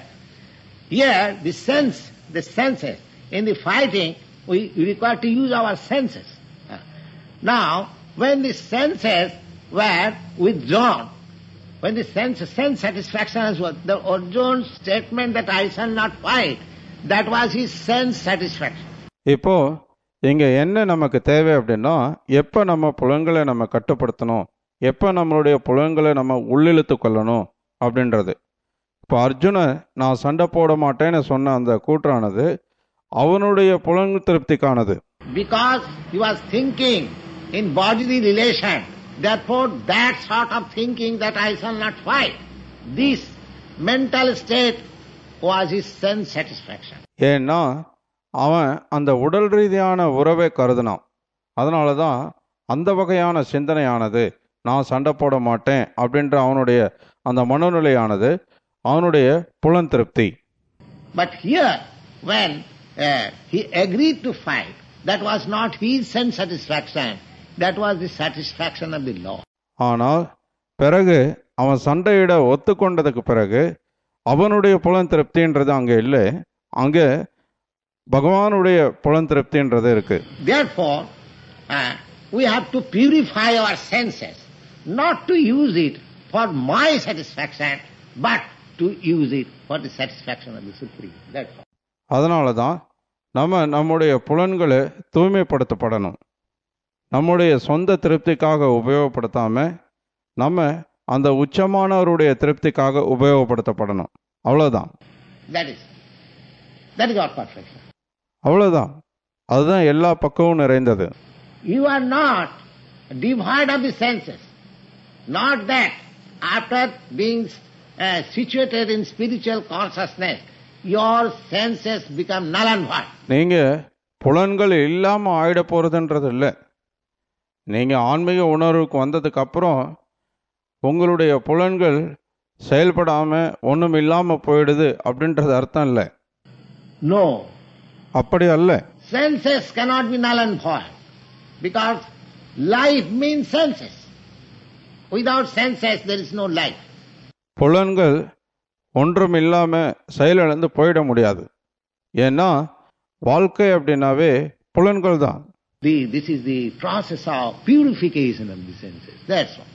here the sense the senses in the fighting we we require to use our senses Uh, now when the senses were withdrawn when the sense sense satisfaction is what the arjun's statement that i shall not fight that was his sense satisfaction இப்போ இங்கே என்ன நமக்கு தேவை அப்படின்னா எப்போ நம்ம புலன்களை நம்ம கட்டுப்படுத்தணும் எப்போ நம்மளுடைய புலன்களை நம்ம உள்ளிழுத்து கொள்ளணும் அப்படின்றது இப்போ அர்ஜுனன் நான் சண்டை போட மாட்டேன்னு சொன்ன அந்த கூற்றானது அவனுடைய புலன் திருப்திக்கானது because he was thinking in bodily relation therefore that sort of thinking that i shall not fight this mental state was his sense satisfaction ஏன்னா அவன் அந்த உடல் ரீதியான உறவை கருதினான் அதனால தான் அந்த வகையான சிந்தனையானது நான் சண்டை போட மாட்டேன் அப்படின்ற அவனுடைய அந்த மனநிலையானது அவனுடைய புலன் திருப்தி But here, when uh, he agreed to fight, that was not his sense satisfaction, that was the satisfaction of the Lord. ஆனால் பிறகு அவன் சண்டையிட ஒத்துக்கொண்டதுக்கு பிறகு அவனுடைய புலன் திருப்தின்றது அங்கே இல்லை அங்கே பகவானுடைய புலன் திருப்தின்றது இருக்கு Therefore, uh, we have to purify our senses, not to use it for my satisfaction, but to use it for the satisfaction of the Supreme. That's all. அதனால தான் நம்ம நம்முடைய புலன்களை தூய்மைப்படுத்தப்படணும் நம்முடைய சொந்த திருப்திக்காக உபயோகப்படுத்தாம நம்ம அந்த உச்சமானவருடைய திருப்திக்காக உபயோகப்படுத்தப்படணும் அவ்வளோதான் That is, that is our perfection. அவ்வளோதான் அதுதான் எல்லா பக்கமும் நிறைந்தது You are not devoid of the senses. Not that after being uh, situated in spiritual consciousness, your senses become null and void. நீங்கள் புலன்கள் இல்லாமல் ஆயிட போகிறதுன்றது இல்லை நீங்கள் ஆன்மீக உணர்வுக்கு வந்ததுக்கு அப்புறம் உங்களுடைய புலன்கள் செயல்படாமல் ஒன்றும் இல்லாமல் போயிடுது அப்படின்றது அர்த்தம் இல்லை No. அப்படி அல்ல Senses cannot be null and void. Because life means senses. Without senses, there is no life. புலன்கள் ஒன்றும் இல்லாமல் செயலிழந்து போயிட முடியாது ஏன்னா வாழ்க்கை அப்படின்னாவே புலன்கள் தான் The, this is the process of purification of the senses. That's all.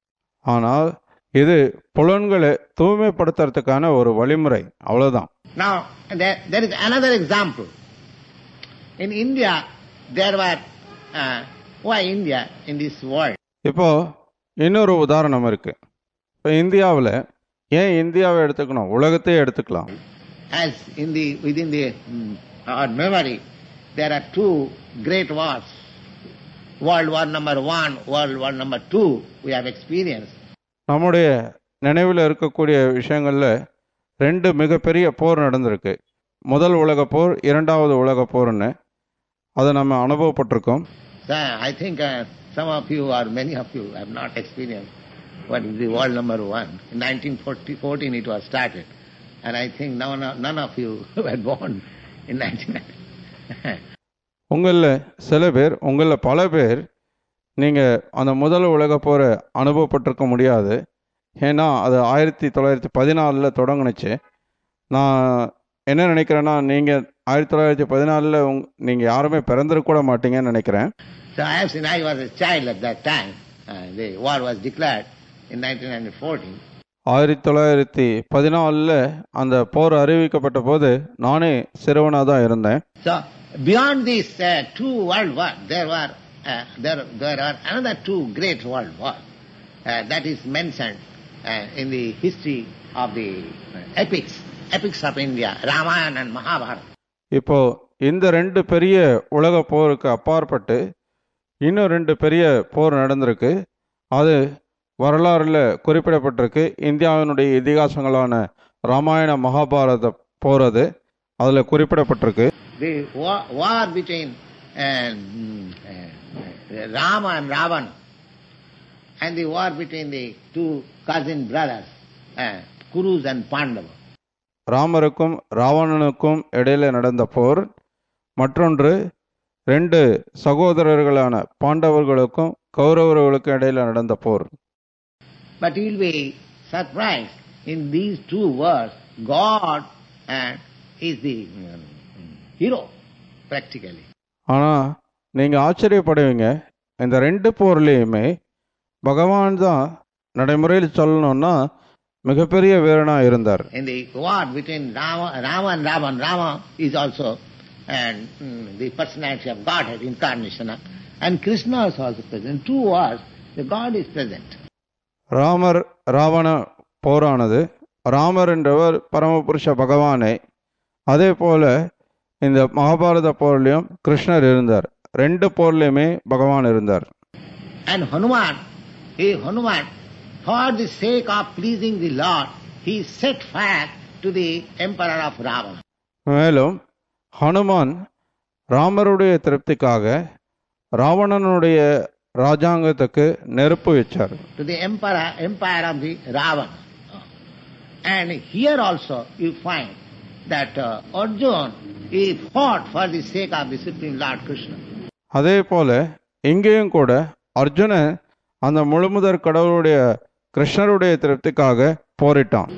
ஆனால் இது புலன்களை தூய்மைப்படுத்துறதுக்கான ஒரு வழிமுறை அவ்வளவுதான் Now, there, there is another example. In India, there were, uh, why India in this world? இப்போ இன்னொரு உதாரணம் இருக்கு இப்போ இந்தியாவில் ஏன் இந்தியாவை எடுத்துக்கணும் உலகத்தையே எடுத்துக்கலாம் As in the, within the, mm, our memory, there are two great wars. World War number one, World War number two, we have experienced. நம்முடைய நினைவில் இருக்கக்கூடிய விஷயங்கள்ல ரெண்டு மிகப்பெரிய போர் நடந்திருக்கு முதல் உலகப் போர் இரண்டாவது உலகப் போர்னு அதை நம்ம அனுபவப்பட்டிருக்கோம் So I think uh, some of you or many of you have not experienced what is the world number one. In 1914 it was started. And I think none of, none of you were born in 1990. உங்களில் சில பேர் உங்களில் பல பேர் நீங்கள் அந்த முதல் உலகப் போரை அனுபவப்பட்டிருக்க முடியாது ஏன்னா அது ஆயிரத்தி தொள்ளாயிரத்தி பதினாலில் தொடங்குனுச்சு நான் என்ன நினைக்கிறேன்னா நீங்கள் ஆயிரத்தி தொள்ளாயிரத்தி பதினாலில் உங் நீங்கள் யாருமே பிறந்திருக்க மாட்டீங்கன்னு நினைக்கிறேன் so I have seen I was a child at that time. Uh, the war was declared in 1914. ஆயிரத்தி தொள்ளாயிரத்தி பதினாலில் அந்த போர் அறிவிக்கப்பட்ட போது நானே சிறுவனாக தான் இருந்தேன் So beyond these uh, two world wars, there were uh, there there are another two great world wars uh, that is mentioned uh, in the history of the uh, epics, epics of India, Ramayana and Mahabharata. இப்போ இந்த ரெண்டு பெரிய உலக போருக்கு அப்பாற்பட்டு இன்னும் ரெண்டு பெரிய போர் நடந்திருக்கு அது வரலாறுல குறிப்பிடப்பட்டிருக்கு இந்தியாவினுடைய இதிகாசங்களான ராமாயண மகாபாரத போர் அது அதில் குறிப்பிடப்பட்டிருக்கு The war, war between uh, mm, uh, Rama and Ravana and the war between the two cousin brothers, uh, Kurus and Pandava. ராமருக்கும் ராவணனுக்கும் இடையில நடந்த போர் மற்றொன்று ரெண்டு சகோதரர்களான பாண்டவர்களுக்கும் கௌரவர்களுக்கும் இடையில நடந்த போர் But you will be surprised. In these two words, God uh, is the um, hero, practically. ஆனால் நீங்கள் ஆச்சரியப்படுவீங்க இந்த ரெண்டு போர்லேயுமே பகவான் தான் நடைமுறையில் சொல்லணும்னா மிகப்பெரிய வீரனாக இருந்தார் In the war between Rama, Rama and Ravan, Rama is also and mm, the personality of Godhead, incarnation, of- and Krishna is also present. In two wars, the God is present. Ramar Ravana போரானது Ramar என்றவர் பரமபுருஷ பகவானே அதே போல இந்த மகாபாரத போர்லையும் கிருஷ்ணர் இருந்தார் ரெண்டு போர்லையுமே பகவான் இருந்தார் And Hanuman, he Hanuman, for the sake of pleasing the Lord, he set fire to the emperor of Ravana. மேலும் ஹனுமான் ராமருடைய திருப்திக்காக ராவணனுடைய ராஜாங்கத்துக்கு நெருப்பு வச்சார் to the emperor, empire of the Ravana. And here also you find that uh, Arjuna, he fought for the sake of the Supreme Lord Krishna. அதே போல இங்கேயும் கூட அர்ஜுனன் அந்த முழுமுதற் கடவுளுடைய கிருஷ்ணருடைய திருப்திக்காக போரிட்டான்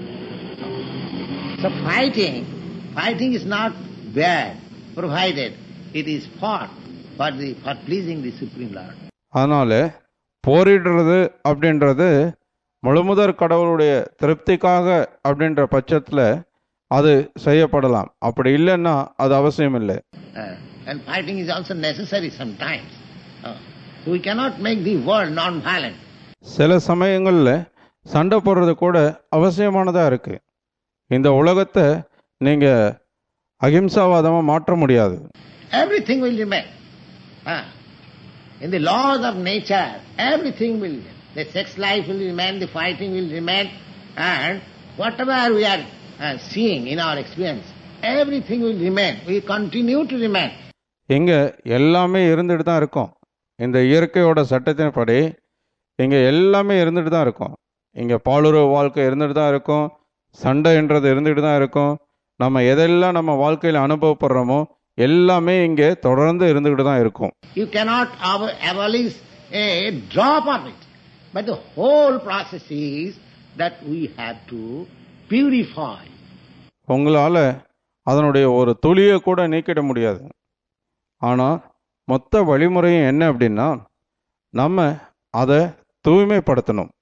So fighting, fighting is not bad, provided it is fought for the for pleasing the Supreme Lord. அதனால போரிடுறது அப்படின்றது முழுமுதற் கடவுளுடைய திருப்திக்காக அப்படின்ற பட்சத்தில் அது செய்யப்படலாம் அப்படி இல்லைன்னா அது அவசியம் இல்லை Uh, and fighting is also necessary sometimes. Uh, so we cannot make the world non-violent. சில சமயங்களில் சண்டை போடுறது கூட அவசியமானதாக இருக்கு இந்த உலகத்தை நீங்கள் அகிம்சாவாதமாக மாற்ற முடியாது Everything will remain. Ah. In the laws of nature, everything will remain. The sex life will remain, the fighting will remain, and whatever we are uh, seeing in our experience, everything will remain. We continue to remain. இங்கே எல்லாமே இருந்துட்டு தான் இருக்கும் இந்த இயற்கையோட சட்டத்தின்படி இங்கே எல்லாமே இருந்துட்டு தான் இருக்கும் இங்கே பாலுறவு வாழ்க்கை இருந்துட்டு தான் இருக்கும் சண்டைன்றது இருந்துட்டு தான் இருக்கும் நம்ம எதெல்லாம் நம்ம வாழ்க்கையில் அனுபவப்படுறோமோ எல்லாமே இங்கே தொடர்ந்து இருந்துக்கிட்டு தான் இருக்கும் You cannot ab- abolish a drop of it. But the whole process is that we have to purify. உங்களால் அதனுடைய ஒரு துளியை கூட நீக்கிட முடியாது ஆனால் மொத்த வழிமுறையும் என்ன அப்படின்னா நம்ம அதை தூய்மைப்படுத்தணும்